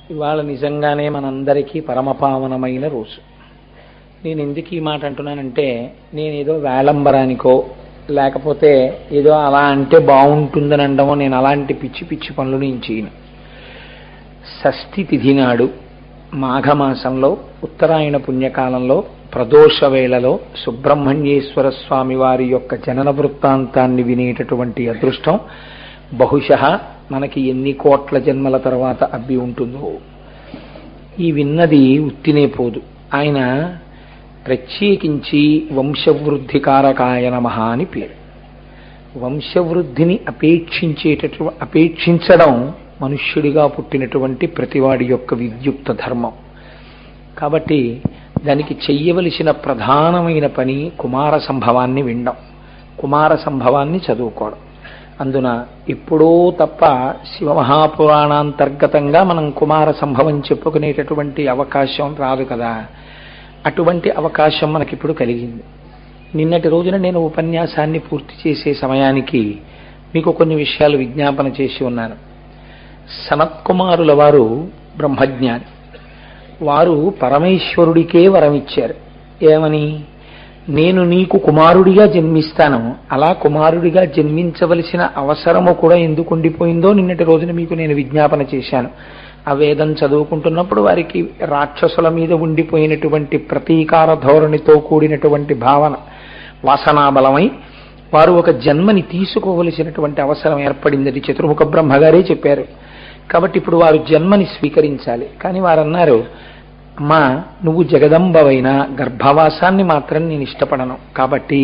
ఇవాళ నిజంగానే మనందరికీ పరమపావనమైన రోజు నేను ఎందుకు ఈ మాట అంటున్నానంటే నేను ఏదో వేళంబరానికో లేకపోతే ఏదో అలా అంటే బాగుంటుందని అనడమో నేను అలాంటి పిచ్చి పిచ్చి పనులు నేను చేయను షష్ఠి తిథి నాడు మాఘమాసంలో ఉత్తరాయణ పుణ్యకాలంలో ప్రదోష వేళలో సుబ్రహ్మణ్యేశ్వర స్వామి వారి యొక్క జనన వృత్తాంతాన్ని వినేటటువంటి అదృష్టం బహుశ మనకి ఎన్ని కోట్ల జన్మల తర్వాత అబ్బి ఉంటుందో ఈ విన్నది ఉత్తినే పోదు ఆయన ప్రత్యేకించి వంశవృద్ధికారకాయ నమ అని పేరు వంశవృద్ధిని అపేక్షించేటటు అపేక్షించడం మనుష్యుడిగా పుట్టినటువంటి ప్రతివాడి యొక్క విద్యుక్త ధర్మం కాబట్టి దానికి చెయ్యవలసిన ప్రధానమైన పని కుమార సంభవాన్ని వినడం కుమార సంభవాన్ని చదువుకోవడం అందున ఎప్పుడో తప్ప శివమహాపురాణాంతర్గతంగా మనం కుమార సంభవం చెప్పుకునేటటువంటి అవకాశం రాదు కదా అటువంటి అవకాశం మనకిప్పుడు కలిగింది నిన్నటి రోజున నేను ఉపన్యాసాన్ని పూర్తి చేసే సమయానికి మీకు కొన్ని విషయాలు విజ్ఞాపన చేసి ఉన్నాను సనత్కుమారుల వారు బ్రహ్మజ్ఞాని వారు పరమేశ్వరుడికే వరం ఇచ్చారు ఏమని నేను నీకు కుమారుడిగా జన్మిస్తాను అలా కుమారుడిగా జన్మించవలసిన అవసరము కూడా ఎందుకు ఉండిపోయిందో నిన్నటి రోజున మీకు నేను విజ్ఞాపన చేశాను ఆ వేదం చదువుకుంటున్నప్పుడు వారికి రాక్షసుల మీద ఉండిపోయినటువంటి ప్రతీకార ధోరణితో కూడినటువంటి భావన వాసనాబలమై వారు ఒక జన్మని తీసుకోవలసినటువంటి అవసరం ఏర్పడిందని చతుర్ముఖ బ్రహ్మగారే చెప్పారు కాబట్టి ఇప్పుడు వారు జన్మని స్వీకరించాలి కానీ వారు అన్నారు అమ్మా నువ్వు జగదంబవైన గర్భవాసాన్ని మాత్రం నేను ఇష్టపడను కాబట్టి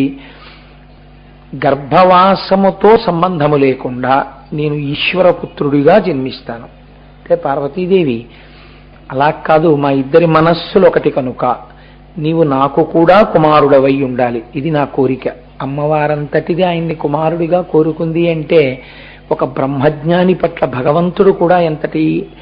గర్భవాసముతో సంబంధము లేకుండా నేను ఈశ్వరపుత్రుడిగా జన్మిస్తాను అంటే పార్వతీదేవి అలా కాదు మా ఇద్దరి మనస్సులు ఒకటి కనుక నీవు నాకు కూడా కుమారుడవై ఉండాలి ఇది నా కోరిక అమ్మవారంతటిది ఆయన్ని కుమారుడిగా కోరుకుంది అంటే ఒక బ్రహ్మజ్ఞాని పట్ల భగవంతుడు కూడా ఎంతటి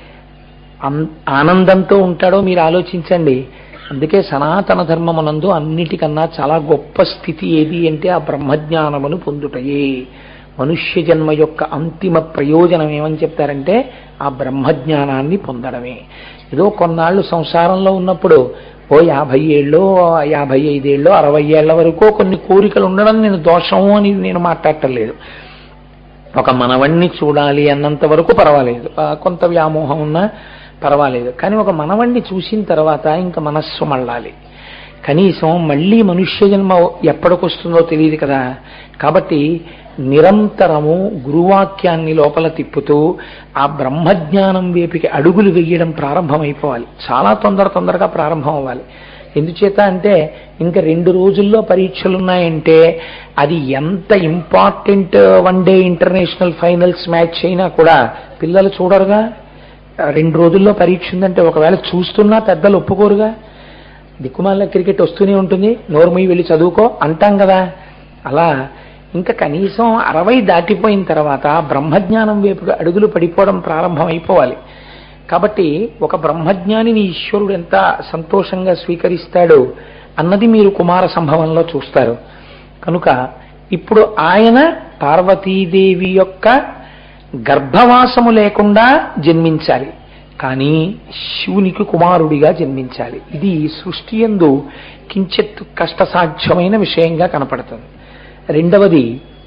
ఆనందంతో ఉంటాడో మీరు ఆలోచించండి అందుకే సనాతన ధర్మమునందు అన్నిటికన్నా చాలా గొప్ప స్థితి ఏది అంటే ఆ బ్రహ్మజ్ఞానమును పొందుటయే మనుష్య జన్మ యొక్క అంతిమ ప్రయోజనం ఏమని చెప్తారంటే ఆ బ్రహ్మజ్ఞానాన్ని పొందడమే ఏదో కొన్నాళ్ళు సంసారంలో ఉన్నప్పుడు ఓ యాభై ఏళ్ళో యాభై ఐదేళ్ళో అరవై ఏళ్ల వరకు కొన్ని కోరికలు ఉండడం నేను దోషము అని నేను మాట్లాడటలేదు ఒక మనవణ్ణి చూడాలి అన్నంత వరకు పర్వాలేదు కొంత వ్యామోహం ఉన్నా పర్వాలేదు కానీ ఒక మనవణ్ణి చూసిన తర్వాత ఇంకా మనస్సు మళ్ళాలి కనీసం మళ్ళీ మనుష్య జన్మ ఎప్పటికొస్తుందో తెలియదు కదా కాబట్టి నిరంతరము గురువాక్యాన్ని లోపల తిప్పుతూ ఆ బ్రహ్మజ్ఞానం వేపికి అడుగులు వెయ్యడం ప్రారంభమైపోవాలి చాలా తొందర తొందరగా ప్రారంభం అవ్వాలి ఎందుచేత అంటే ఇంకా రెండు రోజుల్లో పరీక్షలు ఉన్నాయంటే అది ఎంత important one day international finals match అయినా కూడా పిల్లలు చూడరుగా రెండు రోజుల్లో పరీక్ష ఉందంటే ఒకవేళ చూస్తున్నా పెద్దలు ఒప్పుకోరుగా దిక్కుమాల క్రికెట్ వస్తూనే ఉంటుంది నోరుమయ్యి వెళ్ళి చదువుకో అంటాం కదా అలా ఇంకా కనీసం అరవై దాటిపోయిన తర్వాత బ్రహ్మజ్ఞానం వైపు అడుగులు పడిపోవడం ప్రారంభం అయిపోవాలి కాబట్టి ఒక బ్రహ్మజ్ఞానిని ఈశ్వరుడు ఎంత సంతోషంగా స్వీకరిస్తాడు అన్నది మీరు కుమార సంభవంలో చూస్తారు కనుక ఇప్పుడు ఆయన పార్వతీదేవి యొక్క గర్భవాసము లేకుండా జన్మించాలి కానీ శివునికి కుమారుడిగా జన్మించాలి ఇది సృష్టి ఎందు కించిత్ కష్టసాధ్యమైన విషయంగా కనపడుతుంది రెండవది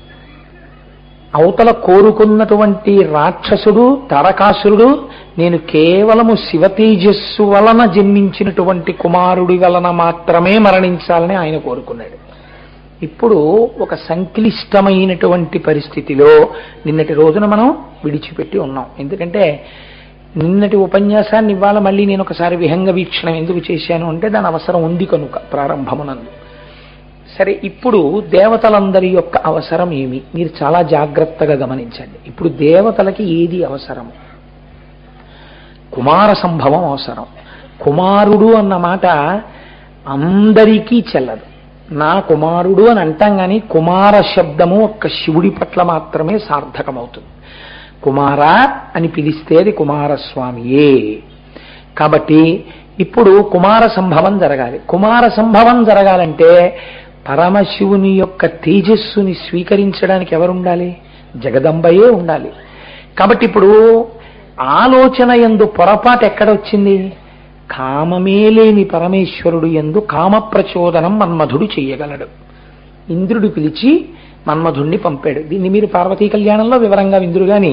అవతల కోరుకున్నటువంటి రాక్షసుడు తారకాసురుడు నేను కేవలము శివతేజస్సు వలన జన్మించినటువంటి కుమారుడి వలన మాత్రమే మరణించాలని ఆయన కోరుకున్నాడు ఇప్పుడు ఒక సంక్లిష్టమైనటువంటి పరిస్థితిలో నిన్నటి రోజున మనం విడిచిపెట్టి ఉన్నాం ఎందుకంటే నిన్నటి ఉపన్యాసాన్ని ఇవాళ మళ్ళీ నేను ఒకసారి విహంగ వీక్షణం ఎందుకు చేశాను అంటే దాని అవసరం ఉంది కనుక ప్రారంభమునందు సరే ఇప్పుడు దేవతలందరి యొక్క అవసరం ఏమి మీరు చాలా జాగ్రత్తగా గమనించండి ఇప్పుడు దేవతలకి ఏది అవసరం కుమార సంభవం అవసరం కుమారుడు అన్న మాట అందరికీ చెల్లదు నా కుమారుడు అని అంటాం కానీ కుమార శబ్దము ఒక్క శివుడి పట్ల మాత్రమే సార్థకమవుతుంది కుమార అని పిలిస్తే అది కుమారస్వామియే కాబట్టి ఇప్పుడు కుమార సంభవం జరగాలి కుమార సంభవం జరగాలంటే పరమశివుని యొక్క తేజస్సుని స్వీకరించడానికి ఎవరుండాలి జగదంబయే ఉండాలి కాబట్టి ఇప్పుడు ఆలోచన ఎందు పొరపాటు ఎక్కడొచ్చింది కామమే లేని పరమేశ్వరుడు ఎందు కామ ప్రచోదనం మన్మధుడు చెయ్యగలడు ఇంద్రుడు పిలిచి మన్మధుణ్ణి పంపాడు దీన్ని మీరు పార్వతీ కళ్యాణంలో వివరంగా విందురు గాని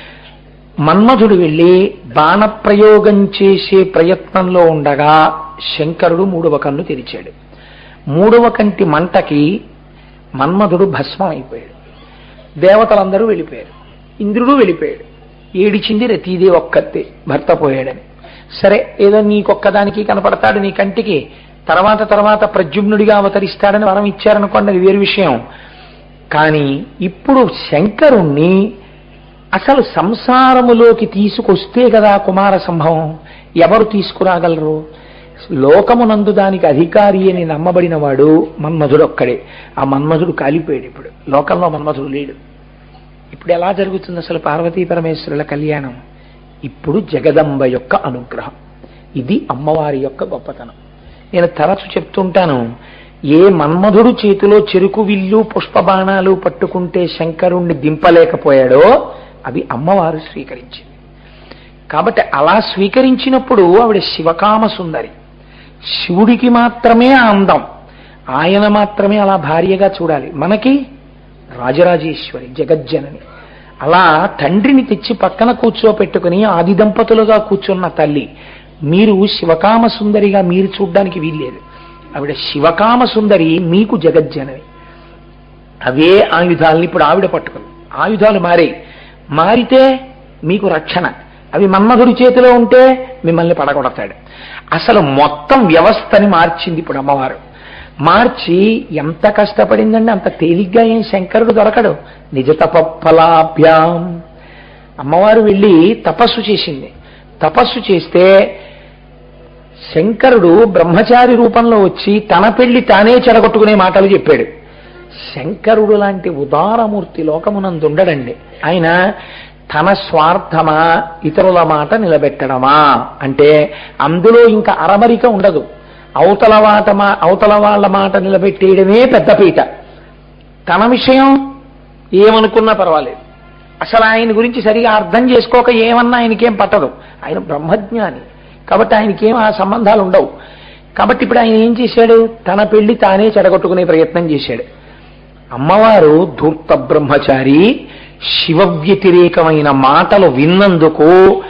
మన్మధుడు వెళ్ళి బాణప్రయోగం చేసే ప్రయత్నంలో ఉండగా శంకరుడు మూడవ కన్ను తెరిచాడు మూడవ కంటి మంటకి మన్మధుడు భస్మం అయిపోయాడు దేవతలందరూ వెళ్ళిపోయారు ఇంద్రుడు వెళ్ళిపోయాడు ఏడిచింది రతీదేవి ఒక్కతే భర్త పోయాడని సరే ఏదో నీకొక్కదానికి కనపడతాడు నీ కంటికి తర్వాత తర్వాత ప్రద్యుమ్నుడిగా అవతరిస్తాడని వరం ఇచ్చారనుకోండి అది వేరు విషయం కానీ ఇప్పుడు శంకరుణ్ణి అసలు సంసారములోకి తీసుకొస్తే కదా కుమార సంభవం ఎవరు తీసుకురాగలరు లోకమునందు దానికి అధికారి అని నమ్మబడిన వాడు మన్మధుడు ఒక్కడే ఆ మన్మధుడు కాలిపోయాడు ఇప్పుడు లోకంలో మన్మధుడు లేడు ఇప్పుడు ఎలా జరుగుతుంది అసలు పార్వతీ పరమేశ్వరుల కళ్యాణం ఇప్పుడు జగదంబ యొక్క అనుగ్రహం ఇది అమ్మవారి యొక్క గొప్పతనం నేను తరచు చెప్తుంటాను ఏ మన్మధుడు చేతిలో చెరుకు విల్లు పుష్పబాణాలు పట్టుకుంటే శంకరుణ్ణి దింపలేకపోయాడో అవి అమ్మవారు స్వీకరించింది కాబట్టి అలా స్వీకరించినప్పుడు ఆవిడ శివకామ సుందరి శివుడికి మాత్రమే ఆ అందం ఆయన మాత్రమే అలా భార్యగా చూడాలి మనకి రాజరాజేశ్వరి జగజ్జనని అలా తండ్రిని తెచ్చి పక్కన కూర్చోపెట్టుకుని ఆది దంపతులుగా కూర్చున్న తల్లి మీరు శివకామ సుందరిగా మీరు చూడ్డానికి వీల్లేదు ఆవిడ శివకామ సుందరి మీకు జగజ్జనని అవే ఆయుధాలని ఇప్పుడు ఆవిడ పట్టుకుంది ఆయుధాలు మారే మారితే మీకు రక్షణ అవి మన్మధుడి చేతిలో ఉంటే మిమ్మల్ని పడగొడతాడు అసలు మొత్తం వ్యవస్థని మార్చింది ఇప్పుడు అమ్మవారు మార్చి ఎంత కష్టపడిందండి అంత తేలిగ్గా ఏం శంకరుడు దొరకడు నిజ తపఫలాభ్యాం అమ్మవారు వెళ్ళి తపస్సు చేసింది తపస్సు చేస్తే శంకరుడు బ్రహ్మచారి రూపంలో వచ్చి తన పెళ్లి తానే చెడగొట్టుకునే మాటలు చెప్పాడు శంకరుడు లాంటి ఉదారమూర్తి లోకమునందు ఉండడండి ఆయన తన స్వార్థమా ఇతరుల మాట నిలబెట్టడమా అంటే అందులో ఇంకా అరమరిక ఉండదు అవతల వాట మా అవతల వాళ్ళ మాట నిలబెట్టేయడమే పెద్దపీట తన విషయం ఏమనుకున్నా పర్వాలేదు అసలు ఆయన గురించి సరిగా అర్థం చేసుకోక ఏమన్నా ఆయనకేం పట్టదు ఆయన బ్రహ్మజ్ఞాని కాబట్టి ఆయనకేం ఆ సంబంధాలు ఉండవు కాబట్టి ఇప్పుడు ఆయన ఏం చేశాడు తన పెళ్లి తానే చెడగొట్టుకునే ప్రయత్నం చేశాడు అమ్మవారు ధూర్త బ్రహ్మచారి శివ వ్యతిరేకమైన మాటలు విన్నందుకు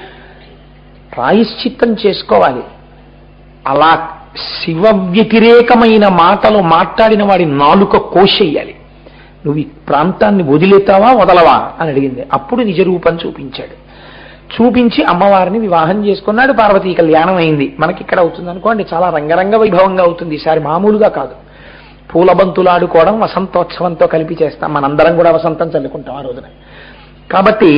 ప్రాయశ్చిత్తం చేసుకోవాలి అలా శివ వ్యతిరేకమైన మాటలు మాట్లాడిన వాడి నాలుక కోసేయాలి నువ్వు ఈ ప్రాంతాన్ని వదిలేతావా వదలవా అని అడిగింది అప్పుడు నిజ రూపం చూపించాడు చూపించి అమ్మవారిని వివాహం చేసుకున్నాడు పార్వతీ కళ్యాణం అయింది మనకి ఇక్కడ అవుతుంది అనుకోండి చాలా రంగరంగ వైభవంగా అవుతుంది ఈసారి మామూలుగా కాదు పూల బంతులు ఆడుకోవడం వసంతోత్సవంతో కలిపి చేస్తాం మనందరం కూడా వసంతం చల్లుకుంటాం ఆ రోజున కాబట్టి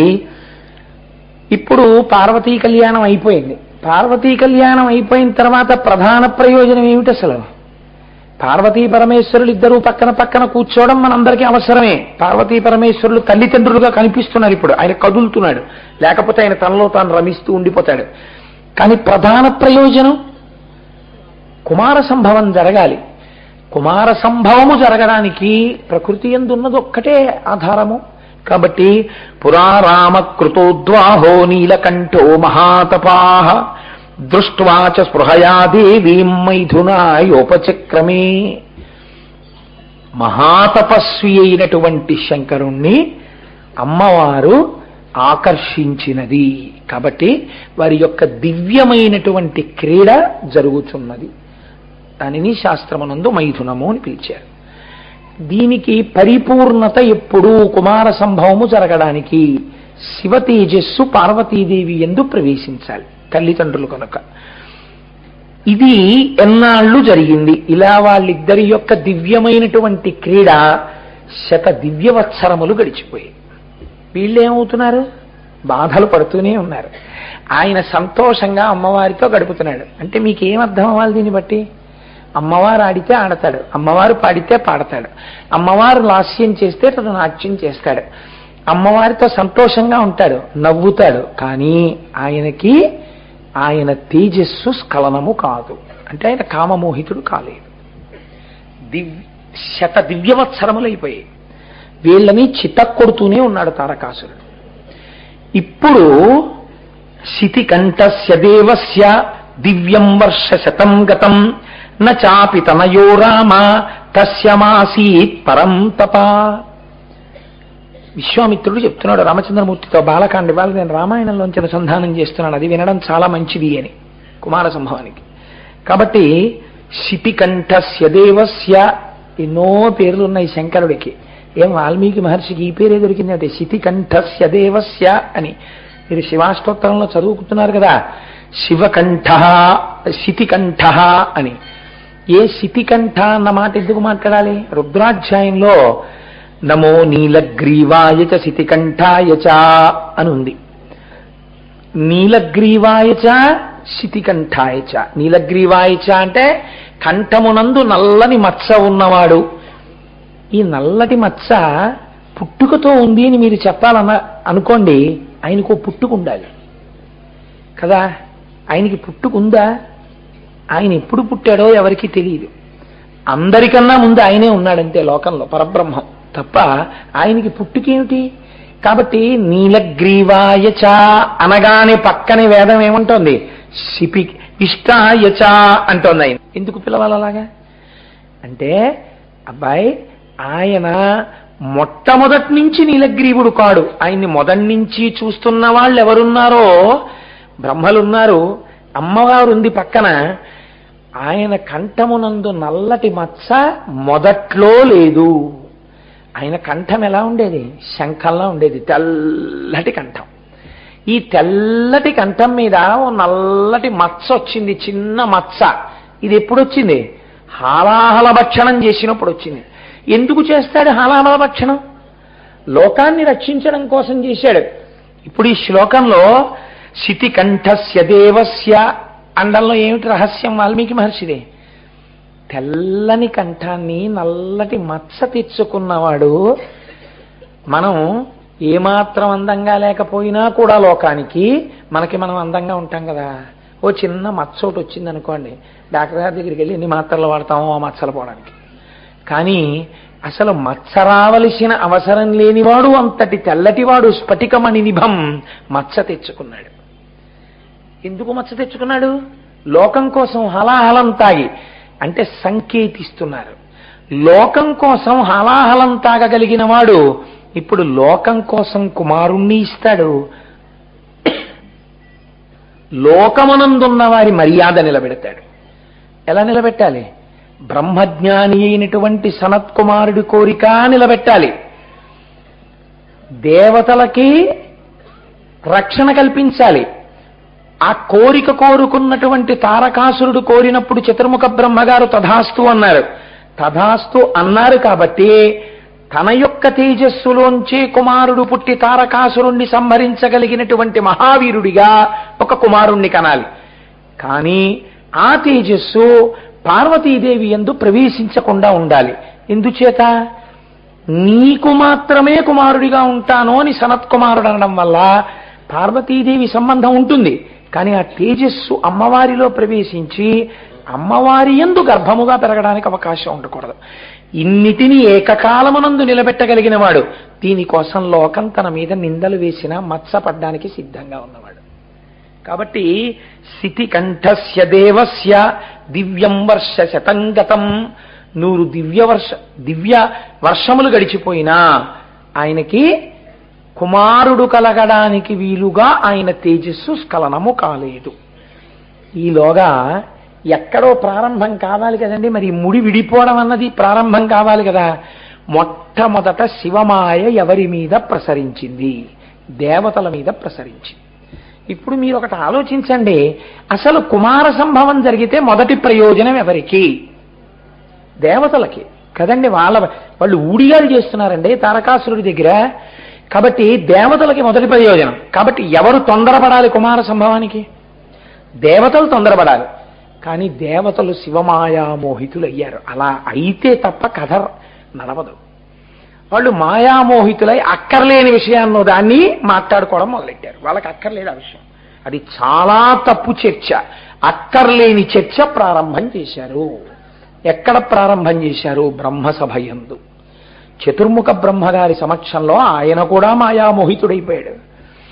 ఇప్పుడు పార్వతీ కళ్యాణం అయిపోయింది పార్వతీ కళ్యాణం అయిపోయిన తర్వాత ప్రధాన ప్రయోజనం ఏమిటి అసలు పార్వతీ పరమేశ్వరులు ఇద్దరు పక్కన పక్కన కూర్చోవడం మనందరికీ అవసరమే పార్వతీ పరమేశ్వరులు తల్లిదండ్రులుగా కనిపిస్తున్నారు ఇప్పుడు ఆయన కదులుతున్నాడు లేకపోతే ఆయన తనలో తాను రమిస్తూ ఉండిపోతాడు కానీ ప్రధాన ప్రయోజనం కుమార సంభవం జరగాలి కుమార సంభవము జరగడానికి ప్రకృతి ఎందున్నది ఒక్కటే ఆధారము కాబట్టి పురారామ కృతోద్వాహో నీలకంఠో మహాతపాహ దృష్ట్వాచ స్పృహయా దేవీం మైథునాయోపచక్రమే మహాతపస్వి అయినటువంటి శంకరుణ్ణి అమ్మవారు ఆకర్షించినది కాబట్టి వారి యొక్క దివ్యమైనటువంటి క్రీడ జరుగుతున్నది దానిని శాస్త్రమునందు మైథునము అని పిలిచారు దీనికి పరిపూర్ణత ఎప్పుడూ కుమార సంభవము జరగడానికి శివ తేజస్సు పార్వతీదేవి ఎందు ప్రవేశించాలి తల్లిదండ్రులు కనుక ఇది ఎన్నాళ్ళు జరిగింది ఇలా వాళ్ళిద్దరి యొక్క దివ్యమైనటువంటి క్రీడ శత దివ్యవత్సరములు గడిచిపోయాయి వీళ్ళేమవుతున్నారు బాధలు పడుతూనే ఉన్నారు ఆయన సంతోషంగా అమ్మవారితో గడుపుతున్నాడు అంటే మీకేం అర్థం అవ్వాలి దీన్ని బట్టి అమ్మవారు ఆడితే ఆడతాడు అమ్మవారు పాడితే పాడతాడు అమ్మవారు లాస్యం చేస్తే తను నాట్యం చేస్తాడు అమ్మవారితో సంతోషంగా ఉంటాడు నవ్వుతాడు కానీ ఆయనకి ఆయన తేజస్సు స్ఖలనము కాదు అంటే ఆయన కామమోహితుడు కాలేదు దివ్ శత దివ్యవత్సరములైపోయాయి వీళ్ళని చితక్కొడుతూనే ఉన్నాడు తారకాసురుడు ఇప్పుడు శితికంఠస్య దేవస్య దివ్యం వర్ష శతం గతం నాపి తనయో రామ తస్యమాసీత్ పరం తప విశ్వామిత్రుడు చెప్తున్నాడు రామచంద్రమూర్తితో బాలకాండ ఇవాళ నేను రామాయణంలోంచి అనుసంధానం చేస్తున్నాను అది వినడం చాలా మంచిది అని కుమార సంభవానికి కాబట్టి శితికంఠస్య దేవస్య ఎన్నో పేర్లు ఉన్నాయి శంకరుడికి ఏం వాల్మీకి మహర్షికి ఈ పేరే దొరికింది అంటే శితికంఠస్య దేవస్య అని మీరు శివాష్టోత్తరంలో చదువుకుతున్నారు కదా శివకంఠ శితికంఠ అని ఏ శితికంఠ అన్న మాట ఎందుకు మాట్లాడాలి రుద్రాధ్యాయంలో నమో నీలగ్రీవాయ చ శితికంఠాయ చ అని ఉంది నీలగ్రీవాయ చ శితికంఠాయ చ నీలగ్రీవాయ చ అంటే కంఠమునందు నల్లని మచ్చ ఉన్నవాడు ఈ నల్లటి మచ్చ పుట్టుకతో ఉంది అని మీరు చెప్పాలన్న అనుకోండి ఆయనకు పుట్టుక ఉండాలి కదా ఆయనకి పుట్టుకుందా ఆయన ఎప్పుడు పుట్టాడో ఎవరికి తెలియదు అందరికన్నా ముందు ఆయనే ఉన్నాడంతే లోకంలో పరబ్రహ్మం తప్ప ఆయనకి పుట్టుకేమిటి కాబట్టి నీలగ్రీవాయచ అనగానే పక్కనే వేదం ఏమంటోంది శిపి ఇష్టాయచ అంటోంది ఆయన ఎందుకు పిలవాలి అలాగా అంటే అబ్బాయి ఆయన మొట్టమొదటి నుంచి నీలగ్రీవుడు కాడు ఆయన్ని మొదటి నుంచి చూస్తున్న వాళ్ళు ఎవరున్నారో బ్రహ్మలున్నారు అమ్మవారు ఉంది పక్కన ఆయన కంఠమునందు నల్లటి మచ్చ మొదట్లో లేదు ఆయన కంఠం ఎలా ఉండేది శంఖంలా ఉండేది తెల్లటి కంఠం ఈ తెల్లటి కంఠం మీద ఓ నల్లటి మచ్చ వచ్చింది చిన్న మచ్చ ఇది ఎప్పుడు వచ్చింది హాలాహల భక్షణం చేసినప్పుడు వచ్చింది ఎందుకు చేస్తాడు హాలాహల భక్షణం లోకాన్ని రక్షించడం కోసం చేశాడు ఇప్పుడు ఈ శ్లోకంలో శితికంఠస్య దేవస్య అండంలో ఏమిటి రహస్యం వాల్మీకి మహర్షిదే తెల్లని కంఠాన్ని నల్లటి మచ్చ తెచ్చుకున్నవాడు మనం ఏమాత్రం అందంగా లేకపోయినా కూడా లోకానికి మనకి మనం అందంగా ఉంటాం కదా ఓ చిన్న మచ్చ ఒకటి వచ్చింది అనుకోండి డాక్టర్ గారి దగ్గరికి వెళ్ళి ఎన్ని మాత్రలు వాడతామో ఆ మచ్చలు పోవడానికి కానీ అసలు మచ్చ రావలసిన అవసరం లేనివాడు అంతటి తెల్లటివాడు స్ఫటికమణి నిభం మచ్చ తెచ్చుకున్నాడు ఎందుకు మచ్చ తెచ్చుకున్నాడు లోకం కోసం హలాహలం తాగి అంటే సంకేతిస్తున్నారు లోకం కోసం హలాహలం తాగగలిగిన వాడు ఇప్పుడు లోకం కోసం కుమారుణ్ణి ఇస్తాడు లోకమునందున్న వారి మర్యాద నిలబెడతాడు ఎలా నిలబెట్టాలి బ్రహ్మజ్ఞాని అయినటువంటి సనత్ కుమారుడి కోరిక నిలబెట్టాలి దేవతలకి రక్షణ కల్పించాలి ఆ కోరిక కోరుకున్నటువంటి తారకాసురుడు కోరినప్పుడు చతుర్ముఖ బ్రహ్మగారు తథాస్తు అన్నారు తథాస్తు అన్నారు కాబట్టి తన యొక్క తేజస్సులోంచే కుమారుడు పుట్టి తారకాసురుణ్ణి సంహరించగలిగినటువంటి మహావీరుడిగా ఒక కుమారుణ్ణి కనాలి కానీ ఆ తేజస్సు పార్వతీదేవి ఎందు ప్రవేశించకుండా ఉండాలి ఎందుచేత నీకు మాత్రమే కుమారుడిగా ఉంటాను అని సనత్ కుమారుడు అనడం వల్ల పార్వతీదేవి సంబంధం ఉంటుంది కానీ ఆ తేజస్సు అమ్మవారిలో ప్రవేశించి అమ్మవారి ఎందు గర్భముగా పెరగడానికి అవకాశం ఉండకూడదు ఇన్నిటిని ఏకకాలమునందు నిలబెట్టగలిగిన వాడు దీనికోసం లోకం తన మీద నిందలు వేసిన మత్సపడ్డానికి సిద్ధంగా ఉన్నవాడు కాబట్టి శితికంఠస్య దేవస్య దివ్యం వర్ష శతంగతం నూరు దివ్య వర్ష దివ్య వర్షములు గడిచిపోయినా ఆయనకి కుమారుడు కలగడానికి వీలుగా ఆయన తేజస్సు స్ఖలనము కాలేదు ఈలోగా ఎక్కడో ప్రారంభం కావాలి కదండి మరి ఈ ముడి విడిపోవడం అన్నది ప్రారంభం కావాలి కదా మొట్టమొదట శివమాయ ఎవరి మీద ప్రసరించింది దేవతల మీద ప్రసరించింది ఇప్పుడు మీరు ఒకటి ఆలోచించండి అసలు కుమార సంభవం జరిగితే మొదటి ప్రయోజనం ఎవరికి దేవతలకి కదండి వాళ్ళ వాళ్ళు ఊడిగాలు చేస్తున్నారండి తారకాసురుడి దగ్గర కాబట్టి దేవతలకి మొదటి ప్రయోజనం కాబట్టి ఎవరు తొందరపడాలి కుమార సంభవానికి దేవతలు తొందరపడాలి కానీ దేవతలు శివమాయా మోహితులు అయ్యారు అలా అయితే తప్ప కథ నడవదు వాళ్ళు మాయామోహితులై అక్కర్లేని విషయాన్నో దాన్ని మాట్లాడుకోవడం మొదలెట్టారు వాళ్ళకి అక్కర్లేదు ఆ విషయం అది చాలా తప్పు చర్చ అక్కర్లేని చర్చ ప్రారంభం చేశారు ఎక్కడ ప్రారంభం చేశారు బ్రహ్మసభ యందు చతుర్ముఖ బ్రహ్మగారి సమక్షంలో ఆయన కూడా మాయామోహితుడైపోయాడు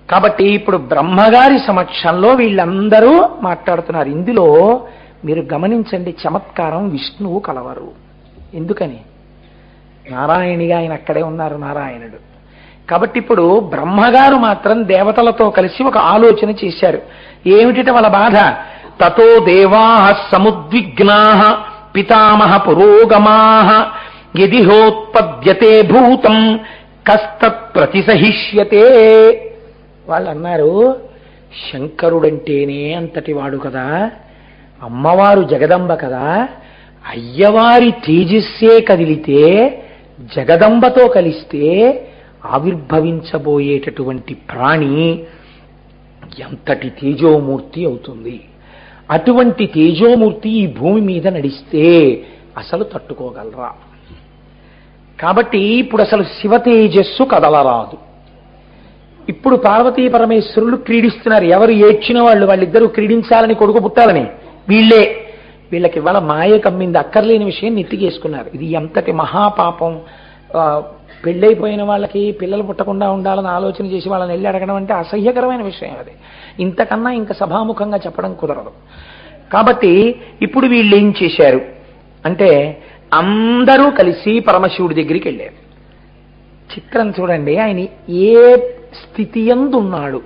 కాబట్టి ఇప్పుడు బ్రహ్మగారి సమక్షంలో వీళ్ళందరూ మాట్లాడుతున్నారు ఇందులో మీరు గమనించండి చమత్కారం విష్ణువు కలవరు ఎందుకని నారాయణిగా ఆయన అక్కడే ఉన్నారు నారాయణుడు కాబట్టి ఇప్పుడు బ్రహ్మగారు మాత్రం దేవతలతో కలిసి ఒక ఆలోచన చేశారు ఏమిటిట వాళ్ళ బాధ తతో దేవా సముద్విగ్నా పితామహ పురోగమా యదిహోత్పద్యతే భూతం కస్తత్ ప్రతిసహిష్యతే వాళ్ళు అన్నారు శంకరుడంటేనే అంతటి వాడు కదా అమ్మవారు జగదంబ కదా అయ్యవారి తేజస్సే కదిలితే జగదంబతో కలిస్తే ఆవిర్భవించబోయేటటువంటి ప్రాణి ఎంతటి తేజోమూర్తి అవుతుంది అటువంటి తేజోమూర్తి ఈ భూమి మీద నడిస్తే అసలు తట్టుకోగలరా కాబట్టి ఇప్పుడు అసలు శివ తేజస్సు కదలరాదు ఇప్పుడు పార్వతీ పరమేశ్వరులు క్రీడిస్తున్నారు ఎవరు ఏడ్చిన వాళ్ళు వాళ్ళిద్దరూ క్రీడించాలని కొడుకు పుట్టాలని వీళ్ళే వీళ్ళకి ఇవాళ మాయ కమ్మింది అక్కర్లేని విషయం నెత్తికేసుకున్నారు ఇది ఎంతటి మహాపాపం ఆ, పెళ్ళైపోయిన వాళ్ళకి పిల్లలు పుట్టకుండా ఉండాలని ఆలోచన చేసి వాళ్ళని వెళ్ళి అడగడం అంటే అసహ్యకరమైన విషయం అది ఇంతకన్నా ఇంకా సభాముఖంగా చెప్పడం కుదరదు కాబట్టి ఇప్పుడు వీళ్ళు ఏం చేశారు అంటే అందరూ కలిసి పరమశివుడి దగ్గరికి వెళ్ళారు చిత్రం చూడండి ఆయన ఏ స్థితి ఉన్నాడు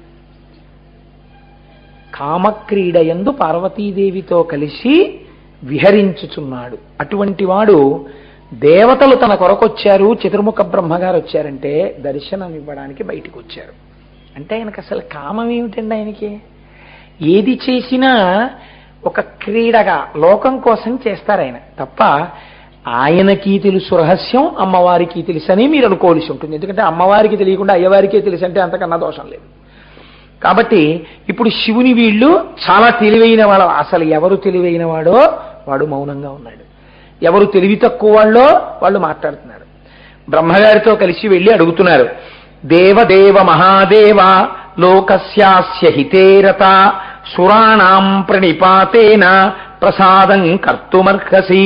కామక్రీడ యందు పార్వతీదేవితో కలిసి విహరించుచున్నాడు అటువంటి వాడు దేవతలు తన కొరకొచ్చారు చతుర్ముఖ బ్రహ్మగారు వచ్చారంటే దర్శనం ఇవ్వడానికి బయటికి వచ్చారు అంటే ఆయనకు అసలు కామం ఏమిటండి ఆయనకి ఏది చేసినా ఒక క్రీడగా లోకం కోసం చేస్తారు ఆయన తప్ప ఆయనకి తెలుసు రహస్యం అమ్మవారికి తెలుసని మీరు అనుకోవలసి ఉంటుంది ఎందుకంటే అమ్మవారికి తెలియకుండా అయ్యవారికే తెలుసు అంటే అంతకన్నా దోషం లేదు కాబట్టి ఇప్పుడు శివుని వీళ్ళు చాలా తెలివైన వాళ్ళ అసలు ఎవరు తెలివైన వాడో వాడు మౌనంగా ఉన్నాడు ఎవరు తెలివి తక్కువ వాళ్ళో వాళ్ళు మాట్లాడుతున్నారు బ్రహ్మగారితో కలిసి వెళ్ళి అడుగుతున్నారు దేవదేవ మహాదేవ లోకస్యాస్య హితేరత సురాణాం ప్రణిపాతేన ప్రసాదం కర్తుమర్హసి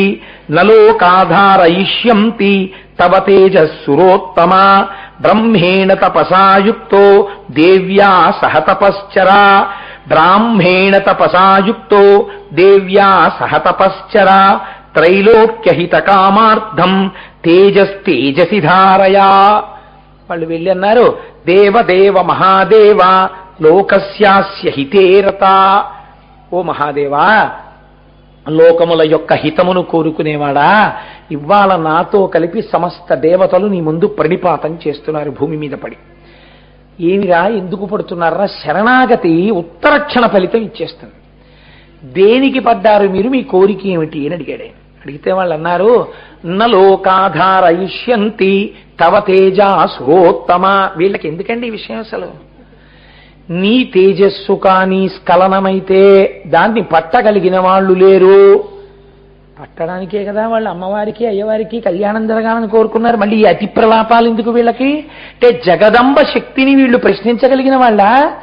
నలోకాధారయిష్యంతి తవ తేజస్సురోత్తమ బ్రహ్మేణ తపసాయుక్తో దేవ్యా సహ తపశ్చరా బ్రాహ్మేణ తపసాయుక్తో దేవ్యా సహ తపశ్చరా త్రైలోక్యహిత కామార్థం తేజస్తేజసి ధారయా వాళ్ళు వెళ్ళి అన్నారు దేవదేవ మహాదేవ లోకస్యాస్య హితేరత ఓ మహాదేవా లోకముల యొక్క హితమును కోరుకునేవాడా ఇవాళ నాతో కలిపి సమస్త దేవతలు నీ ముందు ప్రణిపాతం చేస్తున్నారు భూమి మీద పడి ఏమిరా ఎందుకు పడుతున్నారా శరణాగతి ఉత్తరక్షణ ఫలితం ఇచ్చేస్తుంది దేనికి పడ్డారు మీరు మీ కోరిక ఏమిటి అని అడిగాడు ఆయన. అడిగితే వాళ్ళు అన్నారు నలోకాధారయిష్యంతి తవ తేజ సురోత్తమ వీళ్ళకి ఎందుకండి ఈ విషయం అసలు నీ తేజస్సు కానీ స్ఖలనమైతే దాన్ని పట్టగలిగిన వాళ్ళు లేరు పట్టడానికే కదా వాళ్ళు అమ్మవారికి అయ్యవారికి కళ్యాణం జరగాలని కోరుకున్నారు మళ్ళీ ఈ అతి ప్రలాపాలు ఎందుకు వీళ్ళకి అంటే జగదంబ శక్తిని వీళ్ళు ప్రశ్నించగలిగిన వాళ్ళ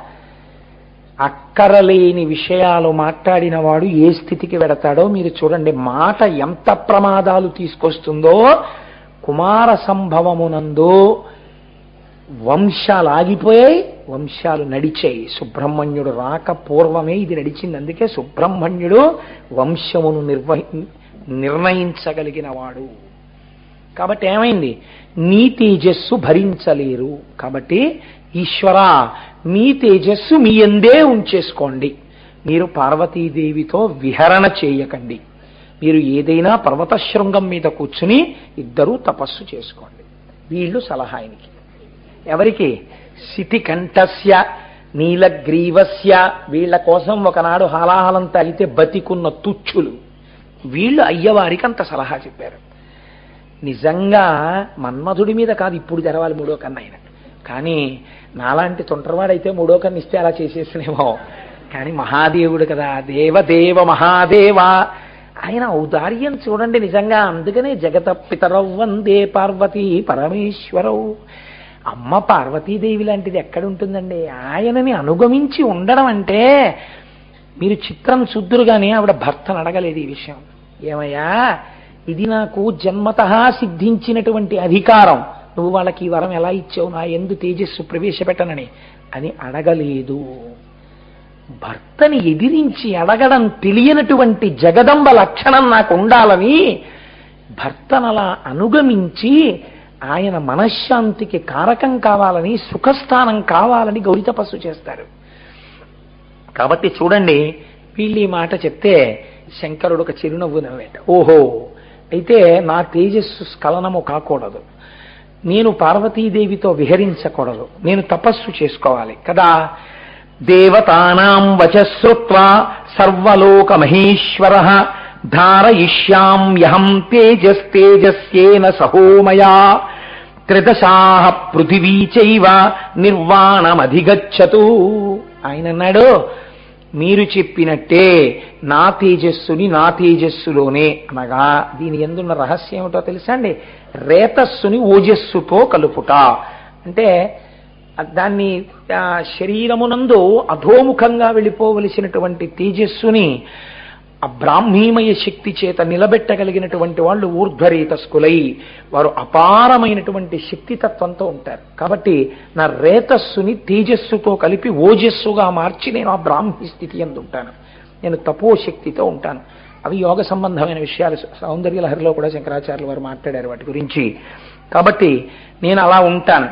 అక్కరలేని విషయాలు మాట్లాడిన వాడు ఏ స్థితికి వెడతాడో మీరు చూడండి మాట ఎంత ప్రమాదాలు తీసుకొస్తుందో కుమార సంభవమునందు వంశాలు ఆగిపోయాయి వంశాలు నడిచాయి సుబ్రహ్మణ్యుడు రాక పూర్వమే ఇది నడిచింది అందుకే సుబ్రహ్మణ్యుడు వంశమును నిర్వహి నిర్ణయించగలిగిన వాడు కాబట్టి ఏమైంది నీ తేజస్సు భరించలేరు కాబట్టి ఈశ్వర మీ తేజస్సు మీ ఎందే ఉంచేసుకోండి మీరు పార్వతీదేవితో విహరణ చేయకండి మీరు ఏదైనా పర్వత శృంగం మీద కూర్చుని ఇద్దరూ తపస్సు చేసుకోండి వీళ్ళు సలహా ఆయనకి ఎవరికి శితికంఠస్య నీలగ్రీవస్య వీళ్ళ కోసం ఒకనాడు హాలాహలం తాగితే బతికున్న తుచ్చులు వీళ్ళు అయ్యవారికి అంత సలహా చెప్పారు నిజంగా మన్మధుడి మీద కాదు ఇప్పుడు తెరవాలి మూడో కన్ను ఆయన కానీ నాలాంటి తొంటరవాడైతే మూడో కన్ను ఇస్తే అలా చేసేసినేమో కానీ మహాదేవుడు కదా దేవదేవ మహాదేవ ఆయన ఔదార్యం చూడండి నిజంగా అందుకనే జగత పితరవ్ వందే పార్వతీ పరమేశ్వరవు అమ్మ పార్వతీదేవి లాంటిది ఎక్కడ ఉంటుందండి ఆయనని అనుగమించి ఉండడం అంటే మీరు చిత్రం చూద్దురుగానే ఆవిడ భర్తను అడగలేదు ఈ విషయం ఏమయ్యా ఇది నాకు జన్మత సిద్ధించినటువంటి అధికారం నువ్వు వాళ్ళకి ఈ వరం ఎలా ఇచ్చావు నా ఎందు తేజస్సు ప్రవేశపెట్టనని అని అడగలేదు భర్తని ఎదిరించి అడగడం తెలియనటువంటి జగదంబ లక్షణం నాకు ఉండాలని భర్తనలా అనుగమించి ఆయన మనశ్శాంతికి కారకం కావాలని సుఖస్థానం కావాలని గౌరీ తపస్సు చేస్తారు కాబట్టి చూడండి వీళ్ళు ఈ మాట చెప్తే శంకరుడు ఒక చిరునవ్వు నవ్వేట ఓహో అయితే నా తేజస్సు స్ఖలనము కాకూడదు నేను పార్వతీదేవితో విహరించకూడదు నేను తపస్సు చేసుకోవాలి కదా దేవతానాం వచశ్రుత్వా సర్వలోక మహేశ్వర ధారయిష్యామ్యహం తేజస్తేజస్యేన సహోమయా త్రిదశాహ పృథివీ చైవ నిర్వాణమధిగచ్చతు ఆయన అన్నాడు మీరు చెప్పినట్టే నా తేజస్సుని నా తేజస్సులోనే అనగా దీని ఎందున్న రహస్యం ఏమిటో తెలుసా అండి రేతస్సుని ఓజస్సుతో కలుపుట అంటే దాన్ని ఆ, శరీరమునందు అధోముఖంగా వెళ్ళిపోవలసినటువంటి తేజస్సుని ఆ బ్రాహ్మీమయ శక్తి చేత నిలబెట్టగలిగినటువంటి వాళ్ళు ఊర్ధ్వరేతస్కులై వారు అపారమైనటువంటి శక్తితత్వంతో ఉంటారు కాబట్టి నా రేతస్సుని తేజస్సుతో కలిపి ఓజస్సుగా మార్చి నేను ఆ బ్రాహ్మీ స్థితి ఎందు ఉంటాను నేను తపోశక్తితో ఉంటాను అవి యోగ సంబంధమైన విషయాలు సౌందర్య లహరిలో కూడా శంకరాచార్యులు వారు మాట్లాడారు వాటి గురించి కాబట్టి నేను అలా ఉంటాను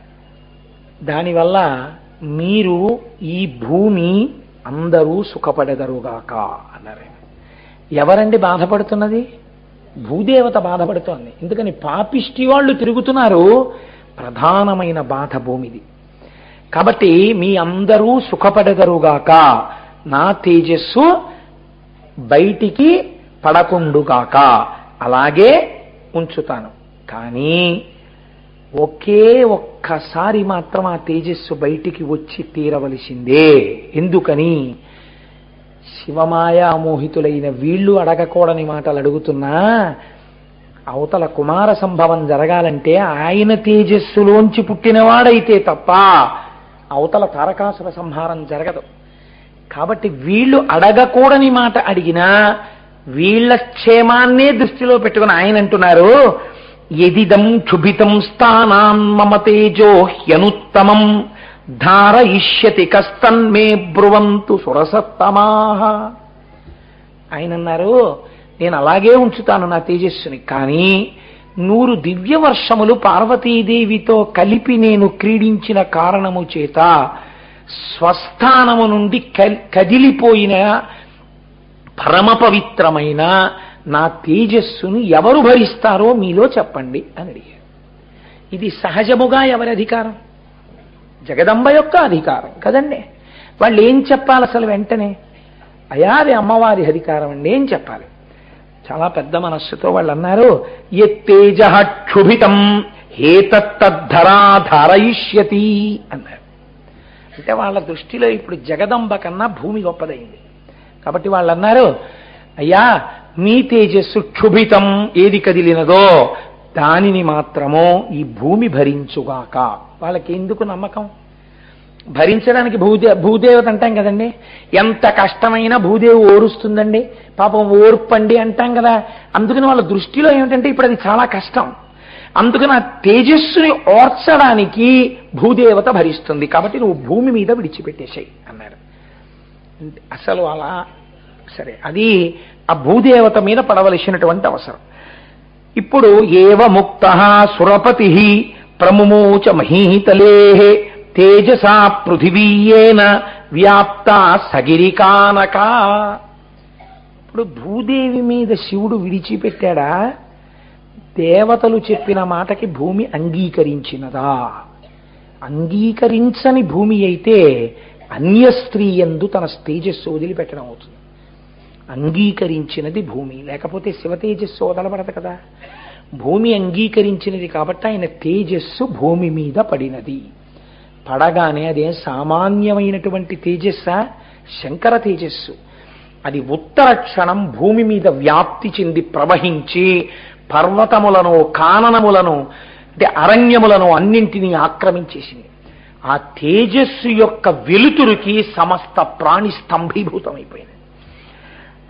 దానివల్ల మీరు ఈ భూమి అందరూ సుఖపడెదరుగాక అన్నారు ఆయన. ఎవరండి బాధపడుతున్నది భూదేవత బాధపడుతోంది ఎందుకని పాపిష్టి వాళ్ళు తిరుగుతున్నారు ప్రధానమైన బాధ భూమిది కాబట్టి మీ అందరూ సుఖపడెదరుగాక నా తేజస్సు బయటికి పడకుండుగాక అలాగే ఉంచుతాను కానీ ఒకే ఒక్కసారి మాత్రం ఆ తేజస్సు బయటికి వచ్చి తీరవలసిందే ఎందుకని శివమాయా మోహితులైన వీళ్ళు అడగకూడని మాటలు అడుగుతున్నా అవతల కుమార సంభవం జరగాలంటే ఆయన తేజస్సులోంచి పుట్టినవాడైతే తప్ప అవతల తారకాసుర సంహారం జరగదు కాబట్టి వీళ్ళు అడగకూడని మాట అడిగినా వీళ్ళ క్షేమాన్నే దృష్టిలో పెట్టుకుని ఆయన అంటున్నారు ఎదిదం క్షుభితం స్థానాన్ మమ తేజో హ్యనుత్తమం ధారయిష్యతి కస్తన్మే బ్రువంతు సురసత్తమాహ ఆయన అన్నారు నేను అలాగే ఉంచుతాను నా తేజస్సుని కానీ నూరు దివ్య వర్షములు పార్వతీదేవితో కలిపి నేను క్రీడించిన కారణము చేత స్వస్థానము నుండి కల్- కదిలిపోయిన పరమ పవిత్రమైన నా తేజస్సును ఎవరు భరిస్తారో మీలో చెప్పండి అని అడిగారు ఇది సహజముగా ఎవరి అధికారం జగదంబ యొక్క అధికారం కదండి వాళ్ళు ఏం చెప్పాలి అసలు వెంటనే అయా అది అమ్మవారి అధికారం అండి ఏం చెప్పాలి చాలా పెద్ద మనస్సుతో వాళ్ళు అన్నారు ఎత్తేజ క్షుభితం హేతత్తద్ధరా ధారయిష్యతి అన్నారు అంటే వాళ్ళ దృష్టిలో ఇప్పుడు జగదంబ కన్నా భూమి గొప్పదైంది కాబట్టి వాళ్ళు అన్నారు అయ్యా మీ తేజస్సు క్షుభితం ఏది కదిలినదో దానిని మాత్రమో ఈ భూమి భరించుగాక వాళ్ళకి ఎందుకు నమ్మకం భరించడానికి భూదే భూదేవత అంటాం కదండి ఎంత కష్టమైనా భూదేవి ఓరుస్తుందండి పాపం ఓర్పండి అంటాం కదా అందుకని వాళ్ళ దృష్టిలో ఏమిటంటే ఇప్పుడు అది చాలా కష్టం అందుకని ఆ తేజస్సుని ఓర్చడానికి భూదేవత భరిస్తుంది కాబట్టి నువ్వు భూమి మీద విడిచిపెట్టేశాయి అన్నారు అసలు అలా సరే అది ఆ భూదేవత మీద పడవలసినటువంటి అవసరం ఇప్పుడు ఏవ ముక్త సురపతి ప్రముమోచ మహీతలే తేజసా పృథివీయేన వ్యాప్త సగిరికానక ఇప్పుడు భూదేవి మీద శివుడు విడిచిపెట్టాడా దేవతలు చెప్పిన మాటకి భూమి అంగీకరించినదా అంగీకరించని భూమి అయితే అన్య స్త్రీ ఎందు తన తేజస్సు వదిలిపెట్టడం అవుతుంది అంగీకరించినది భూమి లేకపోతే శివ తేజస్సు వదలబడదు కదా భూమి అంగీకరించినది కాబట్టి ఆయన తేజస్సు భూమి మీద పడినది పడగానే అదేం సామాన్యమైనటువంటి తేజస్సా శంకర తేజస్సు అది ఉత్తర క్షణం భూమి మీద వ్యాప్తి చెంది ప్రవహించి పర్వతములను కాననములను అంటే అరణ్యములను అన్నింటినీ ఆక్రమించేసింది ఆ తేజస్సు యొక్క వెలుతురుకి సమస్త ప్రాణి స్తంభీభూతమైపోయింది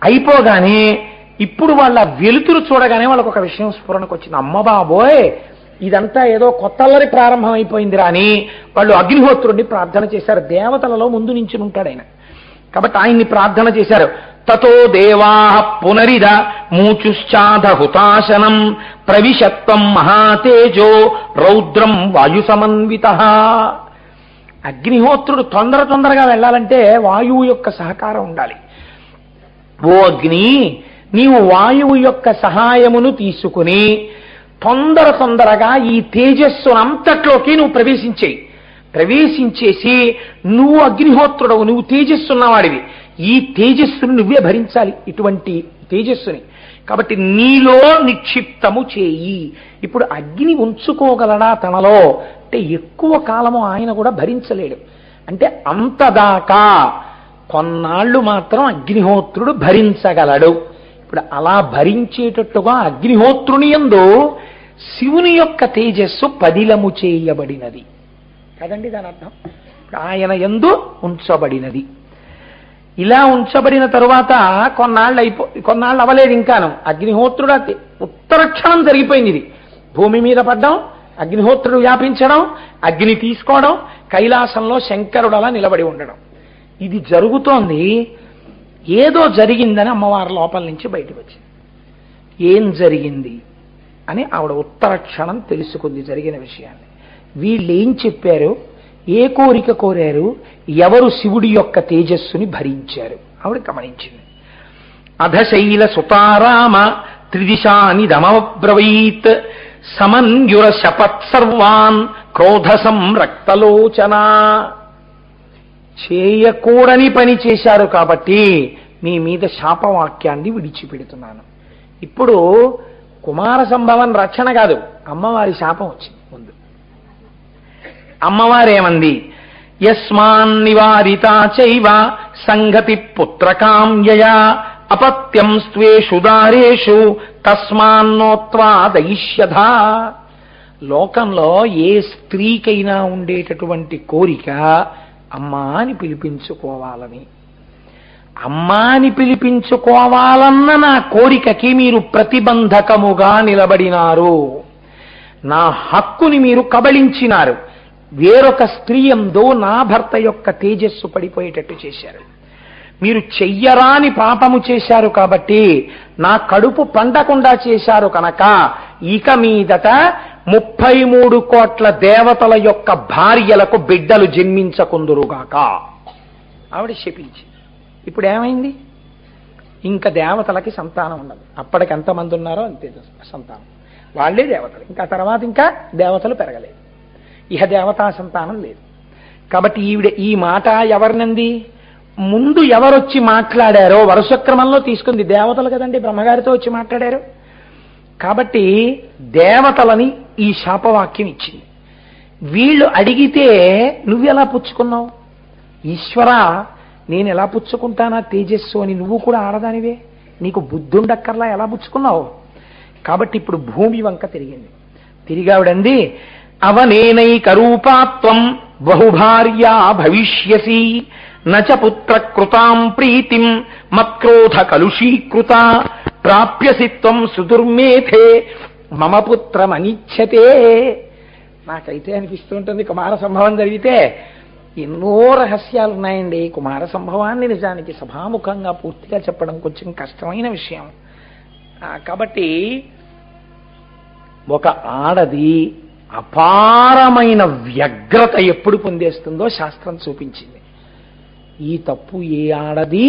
అయిపోగానే ఇప్పుడు వాళ్ళ వెలుతురు చూడగానే వాళ్ళకు ఒక విషయం స్ఫురణకు వచ్చింది అమ్మ బాబోయ్ ఇదంతా ఏదో కొత్తల్లరి ప్రారంభం అయిపోయింది రాని వాళ్ళు అగ్నిహోత్రుడిని ప్రార్థన చేశారు దేవతలలో ముందు నుంచి ఉంటాడు ఆయన కాబట్టి ఆయన్ని ప్రార్థన చేశారు తతో దేవా పునరిద మూచుశ్చాధ హుతాశనం ప్రవిశత్వం మహాతేజో రౌద్రం వాయు సమన్విత అగ్నిహోత్రుడు తొందర తొందరగా వెళ్ళాలంటే వాయువు యొక్క సహకారం ఉండాలి ఓ అగ్ని నీవు వాయువు యొక్క సహాయమును తీసుకుని తొందర తొందరగా ఈ తేజస్సునంతట్లోకి నువ్వు ప్రవేశించేయి ప్రవేశించేసి నువ్వు అగ్నిహోత్రుడవు నువ్వు తేజస్సున్నవాడివి ఈ తేజస్సును నువ్వే భరించాలి ఇటువంటి తేజస్సుని కాబట్టి నీలో నిక్షిప్తము చేయి ఇప్పుడు అగ్ని ఉంచుకోగలడా తనలో అంటే ఎక్కువ కాలము ఆయన కూడా భరించలేడు అంటే అంతదాకా కొన్నాళ్ళు మాత్రం అగ్నిహోత్రుడు భరించగలడు ఇప్పుడు అలా భరించేటట్టుగా అగ్నిహోత్రుని యందు శివుని యొక్క తేజస్సు పదిలము చేయబడినది కదండి దాని అర్థం ఇప్పుడు ఆయన ఎందు ఉంచబడినది ఇలా ఉంచబడిన తరువాత కొన్నాళ్ళు అయిపో కొన్నాళ్ళు అవ్వలేదు ఇంకాను అగ్నిహోత్రుడు అతి- ఉత్తర క్షణం జరిగిపోయింది ఇది భూమి మీద పడ్డం అగ్నిహోత్రుడు వ్యాపించడం అగ్ని తీసుకోవడం కైలాసంలో శంకరుడు అలా నిలబడి ఉండడం ఇది జరుగుతోంది ఏదో జరిగిందని అమ్మవారి లోపల నుంచి బయటకు వచ్చింది ఏం జరిగింది అని ఆవిడ ఉత్తర క్షణం తెలుసుకుంది జరిగిన విషయాన్ని వీళ్ళు ఏం చెప్పారు ఏ కోరిక కోరారు ఎవరు శివుడి యొక్క తేజస్సుని భరించారు ఆవిడ గమనించింది అధశైల సుతారామ త్రిదిశాని దమబ్రవీత్ సమన్యుర శపత్ సర్వాన్ క్రోధ సంరక్తలోచన చేయకూడని పని చేశారు కాబట్టి మీ మీద శాపవాక్యాన్ని విడిచిపెడుతున్నాను ఇప్పుడు కుమార సంభవం రక్షణ కాదు అమ్మవారి శాపం వచ్చింది ముందు అమ్మవారేమంది యస్మాన్ నివారితా చైవ సంగతి పుత్రకామ్యయా అపత్యం స్వేషు దారేషు తస్మాన్నోత్వా దయిష్యధా లోకంలో ఏ స్త్రీకైనా ఉండేటటువంటి కోరిక అమ్మా అని పిలిపించుకోవాలని అమ్మా అని పిలిపించుకోవాలన్న నా కోరికకి మీరు ప్రతిబంధకముగా నిలబడినారు నా హక్కుని మీరు కబళించినారు వేరొక స్త్రీ ఎందో నా భర్త యొక్క తేజస్సు పడిపోయేటట్టు చేశారు మీరు చెయ్యరాని పాపము చేశారు కాబట్టి నా కడుపు పండకుండా చేశారు కనుక ఇక మీదట ముప్పై మూడు కోట్ల దేవతల యొక్క భార్యలకు బిడ్డలు జన్మించకుందురుగాక ఆవిడ శపించి ఇప్పుడు ఏమైంది ఇంకా దేవతలకి సంతానం ఉండదు అప్పటికి ఎంతమంది ఉన్నారో అంతే సంతానం వాళ్ళే దేవతలు ఇంకా తర్వాత ఇంకా దేవతలు పెరగలేదు ఇహ దేవతా సంతానం లేదు కాబట్టి ఈవిడ ఈ మాట ఎవరినంది ముందు ఎవరొచ్చి మాట్లాడారో వరుస క్రమంలో తీసుకుంది దేవతలు కదండి బ్రహ్మగారితో వచ్చి మాట్లాడారు కాబట్టి దేవతలని ఈ శాపవాక్యం ఇచ్చింది వీళ్ళు అడిగితే నువ్వెలా పుచ్చుకున్నావు ఈశ్వర నేను ఎలా పుచ్చుకుంటానా తేజస్సు అని నువ్వు కూడా ఆడదానివే నీకు బుద్ధుండక్కర్లా ఎలా పుచ్చుకున్నావు కాబట్టి ఇప్పుడు భూమి వంక తిరిగింది తిరిగావిడంది అవనేనైక రూపాత్వం బహుభార్యా భవిష్యసి నచ పుత్ర కృతాం ప్రీతిం మత్క్రోధ కలుషీకృత ప్రాప్యసి త్వం సుదుర్మేధే మమ పుత్రమనిచ్చతే నాకైతే అనిపిస్తుంటుంది కుమార సంభవం జరిగితే ఎన్నో రహస్యాలు ఉన్నాయండి కుమార సంభవాన్ని నిజానికి సభాముఖంగా పూర్తిగా చెప్పడం కొంచెం కష్టమైన విషయం ఆ, కాబట్టి ఒక ఆడది అపారమైన వ్యగ్రత ఎప్పుడు పొందేస్తుందో శాస్త్రం చూపించింది ఈ తప్పు ఏ ఆడది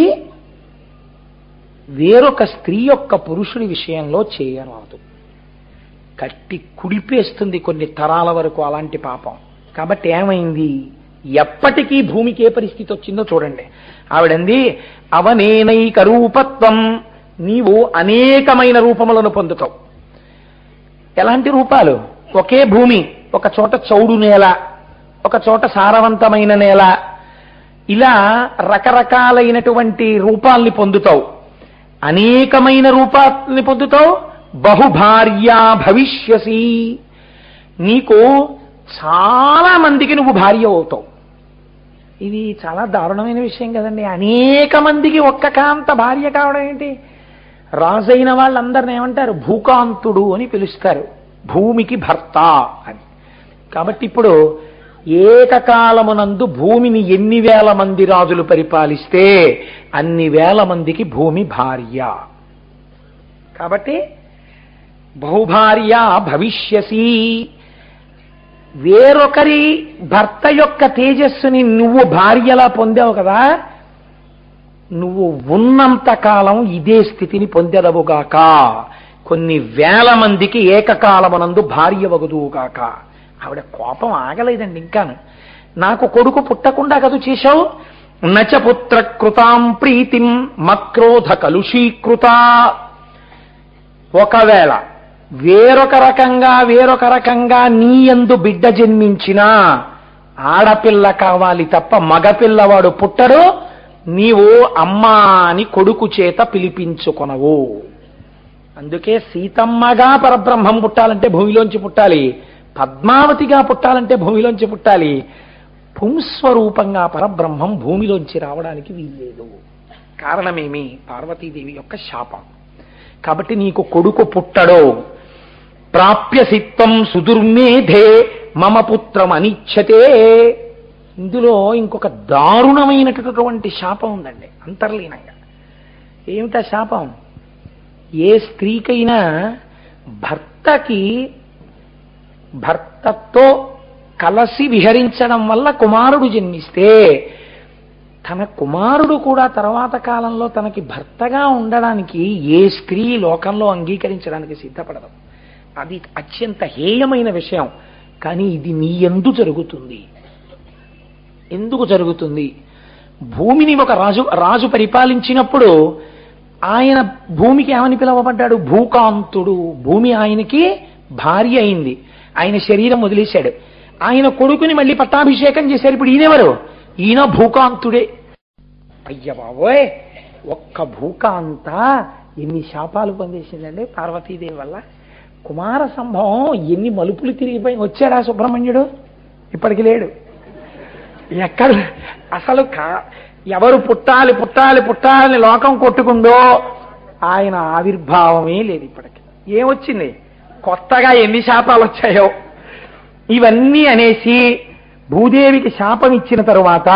వేరొక స్త్రీ యొక్క పురుషుడి విషయంలో చేయరాదు కట్టి కుడిపేస్తుంది కొన్ని తరాల వరకు అలాంటి పాపం కాబట్టి ఏమైంది ఎప్పటికీ భూమికి ఏ పరిస్థితి వచ్చిందో చూడండి ఆవిడంది అవనేనైక రూపత్వం నీవు అనేకమైన రూపములను పొందుతావు ఎలాంటి రూపాలు ఒకే భూమి ఒక చోట చౌడు నేల ఒక చోట సారవంతమైన నేల ఇలా రకరకాలైనటువంటి రూపాల్ని పొందుతావు అనేకమైన రూపాల్ని పొందుతావు బహుభార్యా భవిష్యసి నీకు చాలా మందికి నువ్వు భార్య అవుతావు ఇది చాలా దారుణమైన విషయం కదండి అనేక మందికి ఒక్క కాంత భార్య కావడం ఏంటి రాజైన వాళ్ళందరిని ఏమంటారు భూకాంతుడు అని పిలుస్తారు భూమికి భర్త అని కాబట్టి ఇప్పుడు ఏకకాలమునందు భూమిని ఎన్ని వేల మంది రాజులు పరిపాలిస్తే అన్ని వేల మందికి భూమి భార్య కాబట్టి బహుభార్య భవిష్యసి వేరొకరి భర్త యొక్క తేజస్సుని నువ్వు భార్యలా పొందావు కదా నువ్వు ఉన్నంత కాలం ఇదే స్థితిని పొందెదవుగాక కొన్ని వేల మందికి ఏకకాలమునందు భార్య వగుదువుగాక ఆవిడ కోపం ఆగలేదండి ఇంకాను నాకు కొడుకు పుట్టకుండా కదు చేశావు నచ పుత్ర కృతాం ప్రీతిం మక్రోధ కలుషీకృత ఒకవేళ వేరొక రకంగా వేరొక రకంగా నీ యందు బిడ్డ జన్మించినా ఆడపిల్ల కావాలి తప్ప మగపిల్లవాడు పుట్టడు నీవు అమ్మా అని కొడుకు చేత పిలిపించుకొనవు అందుకే సీతమ్మగా పరబ్రహ్మం పుట్టాలంటే భూమిలోంచి పుట్టాలి పద్మావతిగా పుట్టాలంటే భూమిలోంచి పుట్టాలి పుంస్వరూపంగా పరబ్రహ్మం భూమిలోంచి రావడానికి వీల్లేదు కారణమేమి పార్వతీదేవి యొక్క శాపం కాబట్టి నీకు కొడుకు పుట్టడో ప్రాప్య సిత్తం సుదుర్మేధే మమ పుత్రం అనిచ్చతే ఇందులో ఇంకొక దారుణమైనటువంటి శాపం ఉందండి అంతర్లీనంగా ఏమిటా శాపం ఏ స్త్రీకైనా భర్తకి భర్తతో కలసి విహరించడం వల్ల కుమారుడు జన్మిస్తే తన కుమారుడు కూడా తర్వాత కాలంలో తనకి భర్తగా ఉండడానికి ఏ స్త్రీ లోకంలో అంగీకరించడానికి సిద్ధపడదు అది అత్యంత హేయమైన విషయం కానీ ఇది నీ ఎందు జరుగుతుంది ఎందుకు జరుగుతుంది భూమిని ఒక రాజు రాజు పరిపాలించినప్పుడు ఆయన భూమికి ఏమని పిలవబడ్డాడు భూకాంతుడు భూమి ఆయనకి భార్య అయింది ఆయన శరీరం వదిలేశాడు ఆయన కొడుకుని మళ్ళీ పట్టాభిషేకం చేశారు ఇప్పుడు ఈయనెవరు ఈయన భూకాంతుడే అయ్య బాబోయ్ ఒక్క భూకాంత ఎన్ని శాపాలు పొందేసిందండి పార్వతీదేవి వల్ల కుమార సంభవం ఎన్ని మలుపులు తిరిగిపోయి వచ్చాడా సుబ్రహ్మణ్యుడు ఇప్పటికి లేడు ఎక్కడ అసలు కా ఎవరు పుట్టాలి పుట్టాలి పుట్టాలని లోకం కొట్టుకుందో ఆయన ఆవిర్భావమే లేదు ఇప్పటికి ఏమొచ్చింది కొత్తగా ఎన్ని శాపాలు వచ్చాయో ఇవన్నీ అనేసి భూదేవికి శాపం ఇచ్చిన తరువాత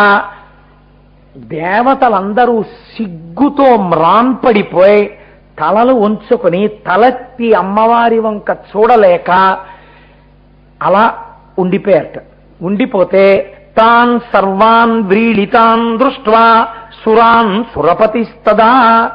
దేవతలందరూ సిగ్గుతో మ్రాన్పడిపోయి తలలు ఉంచుకొని తలెత్తి అమ్మవారి వంక చూడలేక అలా ఉండిపోయారట ఉండిపోతే తాన్ సర్వాన్ వ్రీళితాన్ దృష్ట్వా సురాన్ సురపతిస్తదా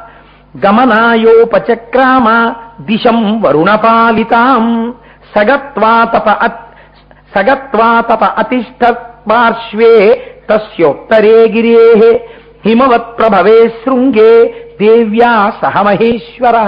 గమనాయోపచక్రామ దిశం వరుణపాలితాం సగత్వా తప అత్- సగత్వా తప అతిష్ట పార్శ్వే తస్యోత్తరే గిరే హిమవత్ ప్రభవే శృంగే దేవ్యా సహ మహేశ్వర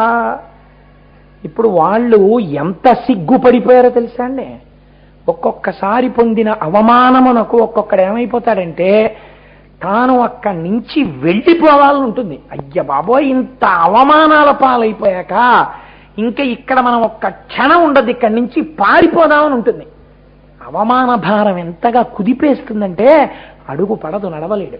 ఇప్పుడు వాళ్ళు ఎంత సిగ్గుపడిపోయారో తెలుసా అండి ఒక్కొక్కసారి పొందిన అవమానమునకు ఒక్కొక్కడు ఏమైపోతాడంటే తాను అక్కడి నుంచి వెళ్ళిపోవాలని ఉంటుంది అయ్య బాబోయ్ ఇంత అవమానాల పాలైపోయాక ఇంకా ఇక్కడ మనం ఒక్క క్షణం ఉండదు ఇక్కడి నుంచి పారిపోదామని ఉంటుంది అవమాన భారం ఎంతగా కుదిపేస్తుందంటే అడుగు పడదు నడవలేడు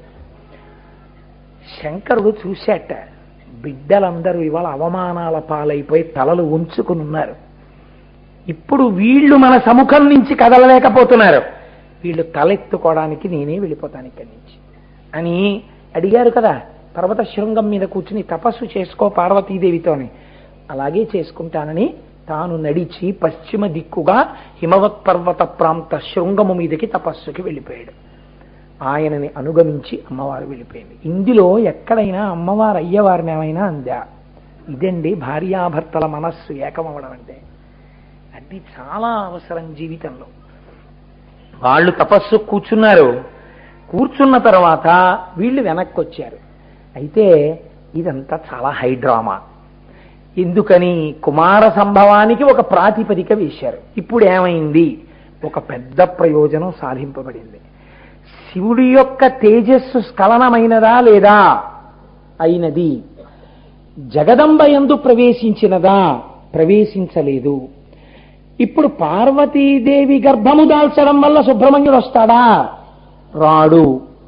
శంకరుడు చూశాట బిడ్డలందరూ ఇవాళ అవమానాల పాలైపోయి తలలు ఉంచుకుని ఉన్నారు ఇప్పుడు వీళ్ళు మన సముఖం నుంచి కదలలేకపోతున్నారు వీళ్ళు తలెత్తుకోవడానికి నేనే వెళ్ళిపోతాను ఇక్కడి నుంచి అని అడిగారు కదా పర్వత శృంగం మీద కూర్చుని తపస్సు చేసుకో పార్వతీదేవితోని అలాగే చేసుకుంటానని తాను నడిచి పశ్చిమ దిక్కుగా హిమవత్ పర్వత ప్రాంత శృంగము మీదకి తపస్సుకి వెళ్ళిపోయాడు ఆయనని అనుగమించి అమ్మవారు వెళ్ళిపోయింది ఇందులో ఎక్కడైనా అమ్మవారు అయ్యవారిని ఏమైనా అందా ఇదండి భార్యాభర్తల మనస్సు ఏకమవడం అంటే అది చాలా అవసరం జీవితంలో వాళ్ళు తపస్సు కూర్చున్నారు కూర్చున్న తర్వాత వీళ్ళు వెనక్కి వచ్చారు అయితే ఇదంతా చాలా హై డ్రామా ఎందుకని కుమార సంభవానికి ఒక ప్రాతిపదిక వేశారు ఇప్పుడు ఏమైంది ఒక పెద్ద ప్రయోజనం సాధింపబడింది శివుడి యొక్క తేజస్సు స్ఖలనమైనదా లేదా అయినది జగదంబయందు ప్రవేశించినదా ప్రవేశించలేదు ఇప్పుడు పార్వతీదేవి గర్భము దాల్చడం వల్ల సుబ్రహ్మణ్యుడు వస్తాడా రాడు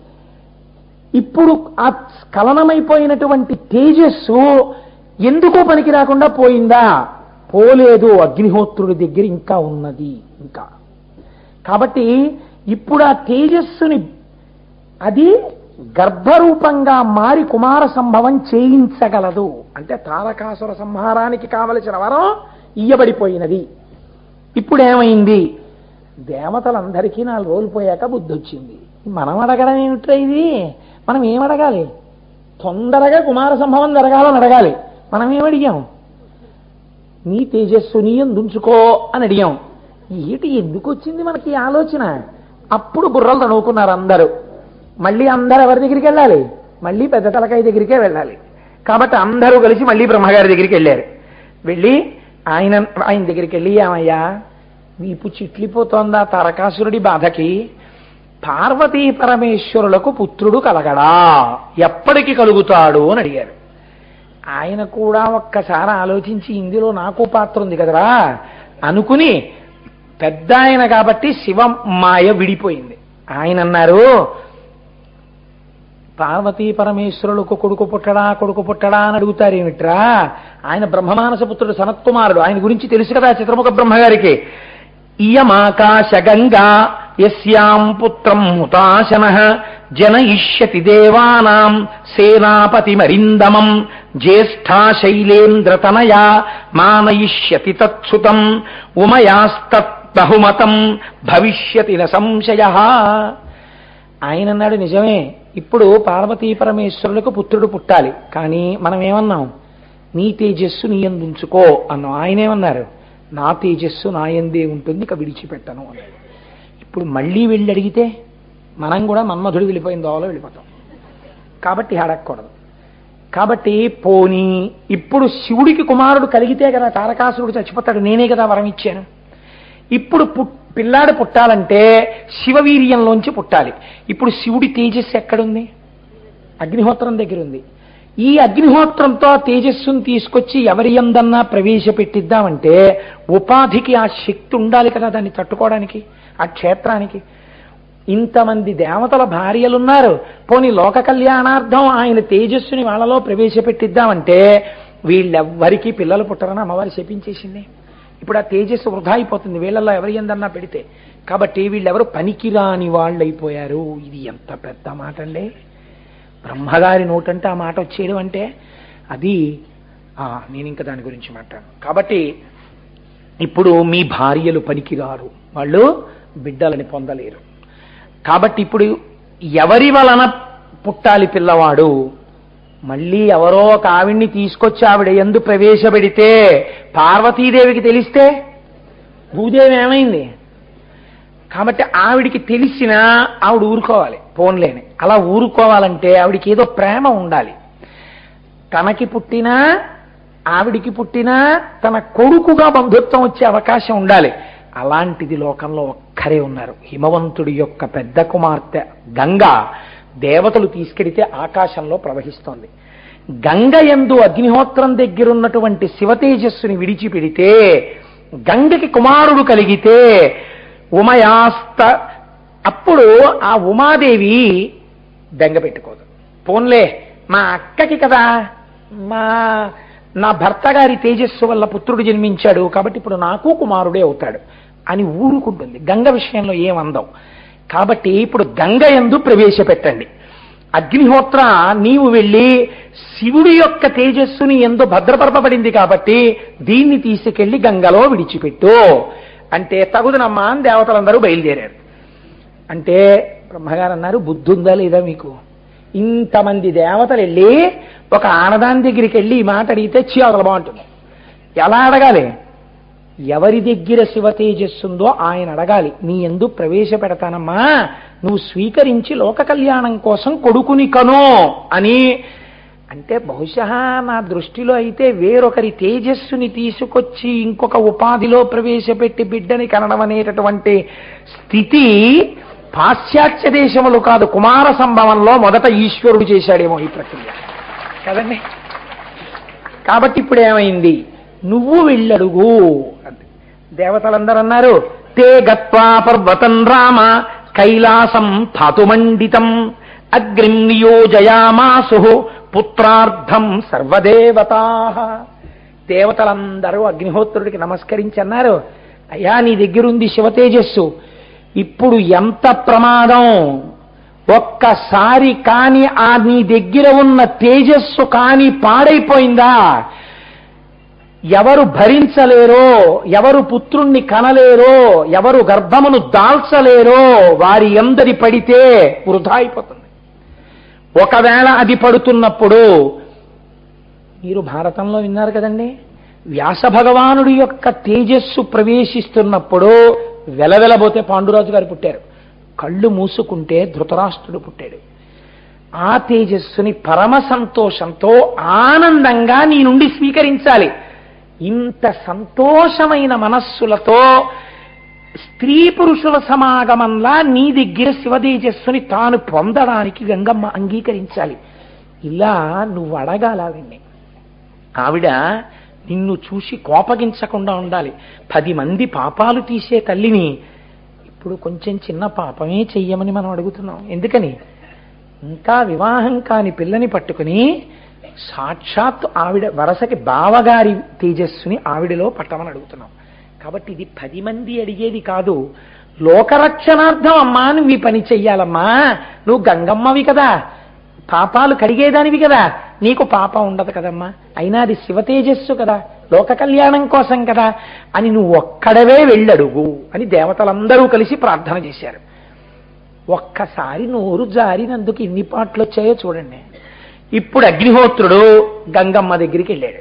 ఇప్పుడు ఆ స్ఖలనమైపోయినటువంటి తేజస్సు ఎందుకు పనికి రాకుండా పోయిందా పోలేదు అగ్నిహోత్రుడి దగ్గర ఇంకా ఉన్నది ఇంకా కాబట్టి ఇప్పుడు ఆ తేజస్సుని అది గర్భరూపంగా మారి కుమార సంభవం చేయించగలదు అంటే తారకాసుర సంహారానికి కావలసిన వరం ఇయ్యబడిపోయినది ఇప్పుడు ఏమైంది దేవతలందరికీ నాలుగు రోజులు పోయాక బుద్ధి వచ్చింది మనం అడగడం ఏమిట్రా ఇది మనం ఏం అడగాలి తొందరగా కుమార సంభవం జరగాలని అడగాలి మనం ఏమడిగాం నీ తేజస్సు నీ ఉంచుకో అని అడిగాం ఏటి ఎందుకు వచ్చింది మనకి ఈ ఆలోచన అప్పుడు బుర్రలు తనుకున్నారు అందరూ మళ్ళీ అందరు ఎవరి దగ్గరికి వెళ్ళాలి మళ్ళీ పెద్ద తలకాయ దగ్గరికే వెళ్ళాలి కాబట్టి అందరూ కలిసి మళ్ళీ బ్రహ్మగారి దగ్గరికి వెళ్ళారు వెళ్ళి ఆయన ఆయన దగ్గరికి వెళ్ళి ఏమయ్యా వీపు చిట్లిపోతోందా తారకాసురుడి బాధకి పార్వతీ పరమేశ్వరులకు పుత్రుడు కలగడా ఎప్పటికి కలుగుతాడు అని అడిగారు ఆయన కూడా ఒక్కసారి ఆలోచించి ఇందులో నాకు పాత్ర ఉంది కదరా అనుకుని పెద్ద ఆయన కాబట్టి శివ మాయ విడిపోయింది ఆయన అన్నారు పార్వతీ పరమేశ్వరులకు కొడుకు పుట్టడా కొడుకు పుట్టడా అని అడుగుతారేమిట్రా ఆయన బ్రహ్మమానస పుత్రుడు సనత్కుమారుడు ఆయన గురించి తెలుసు కదా చిత్రముఖ బ్రహ్మగారికి ఇయమాకాశ గంగా యస్యాం పుత్రం ముతాశన జనయిష్యతి దేవానాం సేనాపతిమరిందమం జ్యేష్ఠా శైలేంద్రతనయా మానయిష్యతి తత్సుతం ఉమయాస్తత్ బహుమతం భవిష్యతి న సంశయ ఆయన అన్నాడు నిజమే ఇప్పుడు పార్వతీ పరమేశ్వరులకు పుత్రుడు పుట్టాలి కానీ మనం ఏమన్నాం నీ తేజస్సు నీ ఎందుంచుకో అన్నాం ఆయన ఏమన్నారు నా తేజస్సు నా ఎందే ఉంటుంది ఇక విడిచిపెట్టను అన్నాడు ఇప్పుడు మళ్ళీ వెళ్ళి అడిగితే మనం కూడా మన్మధుడు వెళ్ళిపోయిన దోవలో వెళ్ళిపోతాం కాబట్టి అడగకూడదు కాబట్టి పోనీ ఇప్పుడు శివుడికి కుమారుడు కలిగితే కదా తారకాసురుడు చచ్చిపోతాడు నేనే కదా వరం ఇచ్చాను ఇప్పుడు పుట్ పిల్లాడు పుట్టాలంటే శివవీర్యంలోంచి పుట్టాలి ఇప్పుడు శివుడి తేజస్సు ఎక్కడుంది అగ్నిహోత్రం దగ్గర ఉంది ఈ అగ్నిహోత్రంతో ఆ తేజస్సును తీసుకొచ్చి ఎవరి ఎందన్నా ప్రవేశపెట్టిద్దామంటే ఉపాధికి ఆ శక్తి ఉండాలి కదా దాన్ని తట్టుకోవడానికి ఆ క్షేత్రానికి ఇంతమంది దేవతల భార్యలున్నారు పోని లోక కళ్యాణార్థం ఆయన తేజస్సుని వాళ్ళలో ప్రవేశపెట్టిద్దామంటే వీళ్ళెవ్వరికీ పిల్లలు పుట్టరని అమ్మవారి శపించేసింది ఇప్పుడు ఆ తేజస్సు వృధా అయిపోతుంది వీళ్ళల్లో ఎవరి ఎందన్నా పెడితే కాబట్టి వీళ్ళెవరు పనికిరాని వాళ్ళు అయిపోయారు ఇది ఎంత పెద్ద మాట అండి బ్రహ్మగారి నోటంటే ఆ మాట వచ్చేయడం అంటే అది ఆ, నేను ఇంకా దాని గురించి మాట్లాడను కాబట్టి ఇప్పుడు మీ భార్యలు పనికిరారు వాళ్ళు బిడ్డలని పొందలేరు కాబట్టి ఇప్పుడు ఎవరి వలన పుట్టాలి పిల్లవాడు మళ్ళీ ఎవరో ఒక ఆవిడ్ని తీసుకొచ్చి ఆవిడ ఎందు ప్రవేశపెడితే పార్వతీదేవికి తెలిస్తే భూదేవి ఏమైంది కాబట్టి ఆవిడికి తెలిసినా ఆవిడ ఊరుకోవాలి పోన్లేని అలా ఊరుకోవాలంటే ఆవిడికి ఏదో ప్రేమ ఉండాలి తనకి పుట్టినా ఆవిడికి పుట్టినా తన కొడుకుగా బంధుత్వం వచ్చే అవకాశం ఉండాలి అలాంటిది లోకంలో ఒక్కరే ఉన్నారు హిమవంతుడి యొక్క పెద్ద కుమార్తె గంగ దేవతలు తీసుకెడితే ఆకాశంలో ప్రవహిస్తోంది గంగ ఎందు అగ్నిహోత్రం దగ్గరున్నటువంటి శివతేజస్సుని విడిచిపెడితే గంగకి కుమారుడు కలిగితే ఉమయాస్త అప్పుడు ఆ ఉమాదేవి బెంగ పెట్టుకోదు పోన్లే మా అక్కకి కదా మా నా భర్త గారి తేజస్సు వల్ల పుత్రుడు జన్మించాడు కాబట్టి ఇప్పుడు నాకు కుమారుడే అవుతాడు అని ఊరుకుంటుంది గంగ విషయంలో ఏమందం కాబట్టి ఇప్పుడు గంగ ఎందు ప్రవేశపెట్టండి అగ్నిహోత్ర నీవు వెళ్ళి శివుడి యొక్క తేజస్సుని ఎందు భద్రపరపబడింది కాబట్టి దీన్ని తీసుకెళ్లి గంగలో విడిచిపెట్టు అంటే తగుదనమ్మా అని దేవతలందరూ బయలుదేరారు అంటే బ్రహ్మగారు అన్నారు బుద్ధి ఉందా లేదా మీకు ఇంతమంది దేవతలు వెళ్ళి ఒక ఆనదాని దగ్గరికి వెళ్ళి ఈ మాట అడిగితే చీవతలు బాగుంటుంది ఎలా అడగాలి ఎవరి దగ్గర శివ తేజస్సుందో ఆయన అడగాలి నీ ఎందు ప్రవేశపెడతానమ్మా నువ్వు స్వీకరించి లోక కళ్యాణం కోసం కొడుకుని కను అని అంటే బహుశా నా దృష్టిలో అయితే వేరొకరి తేజస్సుని తీసుకొచ్చి ఇంకొక ఉపాధిలో ప్రవేశపెట్టి బిడ్డని కనడం అనేటటువంటి స్థితి పాశ్చాత్య దేశములు కాదు కుమార సంభవంలో మొదట ఈశ్వరుడు చేశాడేమో ఈ ప్రక్రియ కదండి కాబట్టి ఇప్పుడు ఏమైంది నువ్వు వెళ్ళడుగు అంది. దేవతలందరూ అన్నారు తే గత్వా పర్వతం రామ కైలాసం ధాతుమండితం అగ్నిం నియోజయామాసు పుత్రార్థం సర్వదేవతా దేవతలందరూ అగ్నిహోత్రుడికి నమస్కరించి అన్నారు అయ్యా నీ దగ్గరుంది శివ తేజస్సు ఇప్పుడు ఎంత ప్రమాదం ఒక్కసారి కాని ఆ నీ దగ్గర ఉన్న తేజస్సు కాని పాడైపోయిందా ఎవరు భరించలేరో ఎవరు పుత్రుణ్ణి కనలేరో ఎవరు గర్భమును దాల్చలేరో వారి ఎందరి పడితే వృధా అయిపోతుంది ఒకవేళ అది పడుతున్నప్పుడు మీరు భారతంలో విన్నారు కదండి వ్యాస భగవానుడి యొక్క తేజస్సు ప్రవేశిస్తున్నప్పుడు వెలవెలబోతే పాండురాజు గారు పుట్టారు కళ్ళు మూసుకుంటే ధృతరాష్ట్రుడు పుట్టాడు ఆ తేజస్సుని పరమ సంతోషంతో ఆనందంగా నీ నుండి స్వీకరించాలి ఇంత సంతోషమైన మనస్సులతో స్త్రీ పురుషుల సమాగమంలా నీ దగ్గర శివతేజస్సుని తాను పొందడానికి గంగమ్మ అంగీకరించాలి ఇలా నువ్వు అడగాల ఆవిడ్ని ఆవిడ నిన్ను చూసి కోపగించకుండా ఉండాలి పది మంది పాపాలు తీసే తల్లిని ఇప్పుడు కొంచెం చిన్న పాపమే చెయ్యమని మనం అడుగుతున్నాం ఎందుకని ఇంకా వివాహం కాని పిల్లని పట్టుకుని సాక్షాత్ ఆవిడ వరసకి బావగారి తేజస్సుని ఆవిడలో పట్టమని అడుగుతున్నాం కాబట్టి ఇది పది మంది అడిగేది కాదు లోకరక్షణార్థం అమ్మా నువ్వు ఈ పని చెయ్యాలమ్మా నువ్వు గంగమ్మవి కదా పాపాలు కడిగేదానివి కదా నీకు పాపం ఉండదు కదమ్మా అయినా అది శివ తేజస్సు కదా లోక కళ్యాణం కోసం కదా అని నువ్వు ఒక్కడవే వెళ్ళడుగు అని దేవతలందరూ కలిసి ప్రార్థన చేశారు ఒక్కసారి నోరు జారినందుకు ఇన్ని పాటలు వచ్చాయో చూడండి ఇప్పుడు అగ్నిహోత్రుడు గంగమ్మ దగ్గరికి వెళ్ళాడు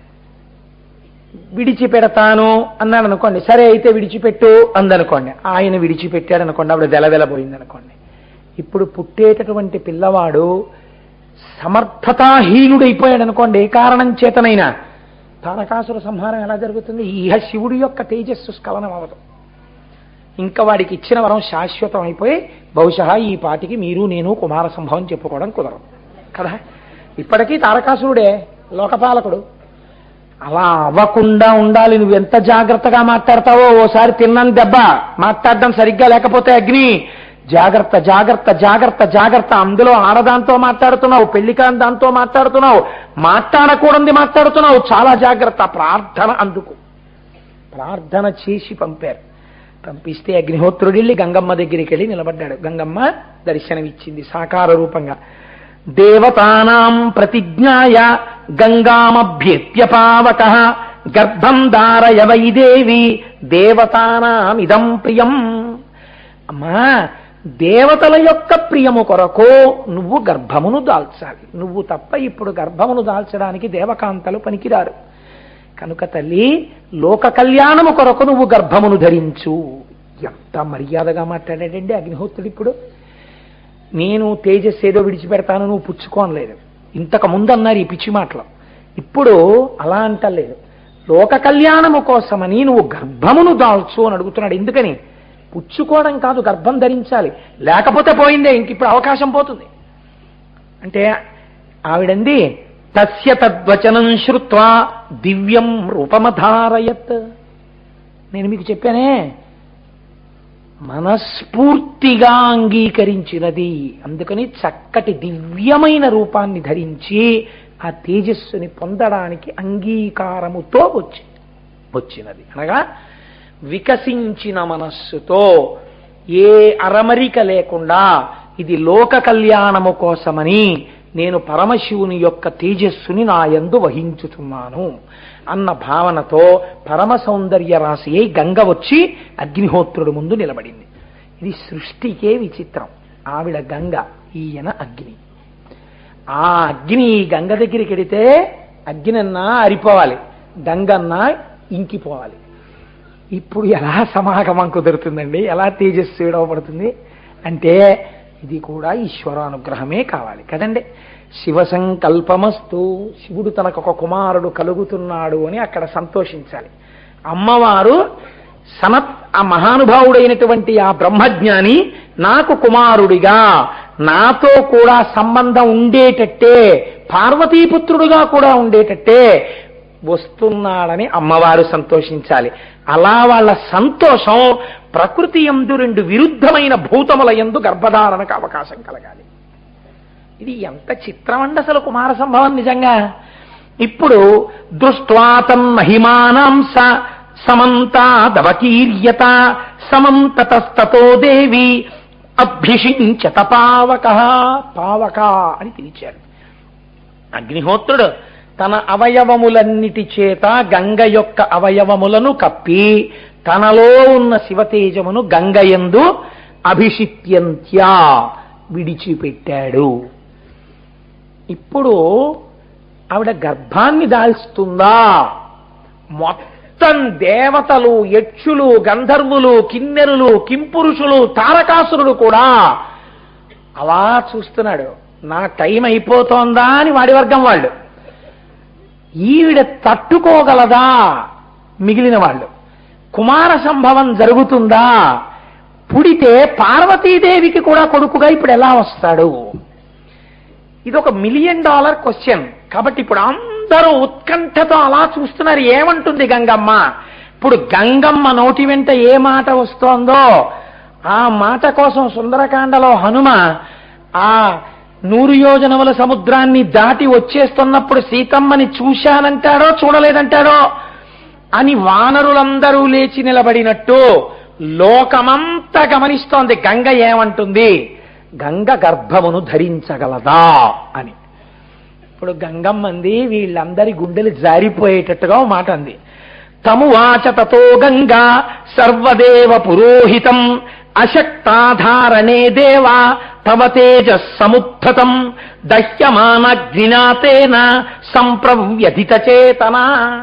విడిచిపెడతాను అన్నాడు అనుకోండి సరే అయితే విడిచిపెట్టు అందనుకోండి ఆయన విడిచిపెట్టాడు అనుకోండి ఆవిడ వెలవెలబోయింది అనుకోండి ఇప్పుడు పుట్టేటటువంటి పిల్లవాడు సమర్థతాహీనుడైపోయాడు అనుకోండి ఏ కారణం చేతనైనా తారకాసుర సంహారం ఎలా జరుగుతుంది ఇహ శివుడి యొక్క తేజస్సు స్ఖలనం అవ్వదు ఇంకా వాడికి ఇచ్చిన వరం శాశ్వతం అయిపోయి బహుశా ఈ పాటికి మీరు నేను కుమార సంభవం చెప్పుకోవడం కుదరదు కదా ఇప్పటికీ తారకాసురుడే లోకపాలకుడు అలా అవ్వకుండా ఉండాలి నువ్వు ఎంత జాగ్రత్తగా మాట్లాడతావో ఓసారి తిన్నాను దెబ్బ మాట్లాడడం సరిగ్గా లేకపోతే అగ్ని జాగ్రత్త జాగ్రత్త జాగ్రత్త జాగ్రత్త అందులో ఆడదాంతో మాట్లాడుతున్నావు పెళ్లికాని దాంతో మాట్లాడుతున్నావు మాట్లాడకూడదు మాట్లాడుతున్నావు చాలా జాగ్రత్త ప్రార్థన అందుకు ప్రార్థన చేసి పంపారు పంపిస్తే అగ్నిహోత్రుడు వెళ్ళి గంగమ్మ దగ్గరికి వెళ్ళి నిలబడ్డాడు గంగమ్మ దర్శనమిచ్చింది సాకార రూపంగా దేవతానాం ప్రతిజ్ఞాయ గంగామభ్యేత్యపావక గర్భం దారయ వైదేవి దేవతానాం ఇదం ప్రియం అమ్మా దేవతల యొక్క ప్రియము కొరకు నువ్వు గర్భమును దాల్చాలి నువ్వు తప్ప ఇప్పుడు గర్భమును దాల్చడానికి దేవకాంతలు పనికిరారు కనుక తల్లి లోక కళ్యాణము కొరకు నువ్వు గర్భమును ధరించు ఎంత మర్యాదగా మాట్లాడాడండి అగ్నిహోత్రుడు ఇప్పుడు నేను తేజస్ ఏదో విడిచిపెడతాను నువ్వు పుచ్చుకోనలేదు ఇంతకు ముందు అన్నారు ఈ పిచ్చి మాటలు ఇప్పుడు అలా అంటలేదు లోక కళ్యాణము కోసమని నువ్వు గర్భమును దాల్చు అని అడుగుతున్నాడు ఎందుకని పుచ్చుకోవడం కాదు గర్భం ధరించాలి లేకపోతే పోయిందే ఇంక ఇప్పుడు అవకాశం పోతుంది అంటే ఆవిడంది తస్య తద్వచనం శ్రుత్వా దివ్యం రూపమధారయత్ నేను మీకు చెప్పానే మనస్ఫూర్తిగా అంగీకరించినది అందుకని చక్కటి దివ్యమైన రూపాన్ని ధరించి ఆ తేజస్సుని పొందడానికి అంగీకారముతో వచ్చి వచ్చినది అనగా వికసించిన మనస్సుతో ఏ అరమరిక లేకుండా ఇది లోక కళ్యాణము కోసమని నేను పరమశివుని యొక్క తేజస్సుని నా యందు వహించుతున్నాను అన్న భావనతో పరమ సౌందర్య రాశి అయి గంగ వచ్చి అగ్నిహోత్రుడు ముందు నిలబడింది ఇది సృష్టికే విచిత్రం ఆవిడ గంగ ఈయన అగ్ని ఆ అగ్ని ఈ గంగ దగ్గరికి వెడితే అగ్నిన్నా అరిపోవాలి గంగన్నా ఇంకిపోవాలి ఇప్పుడు ఎలా సమాగమం కుదురుతుందండి ఎలా తేజస్సు విడవబడుతుంది అంటే ఇది కూడా ఈశ్వరానుగ్రహమే కావాలి కదండి శివ సంకల్పమస్తు శివుడు తనకు ఒక కుమారుడు కలుగుతున్నాడు అని అక్కడ సంతోషించాలి అమ్మవారు సనత్ ఆ మహానుభావుడైనటువంటి ఆ బ్రహ్మజ్ఞాని నాకు కుమారుడిగా నాతో కూడా సంబంధం ఉండేటట్టే పార్వతీపుత్రుడుగా కూడా ఉండేటట్టే వస్తున్నాడని అమ్మవారు సంతోషించాలి అలా వాళ్ళ సంతోషం ప్రకృతి ఎందు రెండు విరుద్ధమైన భూతముల ఎందు గర్భధారణకు అవకాశం కలగాలి ఇది ఎంత చిత్రమండి అసలు కుమార సంభవం నిజంగా ఇప్పుడు దృష్ట్వాతం మహిమానాంస సమంతాదవకీర్యత సమంతతస్తతో దేవి అభ్యషించత పావక పావక అని పిలిచాడు అగ్నిహోత్రుడు తన అవయవములన్నిటి చేత గంగ యొక్క అవయవములను కప్పి తనలో ఉన్న శివతేజమును గంగయందు అభిషిత్యంత్యా విడిచిపెట్టాడు ఇప్పుడు ఆవిడ గర్భాన్ని దాల్స్తుందా మొత్తం దేవతలు యక్షులు గంధర్వులు కిన్నెరులు కింపురుషులు తారకాసురుడు కూడా అలా చూస్తున్నాడు నా టైం అయిపోతోందా అని వాడి వర్గం వాళ్ళు ఈవిడ తట్టుకోగలదా మిగిలిన వాళ్ళు కుమార సంభవం జరుగుతుందా పుడితే పార్వతీదేవికి కూడా కొడుకుగా ఇప్పుడు ఎలా వస్తాడు ఇది ఒక మిలియన్ డాలర్ క్వశ్చన్ కాబట్టి ఇప్పుడు అందరూ ఉత్కంఠతో అలా చూస్తున్నారు ఏమంటుంది గంగమ్మ ఇప్పుడు గంగమ్మ నోటి వెంట ఏ మాట వస్తోందో ఆ మాట కోసం సుందరకాండలో హనుమ ఆ నూరు యోజనముల సముద్రాన్ని దాటి వచ్చేస్తున్నప్పుడు సీతమ్మని చూశానంటాడో చూడలేదంటాడో అని వానరులందరూ లేచి నిలబడినట్టు లోకమంతా గమనిస్తోంది గంగ ఏమంటుంది గంగ గర్భమును ధరించగలదా అని ఇప్పుడు గంగమ్మంది వీళ్ళందరి గుండెలు జారిపోయేటట్టుగా ఓ మాట అంది తము వాచతతో గంగా సర్వదేవ పురోహితం అశక్తాధారణే దేవా తవ తేజ సముత్థతం దహ్యమానగ్నినాతేన సంప్రవ్యధిత చేతన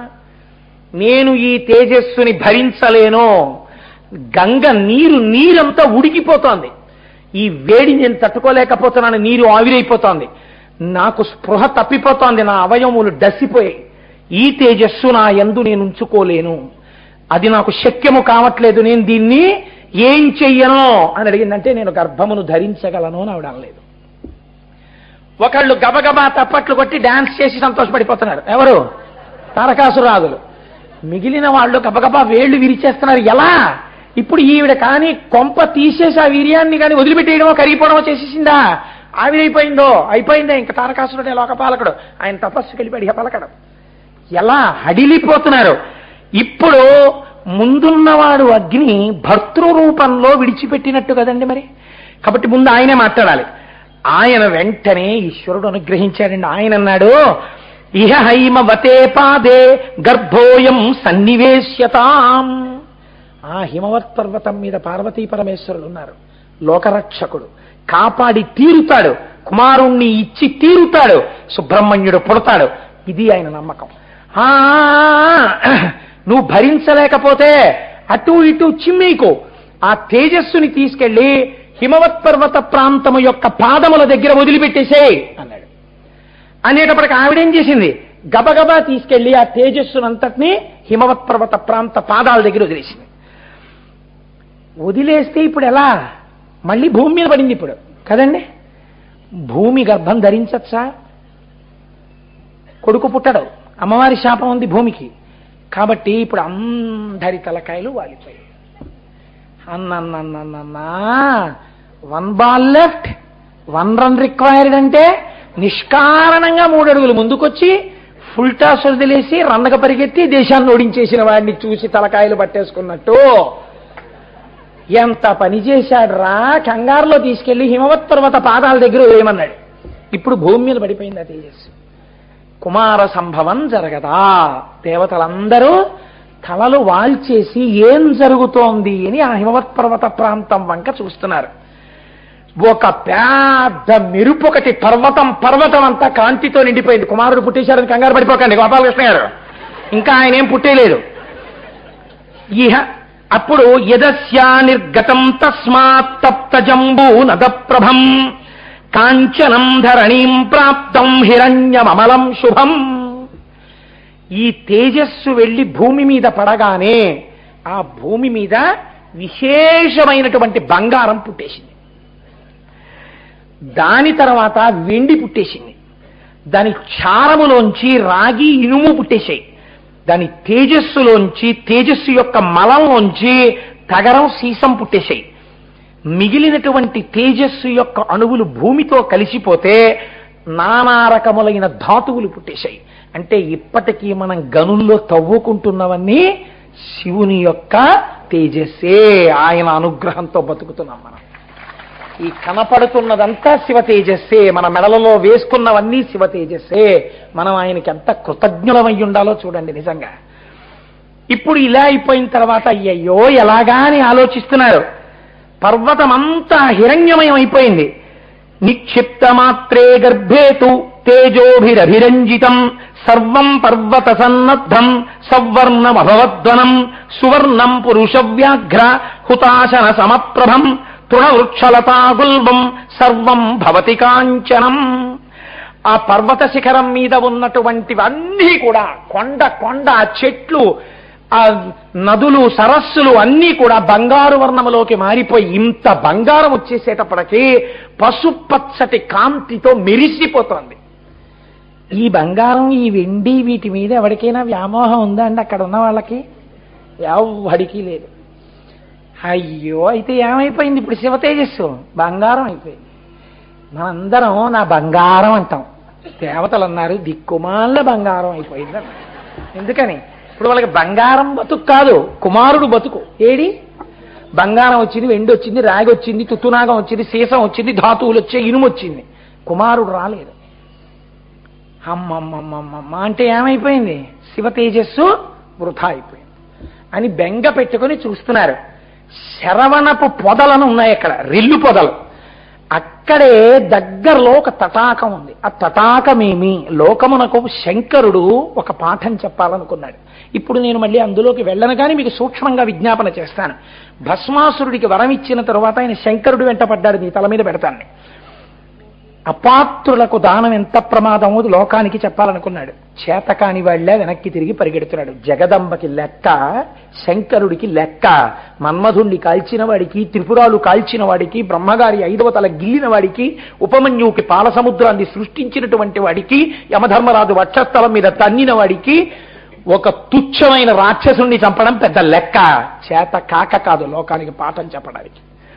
నేను ఈ తేజస్సుని భరించలేను గంగ నీరు నీరంతా ఉడికిపోతోంది ఈ వేడి నేను తట్టుకోలేకపోతున్నాను నీరు ఆవిరైపోతోంది నాకు స్పృహ తప్పిపోతోంది నా అవయవములు డసిపోయాయి ఈ తేజస్సు నా ఎందు నేను ఉంచుకోలేను అది నాకు శక్యము కావట్లేదు నేను దీన్ని ఏం చెయ్యను అని అడిగిందంటే నేను గర్భమును ధరించగలను అని ఆవిడ అనలేదు ఒకళ్ళు గబగబా తప్పట్లు కొట్టి డాన్స్ చేసి సంతోషపడిపోతున్నారు ఎవరు తారకాసురాదులు మిగిలిన వాళ్ళు గబగబా వేళ్లు విరిచేస్తున్నారు ఎలా ఇప్పుడు ఈవిడ కానీ కొంప తీసేసి ఆ వీర్యాన్ని కానీ వదిలిపెట్టేయడమో కరిగిపోవడమో చేసేసిందా ఆవిరైపోయిందో అయిపోయిందా ఇంకా తారకాసురుడే లోకపాలకుడు ఆయన తపస్సుకి వెళ్ళిపోయాడు ఇక పలకడం ఎలా హడిలిపోతున్నారు ఇప్పుడు ముందున్నవాడు అగ్ని భర్తృ రూపంలో విడిచిపెట్టినట్టు కదండి మరి కాబట్టి ముందు ఆయనే మాట్లాడాలి ఆయన వెంటనే ఈశ్వరుడు అనుగ్రహించాడండి ఆయన అన్నాడు ఇహ హైమ వతే పాదే గర్భోయం సన్నివేశ్యతాం ఆ హిమవత్ పర్వతం మీద పార్వతీ పరమేశ్వరులు ఉన్నారు లోకరక్షకుడు కాపాడి తీరుతాడు కుమారుణ్ణి ఇచ్చి తీరుతాడు సుబ్రహ్మణ్యుడు పుడతాడు ఇది ఆయన నమ్మకం ఆ నువ్వు భరించలేకపోతే అటు ఇటు చిమ్మీకు ఆ తేజస్సుని తీసుకెళ్లి హిమవత్ పర్వత ప్రాంతము యొక్క పాదముల దగ్గర వదిలిపెట్టేసేయ్ అన్నాడు అనేటప్పటికి ఆవిడేం చేసింది గబగబా తీసుకెళ్లి ఆ తేజస్సునంతటిని హిమవత్ పర్వత ప్రాంత పాదాల దగ్గర వదిలేసింది వదిలేస్తే ఇప్పుడు ఎలా మళ్ళీ భూమి మీద పడింది ఇప్పుడు కదండి భూమి గర్భం ధరించచ్చా కొడుకు పుట్టడు అమ్మవారి శాపం ఉంది భూమికి కాబట్టి ఇప్పుడు అందరి తలకాయలు వాలిపోయాయి అన్నన్నన్నన్నా one ball left one run required అంటే నిష్కారణంగా మూడు అడుగులు ముందుకొచ్చి ఫుల్ టాస్ వదిలేసి రన్నగ పరిగెత్తి దేశాన్ని ఓడించేసిన వాడిని చూసి తలకాయలు పట్టేసుకున్నట్టు ఎంత పని చేశాడు రా కంగారులో తీసుకెళ్లి హిమవత్ పర్వత పాదాల దగ్గర వేయమన్నాడు ఇప్పుడు భూమి మీద పడిపోయింది ఆ తేజస్సు కుమార సంభవం జరగదా దేవతలందరూ తలలు వాల్చేసి ఏం జరుగుతోంది అని ఆ హిమవత్ పర్వత ప్రాంతం వంక చూస్తున్నారు ఒక పెద్ద మెరుపు ఒకటి పర్వతం పర్వతం అంతా కాంతితో నిండిపోయింది కుమారుడు పుట్టేశాడని కంగారు పడిపోకండి గోపాలకృష్ణ గారు ఇంకా ఆయన ఏం పుట్టేయలేదు ఇహ అప్పుడు యదస్యా నిర్గతం తస్మాత్ తప్త జంబూ నదప్రభం కాంచనం ధరణీం ప్రాప్తం హిరణ్యమమలం శుభం ఈ తేజస్సు వెళ్లి భూమి మీద పడగానే ఆ భూమి మీద విశేషమైనటువంటి బంగారం పుట్టేసింది దాని తర్వాత వెండి పుట్టేసింది దాని క్షారములోంచి రాగి ఇనుము పుట్టేశాయి దాని తేజస్సులోంచి తేజస్సు యొక్క మలంలోంచి తగరం సీసం పుట్టేశాయి మిగిలినటువంటి తేజస్సు యొక్క అణువులు భూమితో కలిసిపోతే నానా రకములైన ధాతువులు పుట్టేశాయి అంటే ఇప్పటికీ మనం గనుల్లో తవ్వుకుంటున్నవన్నీ శివుని యొక్క తేజస్సే ఆయన అనుగ్రహంతో బతుకుతున్నాం మనం ఈ కనపడుతున్నదంతా శివ తేజస్సే మన మెడలలో వేసుకున్నవన్నీ శివ తేజస్సే మనం ఆయనకి ఎంత కృతజ్ఞులమై ఉండాలో చూడండి నిజంగా ఇప్పుడు ఇలా అయిపోయిన తర్వాత అయ్యయ్యో ఎలాగా అని ఆలోచిస్తున్నారు పర్వతమంతా హిరణ్యమయం అయిపోయింది నిక్షిప్త మాత్రే గర్భేతు తేజోభిరభిరంజితం సర్వం పర్వత సన్నద్ధం సవర్ణమభవద్వనం సువర్ణం పురుష వ్యాఘ్ర హుతాశన సమప్రభం తృణవృక్షలతాగుల్బం సర్వం భవతి కాంచనం ఆ పర్వత శిఖరం మీద ఉన్నటువంటివన్నీ కూడా కొండ కొండ చెట్లు ఆ నదులు సరస్సులు అన్నీ కూడా బంగారు వర్ణములోకి మారిపోయి ఇంత బంగారం వచ్చేసేటప్పటికి పసుపచ్చటి కాంతితో మెరిసిపోతోంది ఈ బంగారం ఈ వెండి వీటి మీద ఎవరికైనా వ్యామోహం ఉందా అండి అక్కడ ఉన్న వాళ్ళకి ఎవడికి లేదు అయ్యో అయితే ఏమైపోయింది ఇప్పుడు శివ తేజస్సు బంగారం అయిపోయింది మనందరం నా బంగారం అంటాం దేవతలు అన్నారు దిక్కుమాల బంగారం అయిపోయింది అన్నారు ఎందుకని ఇప్పుడు వాళ్ళకి బంగారం బతుకు కాదు కుమారుడు బతుకు ఏడి బంగారం వచ్చింది వెండి వచ్చింది రాగి వచ్చింది తుత్తునాగం వచ్చింది సీసం వచ్చింది ధాతువులు వచ్చాయి ఇనుము వచ్చింది కుమారుడు రాలేదు అమ్మమ్మమ్మమ్మ అంటే ఏమైపోయింది శివ తేజస్సు వృధా అయిపోయింది అని బెంగ పెట్టుకొని చూస్తున్నారు శరవణపు పొదలను ఉన్నాయి అక్కడ రెల్లు పొదలు అక్కడే దగ్గరలో ఒక తటాకం ఉంది ఆ తటాకమేమి లోకమునకు శంకరుడు ఒక పాఠం చెప్పాలనుకున్నాడు ఇప్పుడు నేను మళ్ళీ అందులోకి వెళ్ళను కానీ మీకు సూక్ష్మంగా విజ్ఞాపన చేస్తాను భస్మాసురుడికి వరం ఇచ్చిన తరువాత ఆయన శంకరుడు వెంట పడ్డాడు నీ తల మీద పెడతాను అపాత్రులకు దానం ఎంత ప్రమాదమో లోకానికి చెప్పాలనుకున్నాడు చేతకాని వాళ్లే వెనక్కి తిరిగి పరిగెడుతున్నాడు జగదంబకి లెక్క శంకరుడికి లెక్క మన్మధుణ్ణి కాల్చిన వాడికి త్రిపురాలు కాల్చిన వాడికి బ్రహ్మగారి ఐదవ తల గిల్లిన వాడికి ఉపమన్యువుకి పాల సముద్రాన్ని సృష్టించినటువంటి వాడికి యమధర్మరాజు వక్షస్థలం మీద తన్నిన వాడికి ఒక తుచ్చమైన రాక్షసుణ్ణి చంపడం పెద్ద లెక్క చేత కాక కాదు లోకానికి పాఠం చెప్పడానికి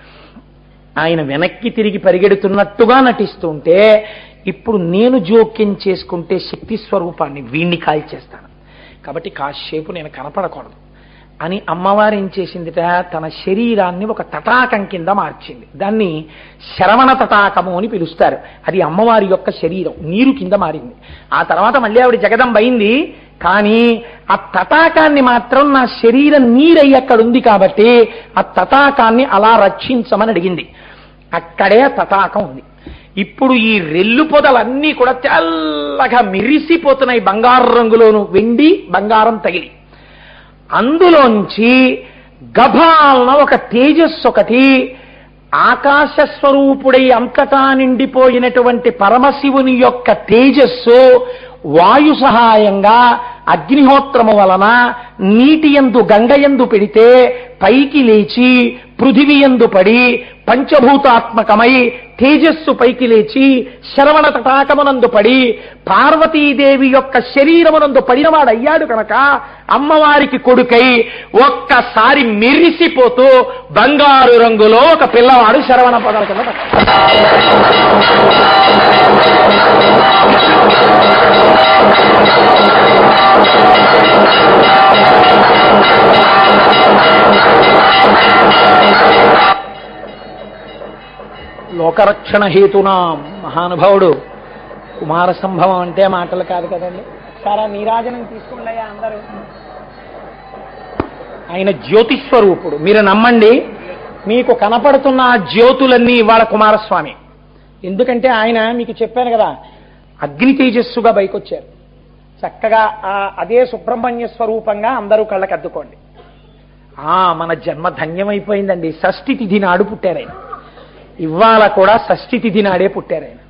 ఆయన వెనక్కి తిరిగి పరిగెడుతున్నట్టుగా నటిస్తుంటే ఇప్పుడు నేను జోక్యం చేసుకుంటే శక్తి స్వరూపాన్ని వీణ్ణి కాల్చేస్తాను కాబట్టి కాసేపు నేను కనపడకూడదు అని అమ్మవారు ఏం చేసిందిట తన శరీరాన్ని ఒక తటాకం కింద మార్చింది దాన్ని శరవణ తటాకము అని పిలుస్తారు అది అమ్మవారి యొక్క శరీరం నీరు కింద మారింది ఆ తర్వాత మళ్ళీ ఆవిడ జగదంబ అయింది కానీ ఆ తటాకాన్ని మాత్రం నా శరీరం నీరై అక్కడ ఉంది కాబట్టి ఆ తటాకాన్ని అలా రక్షించమని అడిగింది అక్కడే ఆ తటాకం ఉంది ఇప్పుడు ఈ రెల్లు పొదలన్నీ కూడా తెల్లగా మెరిసిపోతున్నాయి బంగారు రంగులోను వెండి బంగారం తగిలి అందులోంచి గభాలన ఒక తేజస్సు ఒకటి ఆకాశ స్వరూపుడై అంతటా నిండిపోయినటువంటి పరమశివుని యొక్క తేజస్సు వాయు సహాయంగా అగ్నిహోత్రము వలన నీటి ఎందు గంగయందు పెడితే పైకి లేచి పృథివీ ఎందు పడి పంచభూతాత్మకమై తేజస్సు పైకి లేచి శరవణ తటాకమునందు పడి పార్వతీదేవి యొక్క శరీరమునందు పడినవాడు అయ్యాడు కనుక అమ్మవారికి కొడుకై ఒక్కసారి మెరిసిపోతూ బంగారు రంగులో ఒక పిల్లవాడు శరవణ పదాల కింద పడ్డాడు. లోకరక్షణ హేతునాం మహానుభావుడు కుమార సంభవం అంటే మాటలు కాదు కదండి సారా నీరాజనం తీసుకుండయా అందరూ ఆయన జ్యోతిస్వరూపుడు మీరు నమ్మండి మీకు కనపడుతున్న ఆ జ్యోతులన్నీ ఇవాళ కుమారస్వామి ఎందుకంటే ఆయన మీకు చెప్పాను కదా అగ్ని తేజస్సుగా బయకొచ్చారు చక్కగా ఆ అదే సుబ్రహ్మణ్య స్వరూపంగా అందరూ కళ్ళకి అద్దుకోండి ఆ మన జన్మ ధన్యమైపోయిందండి షష్ఠి తిథి నాడు పుట్టారు ఆయన ఇవాళ కూడా షష్ఠి తిథి నాడే పుట్టారు ఆయన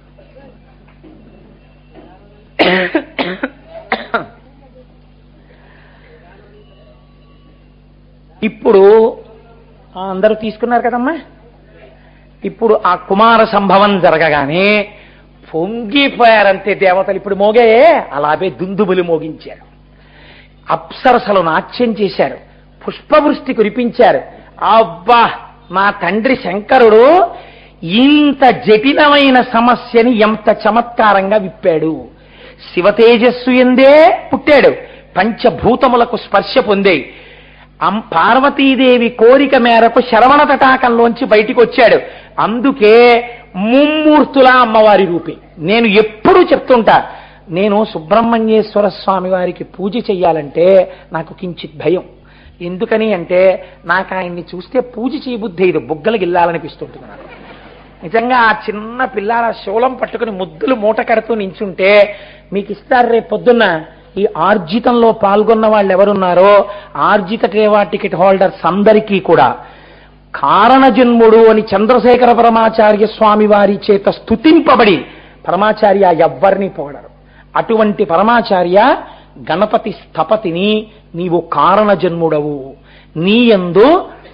ఇప్పుడు ఆ, అందరూ తీసుకున్నారు కదమ్మా ఇప్పుడు ఆ కుమార సంభవం జరగగానే పొంగిపోయారంతే దేవతలు ఇప్పుడు మోగాయే అలాగే దుందుబులు మోగించారు అప్సరసలు నాట్యం చేశారు పుష్పవృష్టి కురిపించారు అబ్బా మా తండ్రి శంకరుడు ఇంత జటిలమైన సమస్యని ఎంత చమత్కారంగా విప్పాడు శివ తేజస్సు ఎందే పుట్టాడు పంచభూతములకు స్పర్శ పొందే అం పార్వతీదేవి కోరిక మేరకు శరవణ తటాకంలోంచి బయటికి వచ్చాడు అందుకే ముమ్మూర్తుల అమ్మవారి రూపే నేను ఎప్పుడూ చెప్తుంటా నేను సుబ్రహ్మణ్యేశ్వర స్వామి వారికి పూజ చెయ్యాలంటే నాకు కించిత్ భయం ఎందుకని అంటే నాకు ఆయన్ని చూస్తే పూజ చేయబుద్ధి ఇది బుగ్గలు గిల్లాలనిపిస్తుంటుంది నాకు నిజంగా ఆ చిన్న పిల్లాడ శూలం పట్టుకుని ముద్దులు మూట కడుతూ నించుంటే మీకు ఇస్తారు రేపు పొద్దున్న ఈ ఆర్జితంలో పాల్గొన్న వాళ్ళు ఎవరున్నారో ఆర్జిత టేవా టికెట్ హోల్డర్స్ అందరికీ కూడా కారణజన్ముడు అని చంద్రశేఖర పరమాచార్య స్వామి వారి చేత స్తుతింపబడి పరమాచార్య ఎవ్వరిని పొగడరు అటువంటి పరమాచార్య గణపతి స్థపతిని నీవు కారణజన్ముడవు నీయందు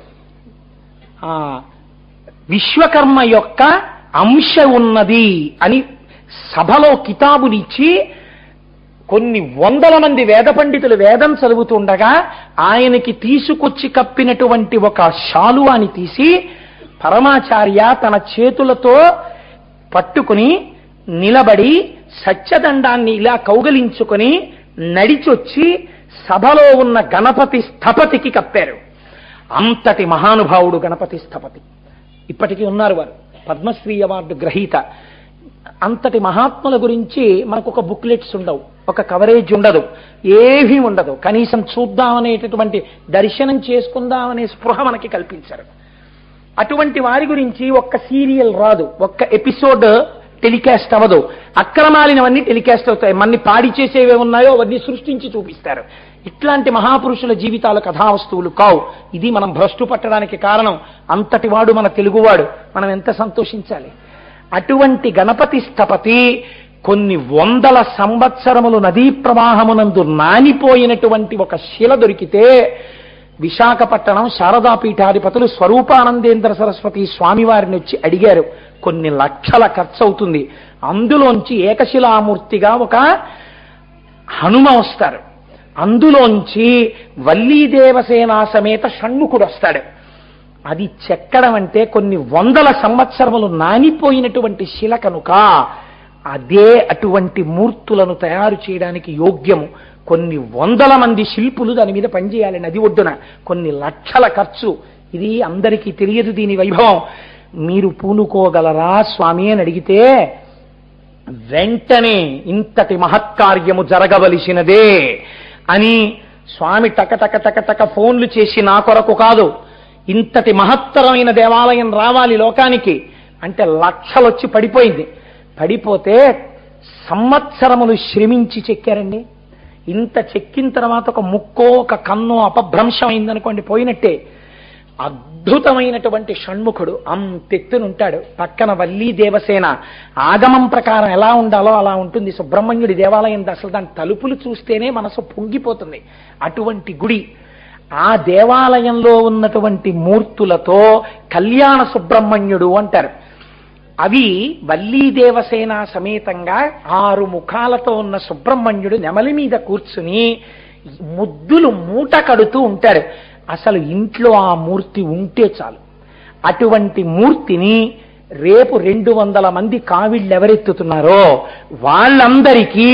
ఆ విశ్వకర్మ యొక్క అంశ ఉన్నది అని సభలో కితాబునిచ్చి కొన్ని వందల మంది వేద పండితులు వేదం చదువుతుండగా ఆయనకి తీసుకొచ్చి కప్పినటువంటి ఒక శాలువాని తీసి పరమాచార్య తన చేతులతో పట్టుకుని నిలబడి సత్యదండాన్ని ఇలా కౌగలించుకొని నడిచొచ్చి సభలో ఉన్న గణపతి స్థపతికి కప్పారు అంతటి మహానుభావుడు గణపతి స్థపతి ఇప్పటికీ ఉన్నారు వారు పద్మశ్రీ అవార్డు గ్రహీత అంతటి మహాత్ముల గురించి మనకు ఒక బుక్లెట్స్ ఉండవు ఒక కవరేజ్ ఉండదు ఏమీ ఉండదు కనీసం చూద్దామనేటటువంటి దర్శనం చేసుకుందామనే స్పృహ మనకి కల్పించరు అటువంటి వారి గురించి ఒక్క సీరియల్ రాదు ఒక్క ఎపిసోడ్ టెలికాస్ట్ అవ్వదు అక్రమాలినవన్నీ టెలికాస్ట్ అవుతాయి మన్ని పాడి చేసేవే ఉన్నాయో అవన్నీ సృష్టించి చూపిస్తారు ఇట్లాంటి మహాపురుషుల జీవితాలు కథావస్తువులు కావు ఇది మనం భ్రష్టు పట్టడానికి కారణం అంతటి వాడు మన తెలుగువాడు మనం ఎంత సంతోషించాలి అటువంటి గణపతి స్థపతి కొన్ని వందల సంవత్సరములు నదీ ప్రవాహమునందు నానిపోయినటువంటి ఒక శిల దొరికితే విశాఖపట్టణం శారదా పీఠాధిపతులు స్వరూపానందేంద్ర సరస్వతి స్వామివారిని వచ్చి అడిగారు కొన్ని లక్షల ఖర్చు అవుతుంది అందులోంచి ఏకశిలామూర్తిగా ఒక హనుమ వస్తారు అందులోంచి వల్లీదేవసేనా సమేత షణ్ముఖుడు వస్తాడు అది చెక్కడం అంటే కొన్ని వందల సంవత్సరములు నానిపోయినటువంటి శిల కనుక అదే అటువంటి మూర్తులను తయారు చేయడానికి యోగ్యము కొన్ని వందల మంది శిల్పులు దాని మీద పనిచేయాలి నది ఒడ్డున కొన్ని లక్షల ఖర్చు ఇది అందరికీ తెలియదు దీని వైభవం మీరు పూనుకోగలరా స్వామి అని అడిగితే వెంటనే ఇంతటి మహత్కార్యము జరగవలసినదే అని స్వామి టక టక టక టక ఫోన్లు చేసి నా కొరకు కాదు ఇంతటి మహత్తరమైన దేవాలయం రావాలి లోకానికి అంటే లక్షలొచ్చి పడిపోయింది పడిపోతే సంవత్సరములు శ్రమించి చెక్కారండి ఇంత చెక్కిన తర్వాత ఒక ముక్కో ఒక కన్నో అపభ్రంశం అయిందనుకోండి పోయినట్టే అద్భుతమైనటువంటి షణ్ముఖుడు అంతెత్తునుంటాడు పక్కన వల్లీ దేవసేన ఆగమం ప్రకారం ఎలా ఉండాలో అలా ఉంటుంది సుబ్రహ్మణ్యుడి దేవాలయం అసలు దాని తలుపులు చూస్తేనే మనసు పొంగిపోతుంది అటువంటి గుడి ఆ దేవాలయంలో ఉన్నటువంటి మూర్తులతో కళ్యాణ సుబ్రహ్మణ్యుడు అంటారు అవి వల్లీ దేవసేన సమేతంగా ఆరు ముఖాలతో ఉన్న సుబ్రహ్మణ్యుడు నెమలి మీద కూర్చుని ముద్దులు మూట కడుతూ ఉంటాడు అసలు ఇంట్లో ఆ మూర్తి ఉంటే చాలు అటువంటి మూర్తిని రేపు రెండు వందల మంది కావిళ్ళు ఎవరెత్తుతున్నారో వాళ్ళందరికీ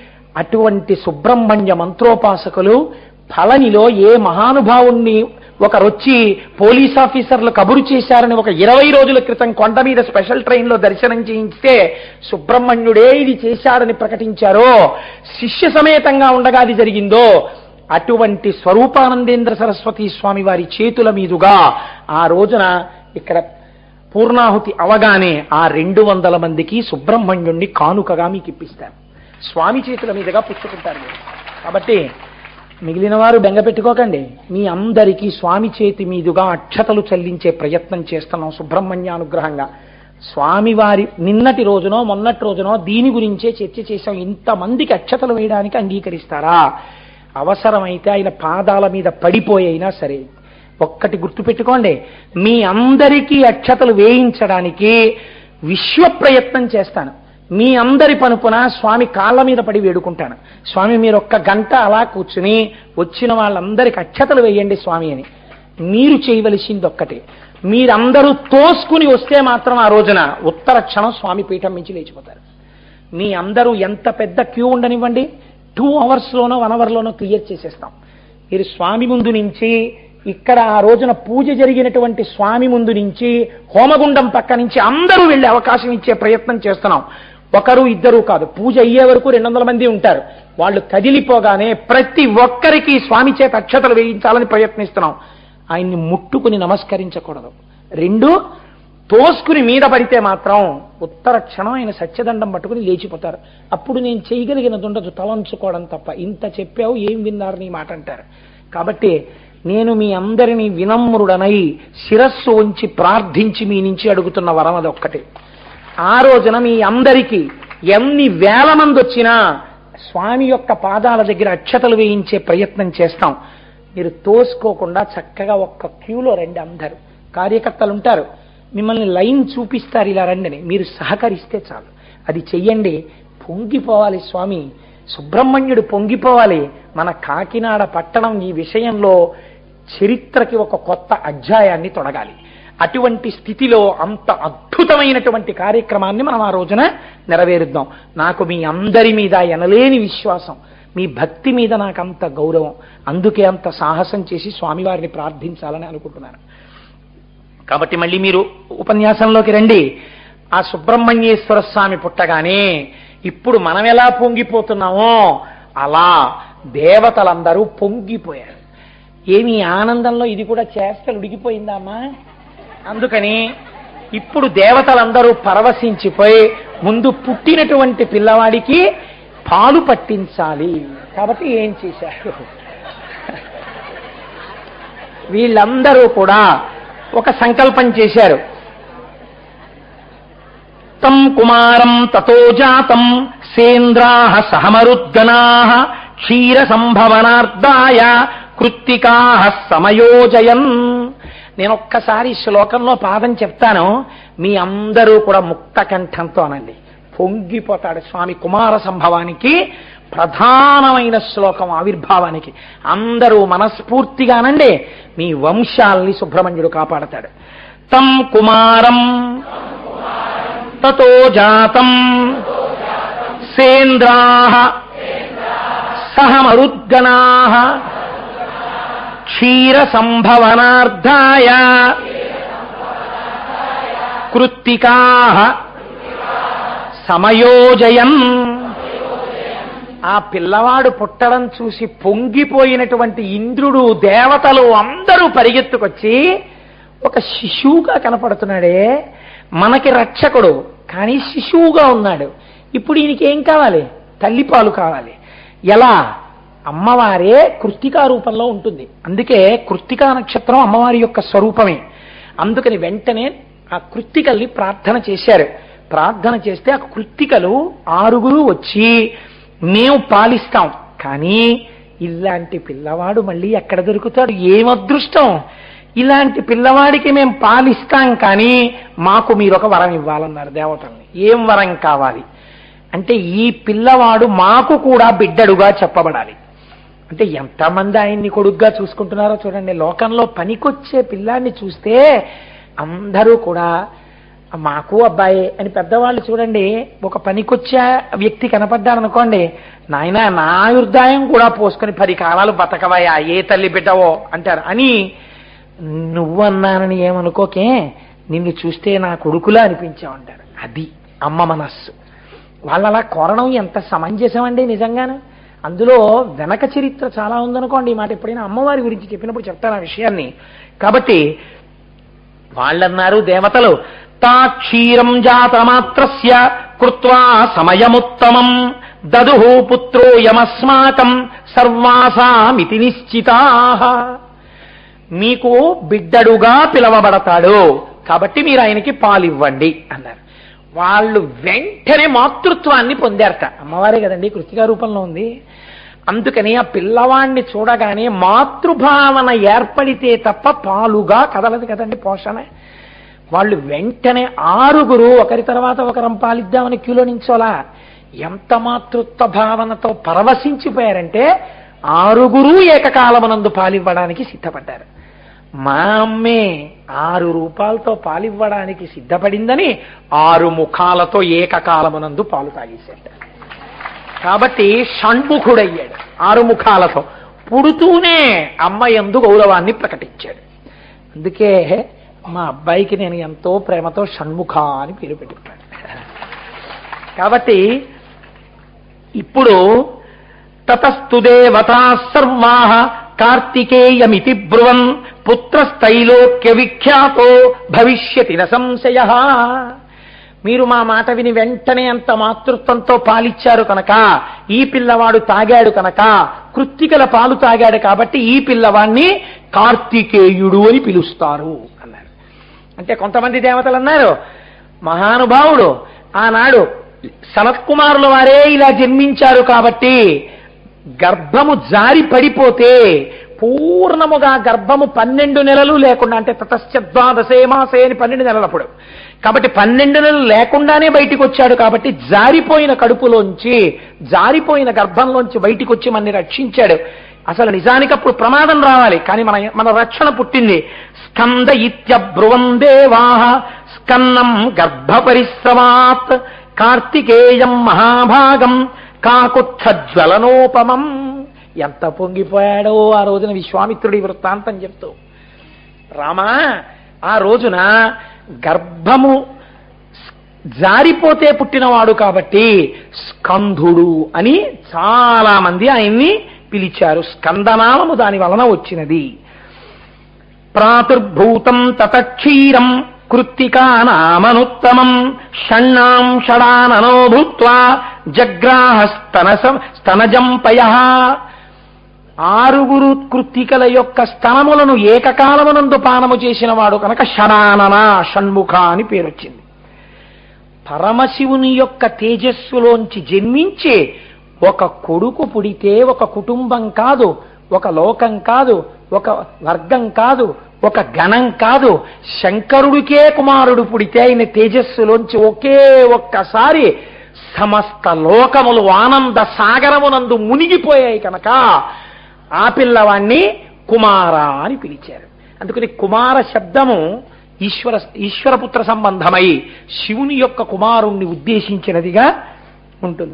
అటువంటి సుబ్రహ్మణ్య మంత్రోపాసకులు ఫలనిలో ఏ మహానుభావుణ్ణి ఒకరొచ్చి పోలీస్ ఆఫీసర్లు కబురు చేశారని ఒక ఇరవై రోజుల క్రితం కొండ మీద స్పెషల్ ట్రైన్లో దర్శనం చేయిస్తే సుబ్రహ్మణ్యుడే ఇది చేశాడని ప్రకటించారో శిష్య సమేతంగా ఉండగా అది జరిగిందో అటువంటి స్వరూపానందేంద్ర సరస్వతి స్వామి వారి చేతుల మీదుగా ఆ రోజున ఇక్కడ పూర్ణాహుతి అవగానే ఆ రెండు వందల మందికి సుబ్రహ్మణ్యుణ్ణి కానుకగా మీకు ఇప్పిస్తారు స్వామి చేతుల మీదుగా పుచ్చుకుంటారు మీరు కాబట్టి మిగిలిన వారు బెంగ పెట్టుకోకండి మీ అందరికీ స్వామి చేతి మీదుగా అక్షతలు చెల్లించే ప్రయత్నం చేస్తున్నాం సుబ్రహ్మణ్యానుగ్రహంగా స్వామివారి నిన్నటి రోజునో మొన్నటి రోజునో దీని గురించే చర్చ చేశాం ఇంతమందికి అక్షతలు వేయడానికి అంగీకరిస్తారా అవసరమైతే ఆయన పాదాల మీద పడిపోయైనా సరే ఒక్కటి గుర్తుపెట్టుకోండి మీ అందరికీ అక్షతలు వేయించడానికి విశ్వ ప్రయత్నం చేస్తాను మీ అందరి పనుపున స్వామి కాళ్ళ మీద పడి వేడుకుంటాను స్వామి మీరు ఒక్క గంట అలా కూర్చుని వచ్చిన వాళ్ళందరికి అక్షతలు వేయండి స్వామి అని మీరు చేయవలసింది ఒక్కటే మీరందరూ తోసుకుని వస్తే మాత్రం ఆ రోజున ఉత్తర క్షణం స్వామి పీఠం మించి లేచిపోతారు మీ అందరూ ఎంత పెద్ద క్యూ ఉండనివ్వండి టూ అవర్స్లోనో వన్ అవర్లోనో క్లియర్ చేసేస్తాం మీరు స్వామి ముందు నుంచి ఇక్కడ ఆ రోజున పూజ జరిగినటువంటి స్వామి ముందు నుంచి హోమగుండం పక్క నుంచి అందరూ వెళ్ళే అవకాశం ఇచ్చే ప్రయత్నం చేస్తున్నాం ఒకరు ఇద్దరు కాదు పూజ అయ్యే వరకు రెండు వందల మంది ఉంటారు వాళ్ళు కదిలిపోగానే ప్రతి ఒక్కరికి స్వామి చేత అక్షతలు వేయించాలని ప్రయత్నిస్తున్నాం ఆయన్ని ముట్టుకుని నమస్కరించకూడదు రెండు తోసుకుని మీద పడితే మాత్రం ఉత్తర క్షణం ఆయన సత్యదండం పట్టుకుని లేచిపోతారు అప్పుడు నేను చేయగలిగినది ఉండదు తలంచుకోవడం తప్ప ఇంత చెప్పావు ఏం విన్నారు నీ మాట అంటారు కాబట్టి నేను మీ అందరినీ వినమ్రుడనై శిరస్సు ఉంచి ప్రార్థించి మీ నుంచి అడుగుతున్న వరం అది ఒక్కటే ఆ రోజున మీ అందరికీ ఎన్ని వేల మంది వచ్చినా స్వామి యొక్క పాదాల దగ్గర అక్షతలు వేయించే ప్రయత్నం చేస్తాం మీరు తోసుకోకుండా చక్కగా ఒక్క క్యూలో రండి అందరు కార్యకర్తలు ఉంటారు మిమ్మల్ని లైన్ చూపిస్తారు ఇలా రండిని మీరు సహకరిస్తే చాలు అది చెయ్యండి పొంగిపోవాలి స్వామి సుబ్రహ్మణ్యుడు పొంగిపోవాలి మన కాకినాడ పట్టణం ఈ విషయంలో చరిత్రకి ఒక కొత్త అధ్యాయాన్ని తొడగాలి అటువంటి స్థితిలో అంత అద్భుతమైనటువంటి కార్యక్రమాన్ని మనం ఆ రోజున నెరవేరుద్దాం నాకు మీ అందరి మీద ఎనలేని విశ్వాసం మీ భక్తి మీద నాకు అంత గౌరవం అందుకే అంత సాహసం చేసి స్వామివారిని ప్రార్థించాలని అనుకుంటున్నాను కాబట్టి మళ్ళీ మీరు ఉపన్యాసంలోకి రండి ఆ సుబ్రహ్మణ్యేశ్వర స్వామి పుట్టగానే ఇప్పుడు మనం ఎలా పొంగిపోతున్నామో అలా దేవతలందరూ పొంగిపోయారు ఏమి ఆనందంలో ఇది కూడా చేష్టలు ఉడిగిపోయిందమ్మా అందుకని ఇప్పుడు దేవతలందరూ పరవశించిపోయి ముందు పుట్టినటువంటి పిల్లవాడికి పాలు పట్టించాలి కాబట్టి ఏం చేశారు వీళ్ళందరూ కూడా ఒక సంకల్పం చేశారు తం కుమారం తతో జాతం సేంద్రా సహమరుద్గనా క్షీర సంభవనార్థాయ కృత్తికా సమయోజయన్ నేను ఒక్కసారి శ్లోకంలో పాదం చెప్తాను మీ అందరూ కూడా ముక్త కంఠంతో అనండి పొంగిపోతాడు స్వామి కుమార సంభవానికి ప్రధానమైన శ్లోకం ఆవిర్భావానికి అందరూ మనస్ఫూర్తిగా అనండి మీ వంశాల్ని సుబ్రహ్మణ్యుడు కాపాడతాడు తం కుమారం తతో జాతం సేంద్రా సహమరుద్గనా క్షీర సంభవనార్థాయ కృత్తికా సమయోజయం ఆ పిల్లవాడు పుట్టడం చూసి పొంగిపోయినటువంటి ఇంద్రుడు దేవతలు అందరూ పరిగెత్తుకొచ్చి ఒక శిశువుగా కనపడుతున్నాడే మనకి రక్షకుడు కానీ శిశువుగా ఉన్నాడు ఇప్పుడు ఈయనకి ఏం కావాలి తల్లిపాలు కావాలి ఎలా అమ్మవారే కృత్తికా రూపంలో ఉంటుంది అందుకే కృత్తికా నక్షత్రం అమ్మవారి యొక్క స్వరూపమే అందుకని వెంటనే ఆ కృత్తికల్ని ప్రార్థన చేశారు ప్రార్థన చేస్తే ఆ కృత్తికలు ఆరుగురు వచ్చి మేము పాలిస్తాం కానీ ఇలాంటి పిల్లవాడు మళ్ళీ ఎక్కడ దొరుకుతాడు ఏం అదృష్టం ఇలాంటి పిల్లవాడికి మేము పాలిస్తాం కానీ మాకు మీరు ఒక వరం ఇవ్వాలన్నారు దేవతల్ని ఏం వరం కావాలి అంటే ఈ పిల్లవాడు మాకు కూడా బిడ్డడుగా చెప్పబడాలి అంటే ఎంతమంది ఆయన్ని కొడుగ్గా చూసుకుంటున్నారో చూడండి లోకంలో పనికొచ్చే పిల్లాన్ని చూస్తే అందరూ కూడా మాకు అబ్బాయి అని పెద్దవాళ్ళు చూడండి ఒక పనికొచ్చే వ్యక్తి కనపడ్డారనుకోండి నాయన నా ఆయుర్దాయం కూడా పోసుకొని పది కాలాలు బతకవయ్యా ఏ తల్లి బిడ్డవో అంటారు అని నువ్వన్నానని ఏమనుకోకే నిన్ను చూస్తే నా కొడుకులా అనిపించావంటారు అది అమ్మ మనస్సు వాళ్ళలా కోరడం ఎంత సమంజసం అండి నిజంగాను అందులో వెనక చరిత్ర చాలా ఉందనుకోండి ఈ మాట ఎప్పుడైనా అమ్మవారి గురించి చెప్పినప్పుడు చెప్తాను ఆ విషయాన్ని కాబట్టి వాళ్ళన్నారు దేవతలు తా క్షీరం జాతమాత్రస్య కృత్వా సమయముత్తమం దదుహు పుత్రోయమస్మాకం సర్వాసామితి నిశ్చితా మీకు బిడ్డడుగా పిలవబడతాడు కాబట్టి మీరు ఆయనకి పాలివ్వండి అన్నారు వాళ్ళు వెంటనే మాతృత్వాన్ని పొందారట అమ్మవారే కదండి కృతికా రూపంలో ఉంది అందుకని ఆ పిల్లవాణ్ణి చూడగానే మాతృభావన ఏర్పడితే తప్ప పాలుగా కదలదు కదండి పోషణ వాళ్ళు వెంటనే ఆరుగురు ఒకరి తర్వాత ఒకరం పాలిద్దామని క్యూలో నించోలా ఎంత మాతృత్వ భావనతో పరవశించిపోయారంటే ఆరుగురు ఏకకాలమునందు పాలివ్వడానికి సిద్ధపడ్డారు మా అమ్మే ఆరు రూపాయలతో పాలివ్వడానికి సిద్ధపడిందని ఆరు ముఖాలతో ఏకకాలమునందు పాలు తాగేశాడు కాబట్టి షణ్ముఖుడయ్యాడు ఆరు ముఖాలతో పుడుతూనే అమ్మ ఎందు గౌరవాన్ని ప్రకటించాడు అందుకే మా అబ్బాయికి నేను ఎంతో ప్రేమతో షణ్ముఖ అని పేరు పెట్టుకున్నాను కాబట్టి ఇప్పుడు తతస్తు దేవతా సర్వా కార్తికేయమితి బ్రువన్ పుత్రస్థైలోక్య విఖ్యాతో భవిష్యతి న సంశయ మీరు మా మాట విని వెంటనే అంత మాతృత్వంతో పాలిచ్చారు కనుక ఈ పిల్లవాడు తాగాడు కనుక కృత్తికల పాలు తాగాడు కాబట్టి ఈ పిల్లవాణ్ణి కార్తికేయుడు అని పిలుస్తారు అన్నారు అంటే కొంతమంది దేవతలు అన్నారు మహానుభావుడు ఆనాడు సనత్కుమారుల వారే ఇలా జన్మించారు కాబట్టి గర్భము జారి పడిపోతే పూర్ణముగా గర్భము పన్నెండు నెలలు లేకుండా అంటే తతశ్చద్వాదశే మాసే అని పన్నెండు నెలలప్పుడు కాబట్టి పన్నెండు నెలలు లేకుండానే బయటికి వచ్చాడు కాబట్టి జారిపోయిన కడుపులోంచి జారిపోయిన గర్భంలోంచి బయటికి వచ్చి మనని రక్షించాడు అసలు నిజానికి అప్పుడు ప్రమాదం రావాలి కానీ మన మన రక్షణ పుట్టింది స్కంద ఇత్యబ్రువం దేవాహ స్కన్నం గర్భ పరిశ్రమాత్ కార్తికేయం మహాభాగం కాకుత్సజ్వలనోపమం ఎంత పొంగిపోయాడో ఆ రోజున విశ్వామిత్రుడి వృత్తాంతం చెప్తూ రామా ఆ రోజున గర్భము జారిపోతే పుట్టినవాడు కాబట్టి స్కంధుడు అని చాలా మంది ఆయన్ని పిలిచారు స్కందనామము దాని వలన వచ్చినది ప్రాతుర్భూతం తతక్షీరం కృత్తికానామనుత్తమం షణ్ణాం షడాననో భూత్వా జగ్రాహ స్తనస స్తనజంపయ ఆరుగురు కృత్తికల యొక్క స్తనములను ఏకకాలమునందు పానము చేసిన వాడు కనుక షడానన షణ్ముఖ అని పేరొచ్చింది పరమశివుని యొక్క తేజస్సులోంచి జన్మించి ఒక కొడుకు పుడితే ఒక కుటుంబం కాదు ఒక లోకం కాదు ఒక వర్గం కాదు ఒక గణం కాదు శంకరుడికే కుమారుడు పుడితే ఆయన తేజస్సులోంచి ఒకే ఒక్కసారి సమస్త లోకములు ఆనంద సాగరమునందు మునిగిపోయాయి కనుక ఆ పిల్లవాణ్ణి కుమార అని పిలిచారు అందుకని కుమార శబ్దము ఈశ్వర ఈశ్వరపుత్ర సంబంధమై శివుని యొక్క కుమారుణ్ణి ఉద్దేశించినదిగా ఉంటుంది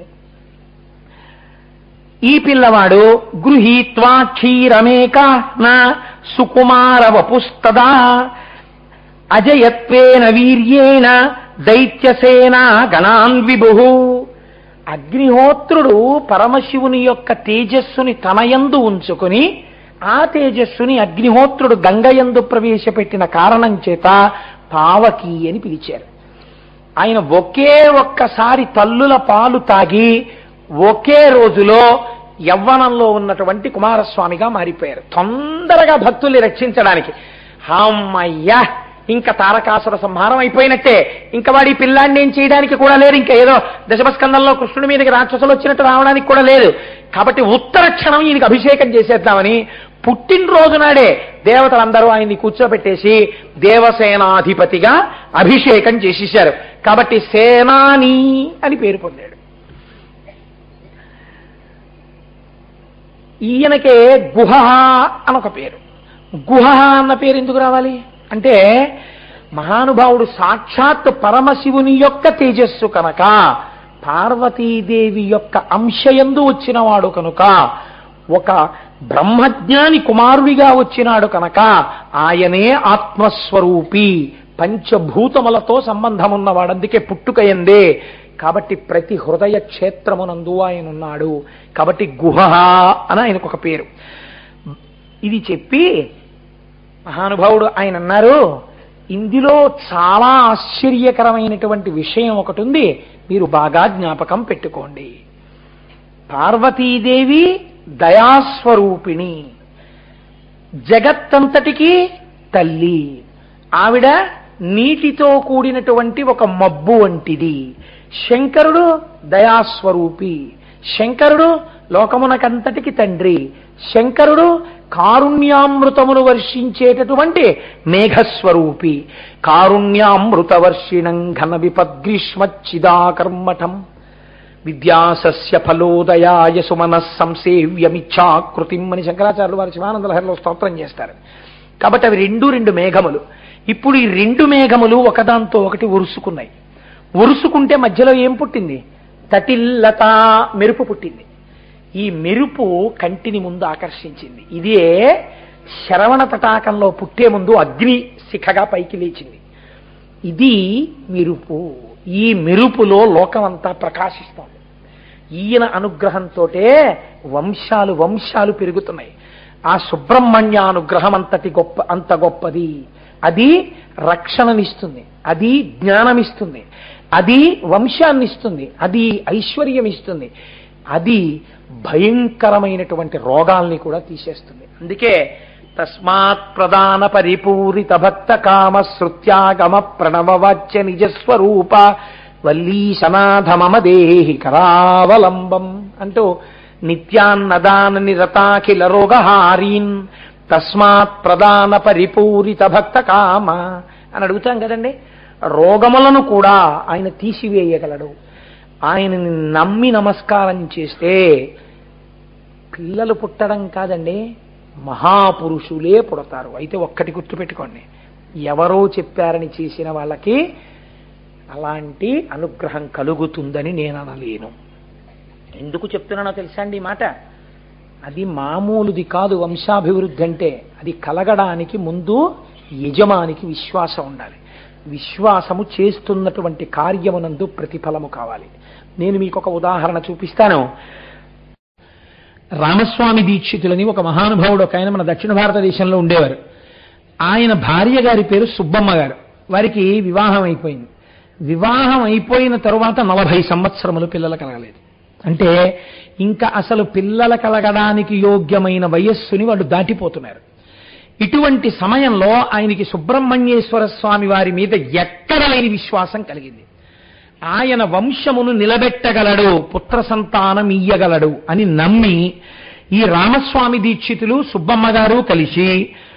ఈ పిల్లవాడు గృహీత్వా క్షీరమేక నా సుకుమార వపుస్తదా అజయత్వేన వీర్యేణ దైత్యసేన గణాన్ విభు అగ్నిహోత్రుడు పరమశివుని యొక్క తేజస్సుని తనయందు ఉంచుకుని ఆ తేజస్సుని అగ్నిహోత్రుడు గంగయందు ప్రవేశపెట్టిన కారణం చేత పావకి అని పిలిచారు ఆయన ఒకే ఒక్కసారి తల్లుల పాలు తాగి ఒకే రోజులో యవ్వనంలో ఉన్నటువంటి కుమారస్వామిగా మారిపోయారు తొందరగా భక్తుల్ని రక్షించడానికి అమ్మయ్యా ఇంకా తారకాసుర సంహారం అయిపోయినట్టే ఇంకా వాడి ఈ పిల్లాన్ని ఏం చేయడానికి కూడా లేదు ఇంకా ఏదో దశమస్కందంలో కృష్ణుడి మీదకి రాక్షసులు వచ్చినట్టు రావడానికి కూడా లేదు కాబట్టి ఉత్తర క్షణం ఈయనకి అభిషేకం చేసేద్దామని పుట్టినరోజు నాడే దేవతలందరూ ఆయన్ని కూర్చోబెట్టేసి దేవసేనాధిపతిగా అభిషేకం చేసేశారు కాబట్టి సేనాని అని పేరు పొందాడు ఈయనకే గుహ అని ఒక పేరు గుహ అన్న పేరు ఎందుకు రావాలి అంటే మహానుభావుడు సాక్షాత్ పరమశివుని యొక్క తేజస్సు కనుక పార్వతీదేవి యొక్క అంశయందు వచ్చినవాడు కనుక ఒక బ్రహ్మజ్ఞాని కుమారుడిగా వచ్చినాడు కనుక ఆయనే ఆత్మస్వరూపి పంచభూతములతో సంబంధం ఉన్నవాడు అందుకే పుట్టుక ఎందే కాబట్టి ప్రతి హృదయ క్షేత్రమునందు ఆయన ఉన్నాడు కాబట్టి గుహ అని ఆయనకు ఒక పేరు ఇది చెప్పి మహానుభావుడు ఆయన అన్నారు ఇందులో చాలా ఆశ్చర్యకరమైనటువంటి విషయం ఒకటి ఉంది మీరు బాగా జ్ఞాపకం పెట్టుకోండి పార్వతీదేవి దయాస్వరూపిణి జగత్తంతటికి తల్లి ఆవిడ నీటితో కూడినటువంటి ఒక మబ్బు వంటిది శంకరుడు దయాస్వరూపి శంకరుడు లోకమునకంతటికి తండ్రి శంకరుడు కారుణ్యామృతమును వర్షించేటటువంటి మేఘస్వరూపి కారుణ్యామృత వర్షిణం ఘన విపద్గ్రీష్మచ్చిదాకర్మఠం విద్యాసస్య ఫలోదయాయ సుమన సంసేవ్యమిచ్ఛాకృతిం అని శంకరాచార్యులు వారి శివానంద లహరిలో స్తోత్రం చేస్తారు కాబట్టి అవి రెండు రెండు మేఘములు ఇప్పుడు ఈ రెండు మేఘములు ఒకదాంతో ఒకటి ఒరుసుకున్నాయి ఒరుసుకుంటే మధ్యలో ఏం పుట్టింది తటిల్లత మెరుపు పుట్టింది ఈ మెరుపు కంటిని ముందు ఆకర్షించింది ఇదే శరవణ తటాకంలో పుట్టే ముందు అగ్ని శిఖగా పైకి లేచింది ఇది మెరుపు ఈ మెరుపులో లోకమంతా ప్రకాశిస్తోంది ఈయన అనుగ్రహంతోటే వంశాలు వంశాలు పెరుగుతున్నాయి ఆ సుబ్రహ్మణ్య అనుగ్రహం అంతటి గొప్ప అంత గొప్పది అది రక్షణనిస్తుంది అది జ్ఞానమిస్తుంది అది వంశాన్నిస్తుంది అది ఐశ్వర్యం ఇస్తుంది అది భయంకరమైనటువంటి రోగాల్ని కూడా తీసేస్తుంది అందుకే తస్మాత్ ప్రధాన పరిపూరిత భక్త కామ శృత్యాగమ ప్రణవవాచ్య నిజస్వరూప వల్లీశనాథమమ దేహి కరావలంబం అంటూ నిత్యాన్నదాన నిరతాఖిల రోగహారీన్ తస్మాత్ ప్రధాన పరిపూరిత భక్త కామ అని అడుగుతాం కదండి రోగములను కూడా ఆయన తీసివేయగలడు ఆయనని నమ్మి నమస్కారం చేస్తే పిల్లలు పుట్టడం కాదండి మహాపురుషులే పుడతారు అయితే ఒక్కటి గుర్తుపెట్టుకోండి ఎవరో చెప్పారని చేసిన వాళ్ళకి అలాంటి అనుగ్రహం కలుగుతుందని నేను అనలేను ఎందుకు చెప్తున్నానో తెలుసా అండి ఈ మాట అది మామూలుది కాదు వంశాభివృద్ధి అంటే అది కలగడానికి ముందు యజమానికి విశ్వాసం ఉండాలి విశ్వాసము చేస్తున్నటువంటి కార్యమునందు ప్రతిఫలము కావాలి నేను మీకు ఒక ఉదాహరణ చూపిస్తాను రామస్వామి దీక్షితులని ఒక మహానుభావుడు ఒక ఆయన మన దక్షిణ భారతదేశంలో ఉండేవారు ఆయన భార్య గారి పేరు సుబ్బమ్మ గారు వారికి వివాహం అయిపోయింది వివాహం అయిపోయిన తరువాత నలభై సంవత్సరములు పిల్లలు కలగలేదు అంటే ఇంకా అసలు పిల్లల కలగడానికి యోగ్యమైన వయస్సుని వాళ్ళు దాటిపోతున్నారు ఇటువంటి సమయంలో ఆయనకి సుబ్రహ్మణ్యేశ్వర స్వామి వారి మీద ఎక్కడ లేని విశ్వాసం కలిగింది ఆయన వంశమును నిలబెట్టగలడు పుత్ర సంతానం ఇయ్యగలడు అని నమ్మి ఈ రామస్వామి దీక్షితులు సుబ్బమ్మ గారు కలిసి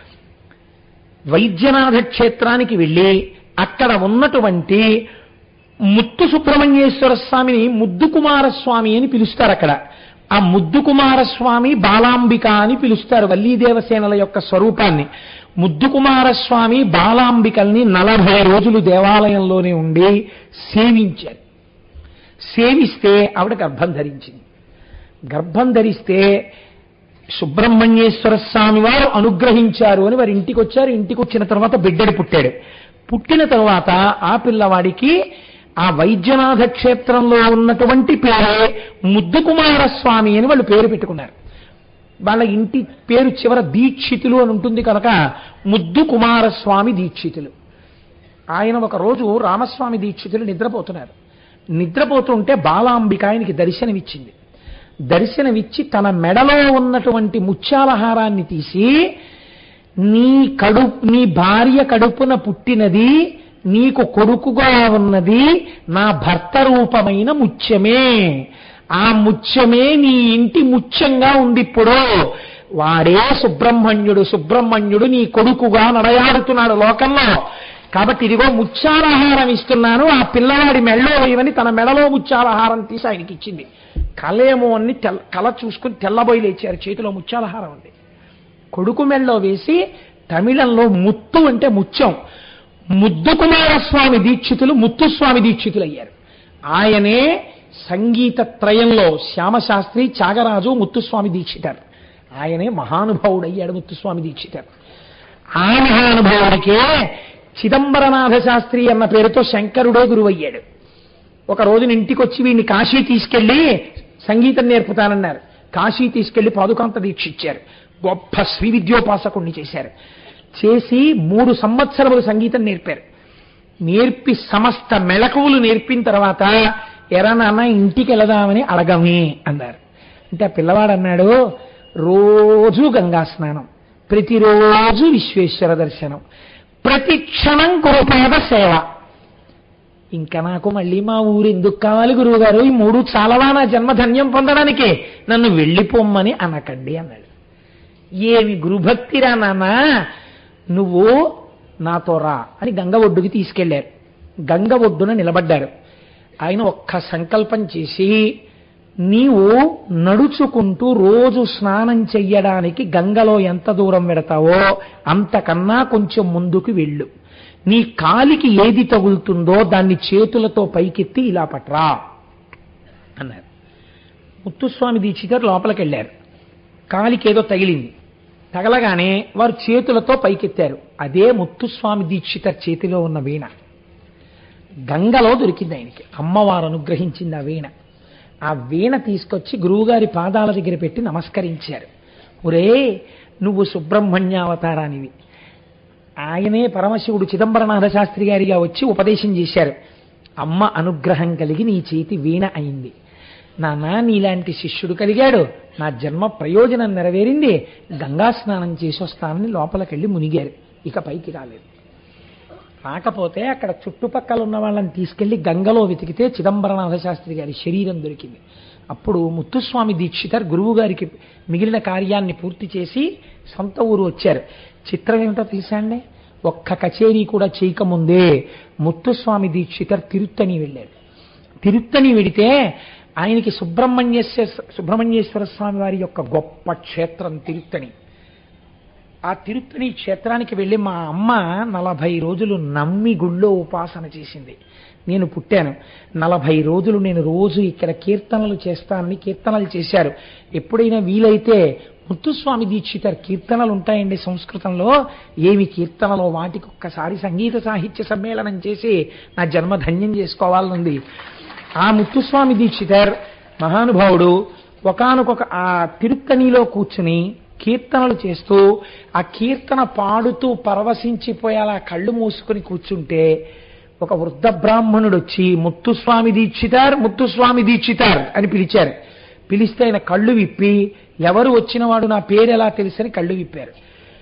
వైద్యనాథ క్షేత్రానికి వెళ్ళి అక్కడ ఉన్నటువంటి ముత్తు సుబ్రహ్మణ్యేశ్వర స్వామిని ముద్దు కుమారస్వామి అని పిలుస్తారు అక్కడ ఆ ముద్దు కుమారస్వామి బాలాంబిక అని పిలుస్తారు వల్లీదేవసేనల యొక్క స్వరూపాన్ని ముద్దు కుమారస్వామి బాలాంబికల్ని నలభై రోజులు దేవాలయంలోనే ఉండి సేవించారు సేవిస్తే ఆవిడ గర్భం ధరించింది గర్భం ధరిస్తే సుబ్రహ్మణ్యేశ్వర స్వామి వారు అనుగ్రహించారు అని వారి ఇంటికి వచ్చారు ఇంటికి వచ్చిన తర్వాత బిడ్డడు పుట్టాడు పుట్టిన తర్వాత ఆ పిల్లవాడికి ఆ వైద్యనాథ క్షేత్రంలో ఉన్నటువంటి పేరే ముద్దుకుమార స్వామి అని వాళ్ళు పేరు పెట్టుకున్నారు వాళ్ళ ఇంటి పేరు చివర దీక్షితులు అని ఉంటుంది కనుక ముద్దు కుమారస్వామి దీక్షితులు ఆయన ఒక రోజు రామస్వామి దీక్షితులు నిద్రపోతున్నారు నిద్రపోతుంటే బాలాంబిక ఆయనకి దర్శనమిచ్చింది దర్శనమిచ్చి తన మెడలో ఉన్నటువంటి ముత్యాలహారాన్ని తీసి నీ కడు నీ భార్య కడుపున పుట్టినది నీకు కొడుకుగా ఉన్నది నా భర్త రూపమైన ముత్యమే ఆ ముత్యమే నీ ఇంటి ముత్యంగా ఉంది ఇప్పుడు వాడే సుబ్రహ్మణ్యుడు సుబ్రహ్మణ్యుడు నీ కొడుకుగా నడయాడుతున్నాడు లోకంలో కాబట్టి ఇదిగో ముత్యాలహారం ఇస్తున్నాను ఆ పిల్లవాడి మెళ్ళో వేయమని తన మెడలో ముత్యాలహారం తీసి ఆయనకి ఇచ్చింది కలేమో అని తెల్ల కల చూసుకుని తెల్లబోయి లేచారు చేతిలో ముత్యాలహారం ఉంది కొడుకు మెళ్ళలో వేసి తమిళంలో ముత్తు అంటే ముత్యం ముద్దు కుమారస్వామి దీక్షితులు ముత్తుస్వామి దీక్షితులు అయ్యారు ఆయనే సంగీత త్రయంలో శ్యామశాస్త్రి త్యాగరాజు ముత్తుస్వామి దీక్షితారు ఆయనే మహానుభావుడు అయ్యాడు ముత్తుస్వామి దీక్షితారు ఆ మహానుభావుడికే చిదంబరనాథ శాస్త్రి అన్న పేరుతో శంకరుడే గురువయ్యాడు ఒక రోజున ఇంటికి వచ్చి వీడిని కాశీ తీసుకెళ్లి సంగీతం నేర్పుతానన్నారు కాశీ తీసుకెళ్లి పాదుకాంత దీక్ష ఇచ్చారు గొప్ప శ్రీ విద్యోపాసకుణ్ణి చేశారు చేసి మూడు సంవత్సరములు సంగీతం నేర్పారు నేర్పి సమస్త మెళకువలు నేర్పిన తర్వాత ఎరా నాన్న ఇంటికి వెళదామని అడగమే అన్నారు అంటే ఆ పిల్లవాడు అన్నాడు రోజు గంగా స్నానం ప్రతిరోజు విశ్వేశ్వర దర్శనం ప్రతి క్షణం గురుపాద సేవ ఇంకా నాకు మళ్ళీ మా ఊరు ఎందుకు కావాలి గురువు గారు ఈ మూడు చాలవా నా జన్మధన్యం పొందడానికి నన్ను వెళ్ళిపోమ్మని అనకండి అన్నాడు ఏమి గురుభక్తిరా నాన్న నువ్వు నాతో రా అని గంగ ఒడ్డుకి తీసుకెళ్లారు గంగ ఒడ్డున నిలబడ్డారు ఆయన ఒక్క సంకల్పం చేసి నీవు నడుచుకుంటూ రోజు స్నానం చెయ్యడానికి గంగలో ఎంత దూరం వెడతావో అంతకన్నా కొంచెం ముందుకు వెళ్ళు నీ కాలికి ఏది తగులుతుందో దాన్ని చేతులతో పైకెత్తి ఇలా పట్రా అన్నారు ముత్తుస్వామి దీక్షితర్ లోపలికి వెళ్ళారు కాలికి ఏదో తగిలింది తగలగానే వారు చేతులతో పైకెత్తారు అదే ముత్తుస్వామి దీక్షితర్ చేతిలో ఉన్న వీణ గంగలో దొరికింది ఆయనకి అమ్మవారు అనుగ్రహించింది ఆ వీణ ఆ వీణ తీసుకొచ్చి గురువుగారి పాదాల దగ్గర పెట్టి నమస్కరించారు ఒరే నువ్వు సుబ్రహ్మణ్యావతారానివి ఆయనే పరమశివుడు చిదంబరనాథ శాస్త్రి గారిగా వచ్చి ఉపదేశం చేశారు అమ్మ అనుగ్రహం కలిగి నీ చేతి వీణ అయింది నాన్న నీలాంటి శిష్యుడు కలిగాడు నా జన్మ ప్రయోజనం నెరవేరింది గంగా స్నానం చేసి వస్తానని లోపలికెళ్ళి మునిగారు ఇక పైకి రాలేదు రాకపోతే అక్కడ చుట్టుపక్కల ఉన్న వాళ్ళని తీసుకెళ్లి గంగలో వెతికితే చిదంబరనాథ శాస్త్రి గారి శరీరం దొరికింది అప్పుడు ముత్తుస్వామి దీక్షితర్ గురువు గారికి మిగిలిన కార్యాన్ని పూర్తి చేసి సొంత ఊరు వచ్చారు చిత్రం ఏమిటో తెలుసా అండి ఒక్క కచేరీ కూడా చేయకముందే ముత్తుస్వామి దీక్షితర్ తిరుత్తని వెళ్ళాడు తిరుత్తని వెడితే ఆయనకి సుబ్రహ్మణ్యేశ్వర సుబ్రహ్మణ్యేశ్వర స్వామి వారి యొక్క గొప్ప క్షేత్రం తిరుత్తని ఆ తిరుత్తని క్షేత్రానికి వెళ్ళి మా అమ్మ నలభై రోజులు నమ్మి గుళ్ళో ఉపాసన చేసింది నేను పుట్టాను నలభై రోజులు నేను రోజు ఇక్కడ కీర్తనలు చేస్తానని కీర్తనలు చేశారు ఎప్పుడైనా వీలైతే ముత్తుస్వామి దీక్షితర్ కీర్తనలు ఉంటాయండి సంస్కృతంలో ఏమి కీర్తనలో వాటికి ఒక్కసారి సంగీత సాహిత్య సమ్మేళనం చేసి నా జన్మ ధన్యం చేసుకోవాలనుంది ఆ ముత్తుస్వామి దీక్షితర్ మహానుభావుడు ఒకానొక ఆ తిరుత్తనిలో కూర్చుని కీర్తనలు చేస్తూ ఆ కీర్తన పాడుతూ పరవశించిపోయేలా కళ్ళు మూసుకుని కూర్చుంటే ఒక వృద్ధ బ్రాహ్మణుడు వచ్చి ముత్తుస్వామి దీక్షితార్ ముత్తుస్వామి దీక్షితార్ అని పిలిచారు పిలిస్తే ఆయన కళ్ళు విప్పి ఎవరు వచ్చినవాడు నా పేరు ఎలా తెలుసని కళ్ళు విప్పారు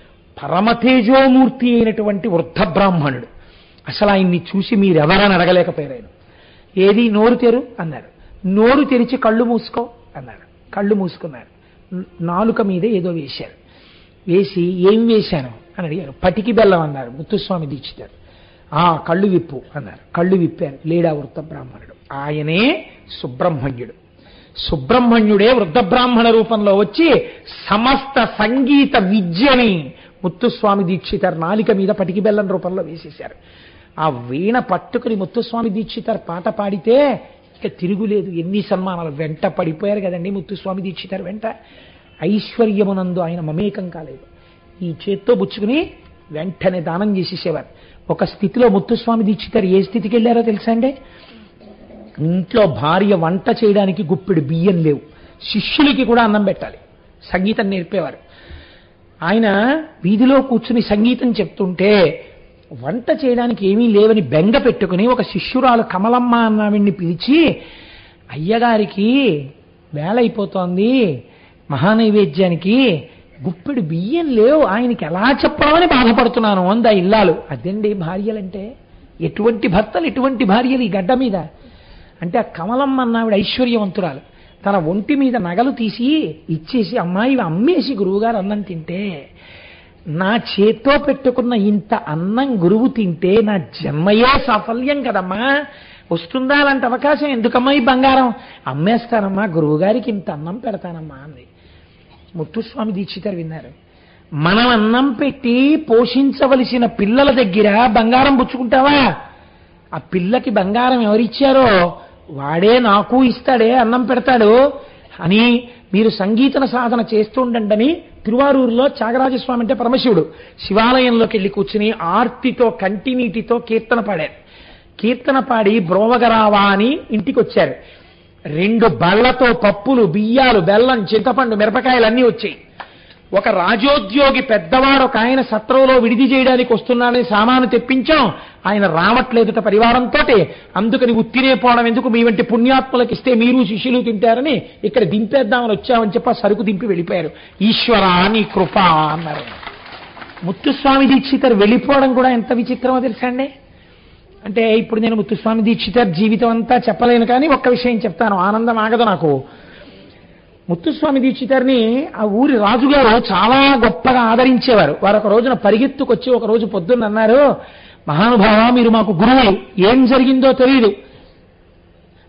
పరమతేజోమూర్తి అయినటువంటి వృద్ధ బ్రాహ్మణుడు అసలు ఆయన్ని చూసి మీరెవరని అడగలేకపోయారు ఆయన ఏది నోరు తెరు అన్నారు నోరు తెరిచి కళ్ళు మూసుకో అన్నారు కళ్ళు మూసుకున్నారు నాలుక మీద ఏదో వేశారు వేసి ఏం వేశాను అని అడిగారు పటికి బెల్లం అన్నారు ముత్తుస్వామి దీక్షితారు ఆ కళ్ళు విప్పు అన్నారు కళ్ళు విప్పారు లేడా వృద్ధ బ్రాహ్మణుడు ఆయనే సుబ్రహ్మణ్యుడు సుబ్రహ్మణ్యుడే వృద్ధ బ్రాహ్మణ రూపంలో వచ్చి సమస్త సంగీత విద్యని ముత్తుస్వామి దీక్షితర్ నాలిక మీద పటికి బెల్లం రూపంలో వేసేశారు ఆ వీణ పట్టుకుని ముత్తుస్వామి దీక్షితర్ పాట పాడితే ఇక తిరుగులేదు ఎన్ని సన్మానాలు వెంట పడిపోయారు కదండి ముత్తుస్వామి దీక్షితర్ వెంట ఐశ్వర్యమునందు ఆయన మమేకం కాలేదు ఈ చేత్తో బుచ్చుకుని వెంటనే దానం చేసేసేవారు ఒక స్థితిలో ముత్తుస్వామి దీక్షితర్ ఏ స్థితికి వెళ్ళారో తెలుసా అండి ఇంట్లో భార్య వంట చేయడానికి గుప్పెడు బియ్యం లేవు శిష్యులకి కూడా అన్నం పెట్టాలి సంగీతం నేర్పేవారు ఆయన వీధిలో కూర్చుని సంగీతం చెప్తుంటే వంట చేయడానికి ఏమీ లేవని బెంగ పెట్టుకుని ఒక శిష్యురాలు కమలమ్మ అన్నావిడ్ని పిలిచి అయ్యగారికి వేళ అయిపోతోంది మహానైవేద్యానికి గుప్పెడు బియ్యం లేవు ఆయనకి ఎలా చెప్పామని బాధపడుతున్నాను అందా ఇల్లాలు అదండి భార్యలంటే ఎటువంటి భర్తలు ఎటువంటి భార్యలు ఈ గడ్డ మీద అంటే ఆ కమలమ్మ అన్నావిడ ఐశ్వర్యవంతురాలు తన ఒంటి మీద నగలు తీసి ఇచ్చేసి అమ్మాయి ఇవి అమ్మేసి గురువుగారు అన్నం తింటే నా చేత్తో పెట్టుకున్న ఇంత అన్నం గురువు తింటే నా జన్మయే సాఫల్యం కదమ్మా వస్తుందా అలాంటి అవకాశం ఎందుకమ్మా ఈ బంగారం అమ్మేస్తానమ్మా గురువుగారికి ఇంత అన్నం పెడతానమ్మా అంది ముత్తుస్వామి దీక్షితారు విన్నారు మనం అన్నం పెట్టి పోషించవలసిన పిల్లల దగ్గర బంగారం పుచ్చుకుంటావా ఆ పిల్లకి బంగారం ఎవరిచ్చారో వాడే నాకు ఇస్తాడే అన్నం పెడతాడు అని మీరు సంగీతన సాధన చేస్తుండండి తిరువారూరులో త్యాగరాజస్వామి అంటే పరమశివుడు శివాలయంలోకి వెళ్ళి కూర్చుని ఆర్తితో కంటినీటితో కీర్తన పాడారు కీర్తన పాడి బ్రోవగరావా అని ఇంటికి వచ్చారు రెండు బళ్లతో పప్పులు బియ్యాలు బెల్లం చింతపండు మిరపకాయలు అన్నీ వచ్చాయి ఒక రాజోద్యోగి పెద్దవాడు ఒక ఆయన సత్రంలో విడిది చేయడానికి వస్తున్నాడని సామాను తెప్పించాం ఆయన రావట్లేదుట పరివారంతో అందుకని ఉత్తినే పోవడం ఎందుకు మీ వంటి పుణ్యాత్మలకు ఇస్తే మీరు శిష్యులు తింటారని ఇక్కడ దింపేద్దామని వచ్చామని చెప్పి ఆ సరుకు దింపి వెళ్ళిపోయారు ఈశ్వర నీ కృప అన్నారు ముత్తుస్వామి దీక్షితర్ వెళ్ళిపోవడం కూడా ఎంత విచిత్రమో తెలుసా అండి అంటే ఇప్పుడు నేను ముత్తుస్వామి దీక్షితర్ జీవితం అంతా చెప్పలేను కానీ ఒక్క విషయం చెప్తాను ఆనందం ఆగదు నాకు ముత్తుస్వామి దీక్షితర్ని ఆ ఊరి రాజుగారు చాలా గొప్పగా ఆదరించేవారు వారు ఒక రోజున పరిగెత్తుకొచ్చి ఒక రోజు పొద్దున్న అన్నారు మహానుభావ మీరు మాకు గురువు ఏం జరిగిందో తెలియదు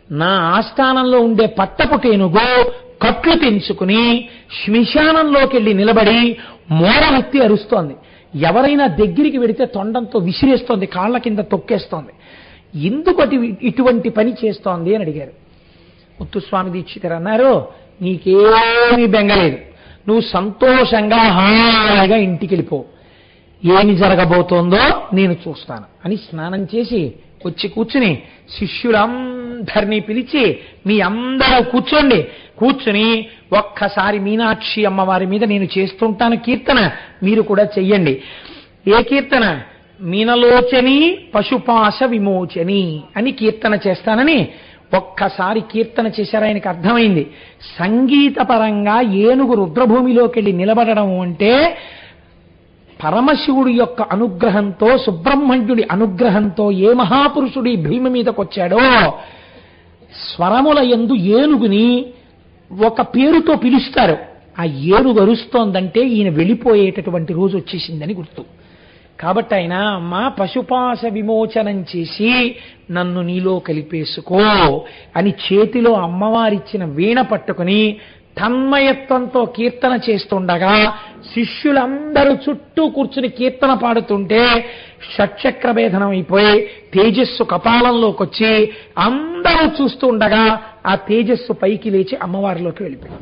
నా ఆస్థానంలో ఉండే పట్టపుటేనుగో కట్లు తెంచుకుని శ్మశానంలోకి వెళ్ళి నిలబడి మోరవెత్తి అరుస్తోంది ఎవరైనా దగ్గరికి వెడితే తొండంతో విసిరేస్తోంది కాళ్ళ కింద తొక్కేస్తోంది ఎందుకు అటు- ఇటువంటి పని చేస్తోంది అని అడిగారు ముత్తుస్వామి దీక్షితరు అన్నారు నీకేమీ బెంగలేదు నువ్వు సంతోషంగా హాయిగా ఇంటికి వెళ్ళిపో ఏమి జరగబోతోందో నేను చూస్తాను అని స్నానం చేసి వచ్చి కూర్చుని శిష్యులందరినీ పిలిచి మీ అందరూ కూర్చోండి కూర్చుని ఒక్కసారి మీనాక్షి అమ్మవారి మీద నేను చేస్తుంటాను కీర్తన మీరు కూడా చెయ్యండి ఏ కీర్తన మీనలోచని పశుపాశ విమోచని అని కీర్తన చేస్తానని ఒక్కసారి కీర్తన చేశారు ఆయనకు అర్థమైంది సంగీతపరంగా ఏనుగు రుద్రభూమిలోకి వెళ్ళి నిలబడడం అంటే పరమశివుడి యొక్క అనుగ్రహంతో సుబ్రహ్మణ్యుడి అనుగ్రహంతో ఏ మహాపురుషుడి భీమ మీదకొచ్చాడో స్వరముల యందు ఏనుగుని ఒక పేరుతో పిలుస్తారు ఆ ఏనుగు అరుస్తోందంటే ఈయన వెళ్ళిపోయేటటువంటి రోజు వచ్చేసిందని గుర్తు కాబట్టి ఆయన మా పశుపాశ విమోచనం చేసి నన్ను నీలో కలిపేసుకో అని చేతిలో అమ్మవారిచ్చిన వీణ పట్టుకుని తన్మయత్వంతో కీర్తన చేస్తుండగా శిష్యులందరూ చుట్టూ కూర్చుని కీర్తన పాడుతుంటే షట్చక్ర భేదనం అయిపోయి తేజస్సు కపాలంలోకి వచ్చి అందరూ చూస్తూ ఉండగా ఆ తేజస్సు పైకి లేచి అమ్మవారిలోకి వెళ్ళిపోయింది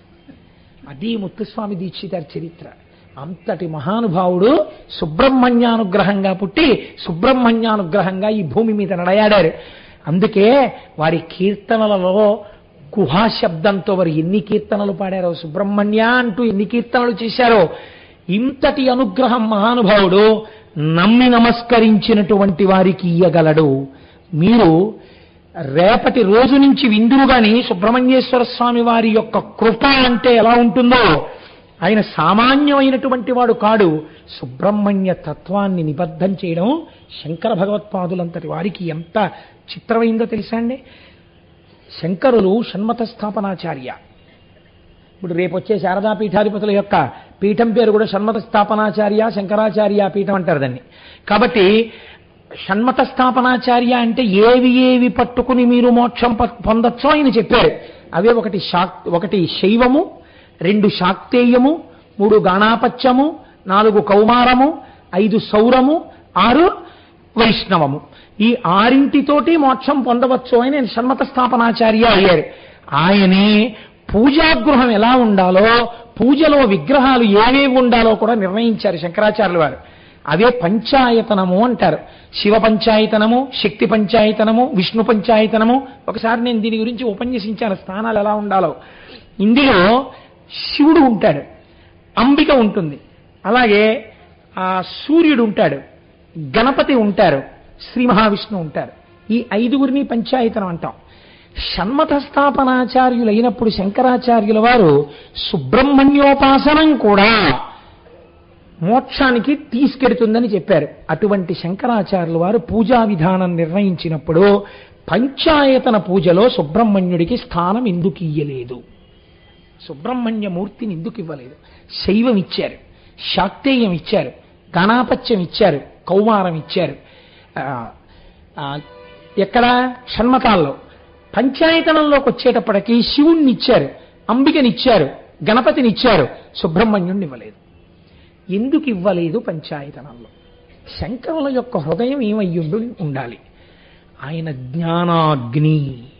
అది ముత్తుస్వామి దీక్షితారి చరిత్ర అంతటి మహానుభావుడు సుబ్రహ్మణ్యానుగ్రహంగా పుట్టి సుబ్రహ్మణ్యానుగ్రహంగా ఈ భూమి మీద నడయాడారు అందుకే వారి కీర్తనలలో గుహా శబ్దంతో వారు ఎన్ని కీర్తనలు పాడారో సుబ్రహ్మణ్య అంటూ ఎన్ని కీర్తనలు చేశారో ఇంతటి అనుగ్రహం మహానుభావుడు నమ్మి నమస్కరించినటువంటి వారికి ఇయ్యగలడు మీరు రేపటి రోజు నుంచి విందురు గాని సుబ్రహ్మణ్యేశ్వర స్వామి వారి యొక్క కృప అంటే ఎలా ఉంటుందో ఆయన సామాన్యమైనటువంటి వాడు కాడు సుబ్రహ్మణ్య తత్వాన్ని నిబద్ధం చేయడం శంకర భగవత్పాదులంతటి వారికి ఎంత చిత్రమైందో తెలుసా అండి శంకరులు షణ్మత స్థాపనాచార్య ఇప్పుడు రేపు వచ్చే శారదా పీఠాధిపతుల యొక్క పీఠం పేరు కూడా షణ్మత స్థాపనాచార్య శంకరాచార్య పీఠం అంటారు దాన్ని కాబట్టి షణ్మత స్థాపనాచార్య అంటే ఏవి ఏవి పట్టుకుని మీరు మోక్షం ప- పొందొచ్చో ఆయన చెప్పారు అవే ఒకటి శాక్ ఒకటి శైవము రెండు శాక్తేయము మూడు గాణాపత్యము నాలుగు కౌమారము ఐదు సౌరము ఆరు వైష్ణవము ఈ ఆరింటితోటి మోక్షం పొందవచ్చు అని నేను షణ్మత స్థాపనాచార్య అయ్యారు ఆయనే పూజాగృహం ఎలా ఉండాలో పూజలో విగ్రహాలు ఏవేవి ఉండాలో కూడా నిర్ణయించారు శంకరాచార్యుల వారు అవే పంచాయతనము అంటారు శివ పంచాయతనము శక్తి పంచాయతనము విష్ణు పంచాయతనము ఒకసారి నేను దీని గురించి ఉపన్యసించాను స్థానాలు ఎలా ఉండాలో ఇందులో శివుడు ఉంటాడు అంబిక ఉంటుంది అలాగే ఆ సూర్యుడు ఉంటాడు గణపతి ఉంటారు శ్రీ మహావిష్ణువు ఉంటారు ఈ ఐదుగురిని పంచాయతనం అంటాం షణ్మత స్థాపనాచార్యులైనప్పుడు శంకరాచార్యుల వారు సుబ్రహ్మణ్యోపాసనం కూడా మోక్షానికి తీసుకెడుతుందని చెప్పారు అటువంటి శంకరాచార్యుల వారు పూజా విధానం నిర్ణయించినప్పుడు పంచాయతన పూజలో సుబ్రహ్మణ్యుడికి స్థానం ఎందుకు ఇయ్యలేదు సుబ్రహ్మణ్య మూర్తిని ఎందుకు ఇవ్వలేదు శైవం ఇచ్చారు శాక్తేయం ఇచ్చారు గణాపత్యం ఇచ్చారు కౌమారం ఇచ్చారు ఆ, ఆ, ఎక్కడ షణ్మతాల్లో పంచాయతనంలోకి వచ్చేటప్పటికి శివుణ్ణి ఇచ్చారు అంబికనిచ్చారు గణపతినిచ్చారు సుబ్రహ్మణ్యుణ్ణి ఇవ్వలేదు ఎందుకు ఇవ్వలేదు పంచాయతనంలో శంకరుల యొక్క హృదయం ఏమయ్యుండు ఉండాలి ఆయన జ్ఞానాగ్ని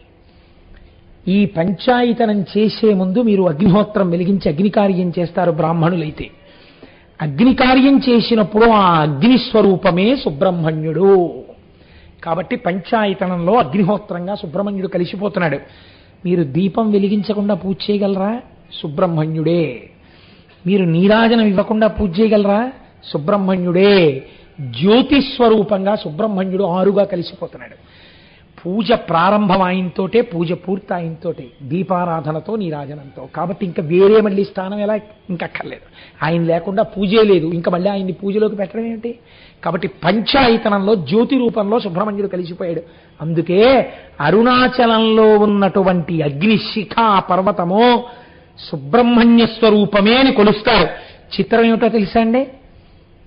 ఈ పంచాయతనం చేసే ముందు మీరు అగ్నిహోత్రం వెలిగించి అగ్నికార్యం చేస్తారు బ్రాహ్మణులైతే అగ్నికార్యం చేసినప్పుడు ఆ అగ్ని స్వరూపమే సుబ్రహ్మణ్యుడు కాబట్టి పంచాయతనంలో అగ్నిహోత్రంగా సుబ్రహ్మణ్యుడు కలిసిపోతున్నాడు మీరు దీపం వెలిగించకుండా పూజ చేయగలరా సుబ్రహ్మణ్యుడే మీరు నీరాజనం ఇవ్వకుండా పూజ చేయగలరా సుబ్రహ్మణ్యుడే జ్యోతి స్వరూపంగా సుబ్రహ్మణ్యుడు ఆరుగా కలిసిపోతున్నాడు పూజ ప్రారంభం ఆయనతోటే పూజ పూర్తి ఆయనతోటే దీపారాధనతో నీరాజనంతో కాబట్టి ఇంకా వేరే మళ్ళీ స్థానం ఎలా ఇంకా అక్కర్లేదు ఆయన లేకుండా పూజే లేదు ఇంకా మళ్ళీ ఆయన్ని పూజలోకి పెట్టడం ఏమిటి కాబట్టి పంచాయతనంలో జ్యోతి రూపంలో సుబ్రహ్మణ్యుడు కలిసిపోయాడు అందుకే అరుణాచలంలో ఉన్నటువంటి అగ్నిశిఖ పర్వతము సుబ్రహ్మణ్య స్వరూపమే అని కొలుస్తారు చిత్రం ఏమిటో తెలుసా అండి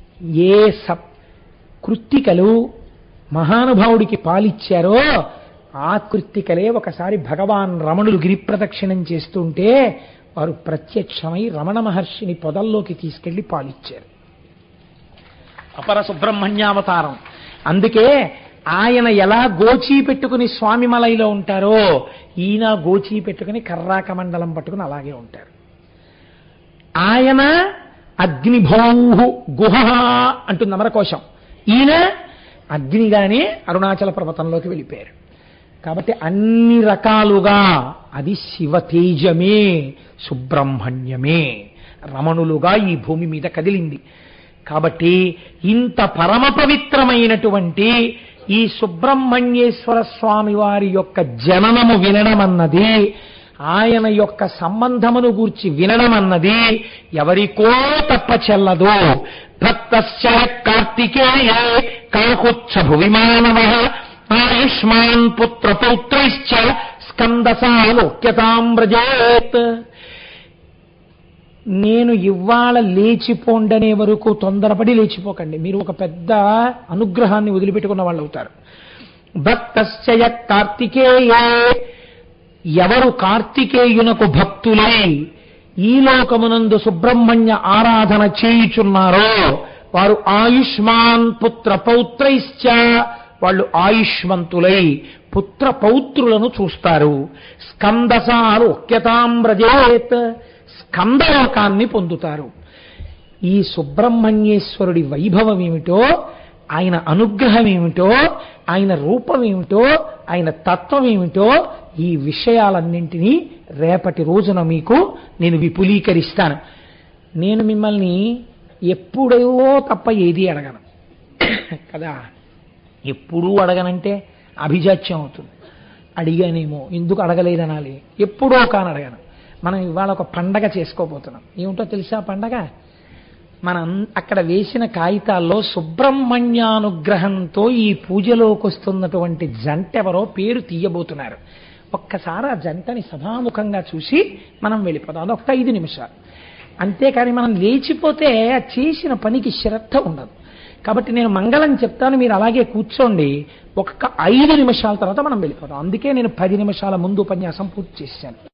ఏ సప్ కృత్తికలు మహానుభావుడికి పాలిచ్చారో ఆ కృత్తికలే ఒకసారి భగవాన్ రమణులు గిరి ప్రదక్షిణం చేస్తుంటే వారు ప్రత్యక్షమై రమణ మహర్షిని పొదల్లోకి తీసుకెళ్లి పాలిచ్చారు అపర సుబ్రహ్మణ్యావతారం అందుకే ఆయన ఎలా గోచీ పెట్టుకుని స్వామి మలైలో ఉంటారో ఈయన గోచీ పెట్టుకుని కర్రాక మండలం పట్టుకుని అలాగే ఉంటారు ఆయన అగ్నిభౌహు గుహ అంటుంది అమరకోశం ఈయన అగ్నిగానే అరుణాచల పర్వతంలోకి వెళ్ళిపోయారు కాబట్టి అన్ని రకాలుగా అది శివతేజమే సుబ్రహ్మణ్యమే రమణులుగా ఈ భూమి మీద కదిలింది కాబట్టి ఇంత పరమ పవిత్రమైనటువంటి ఈ సుబ్రహ్మణ్యేశ్వర స్వామి వారి యొక్క జననము వినడం అన్నది ఆయన యొక్క సంబంధమును గూర్చి వినడం అన్నది ఎవరికో తప్ప చెల్లదు భక్తశ్చ కార్తికేయ కాకుచ్చ భువిమానవ ఆయుష్మాన్ పుత్ర పౌత్రైశ్చ స్కందసాలోక్యతాం వ్రజేత్ నేను ఇవాళ లేచిపోండనే వరకు తొందరపడి లేచిపోకండి మీరు ఒక పెద్ద అనుగ్రహాన్ని వదిలిపెట్టుకున్న వాళ్ళు అవుతారు భక్తశ్చయ కార్తికేయే ఎవరు కార్తికేయునకు భక్తులై ఈ లోకమునందు సుబ్రహ్మణ్య ఆరాధన చేయుచున్నారో వారు ఆయుష్మాన్ పుత్ర పౌత్రైశ్చ వాళ్ళు ఆయుష్మంతులై పుత్ర పౌత్రులను చూస్తారు స్కందసాలు ఒక్యతామ్రజేత్ స్కందలోకాన్ని పొందుతారు ఈ సుబ్రహ్మణ్యేశ్వరుడి వైభవం ఏమిటో ఆయన అనుగ్రహం ఏమిటో ఆయన రూపం ఏమిటో ఆయన తత్వం ఏమిటో ఈ విషయాలన్నింటినీ రేపటి రోజున మీకు నేను విపులీకరిస్తాను నేను మిమ్మల్ని ఎప్పుడో తప్ప ఏది అడగను కదా ఎప్పుడూ అడగనంటే అభిజాత్యం అవుతుంది అడిగానేమో ఎందుకు అడగలేదనాలి ఎప్పుడో కాని అడగను మనం ఇవాళ ఒక పండగ చేసుకోబోతున్నాం ఏమిటో తెలుసా పండగ మనం అక్కడ వేసిన కాగితాల్లో సుబ్రహ్మణ్యానుగ్రహంతో ఈ పూజలోకి వస్తున్నటువంటి జంట ఎవరో పేరు తీయబోతున్నారు ఒక్కసారి ఆ జంటని సభాముఖంగా చూసి మనం వెళ్ళిపోతాం అదొక ఐదు నిమిషాలు అంతేకాని మనం లేచిపోతే ఆ చేసిన పనికి శ్రద్ధ ఉండదు కాబట్టి నేను మంగళం చెప్తాను మీరు అలాగే కూర్చోండి ఒక్క ఐదు నిమిషాల తర్వాత మనం వెళ్ళిపోతాం అందుకే నేను పది నిమిషాల ముందు ఉపన్యాసం పూర్తి చేశాను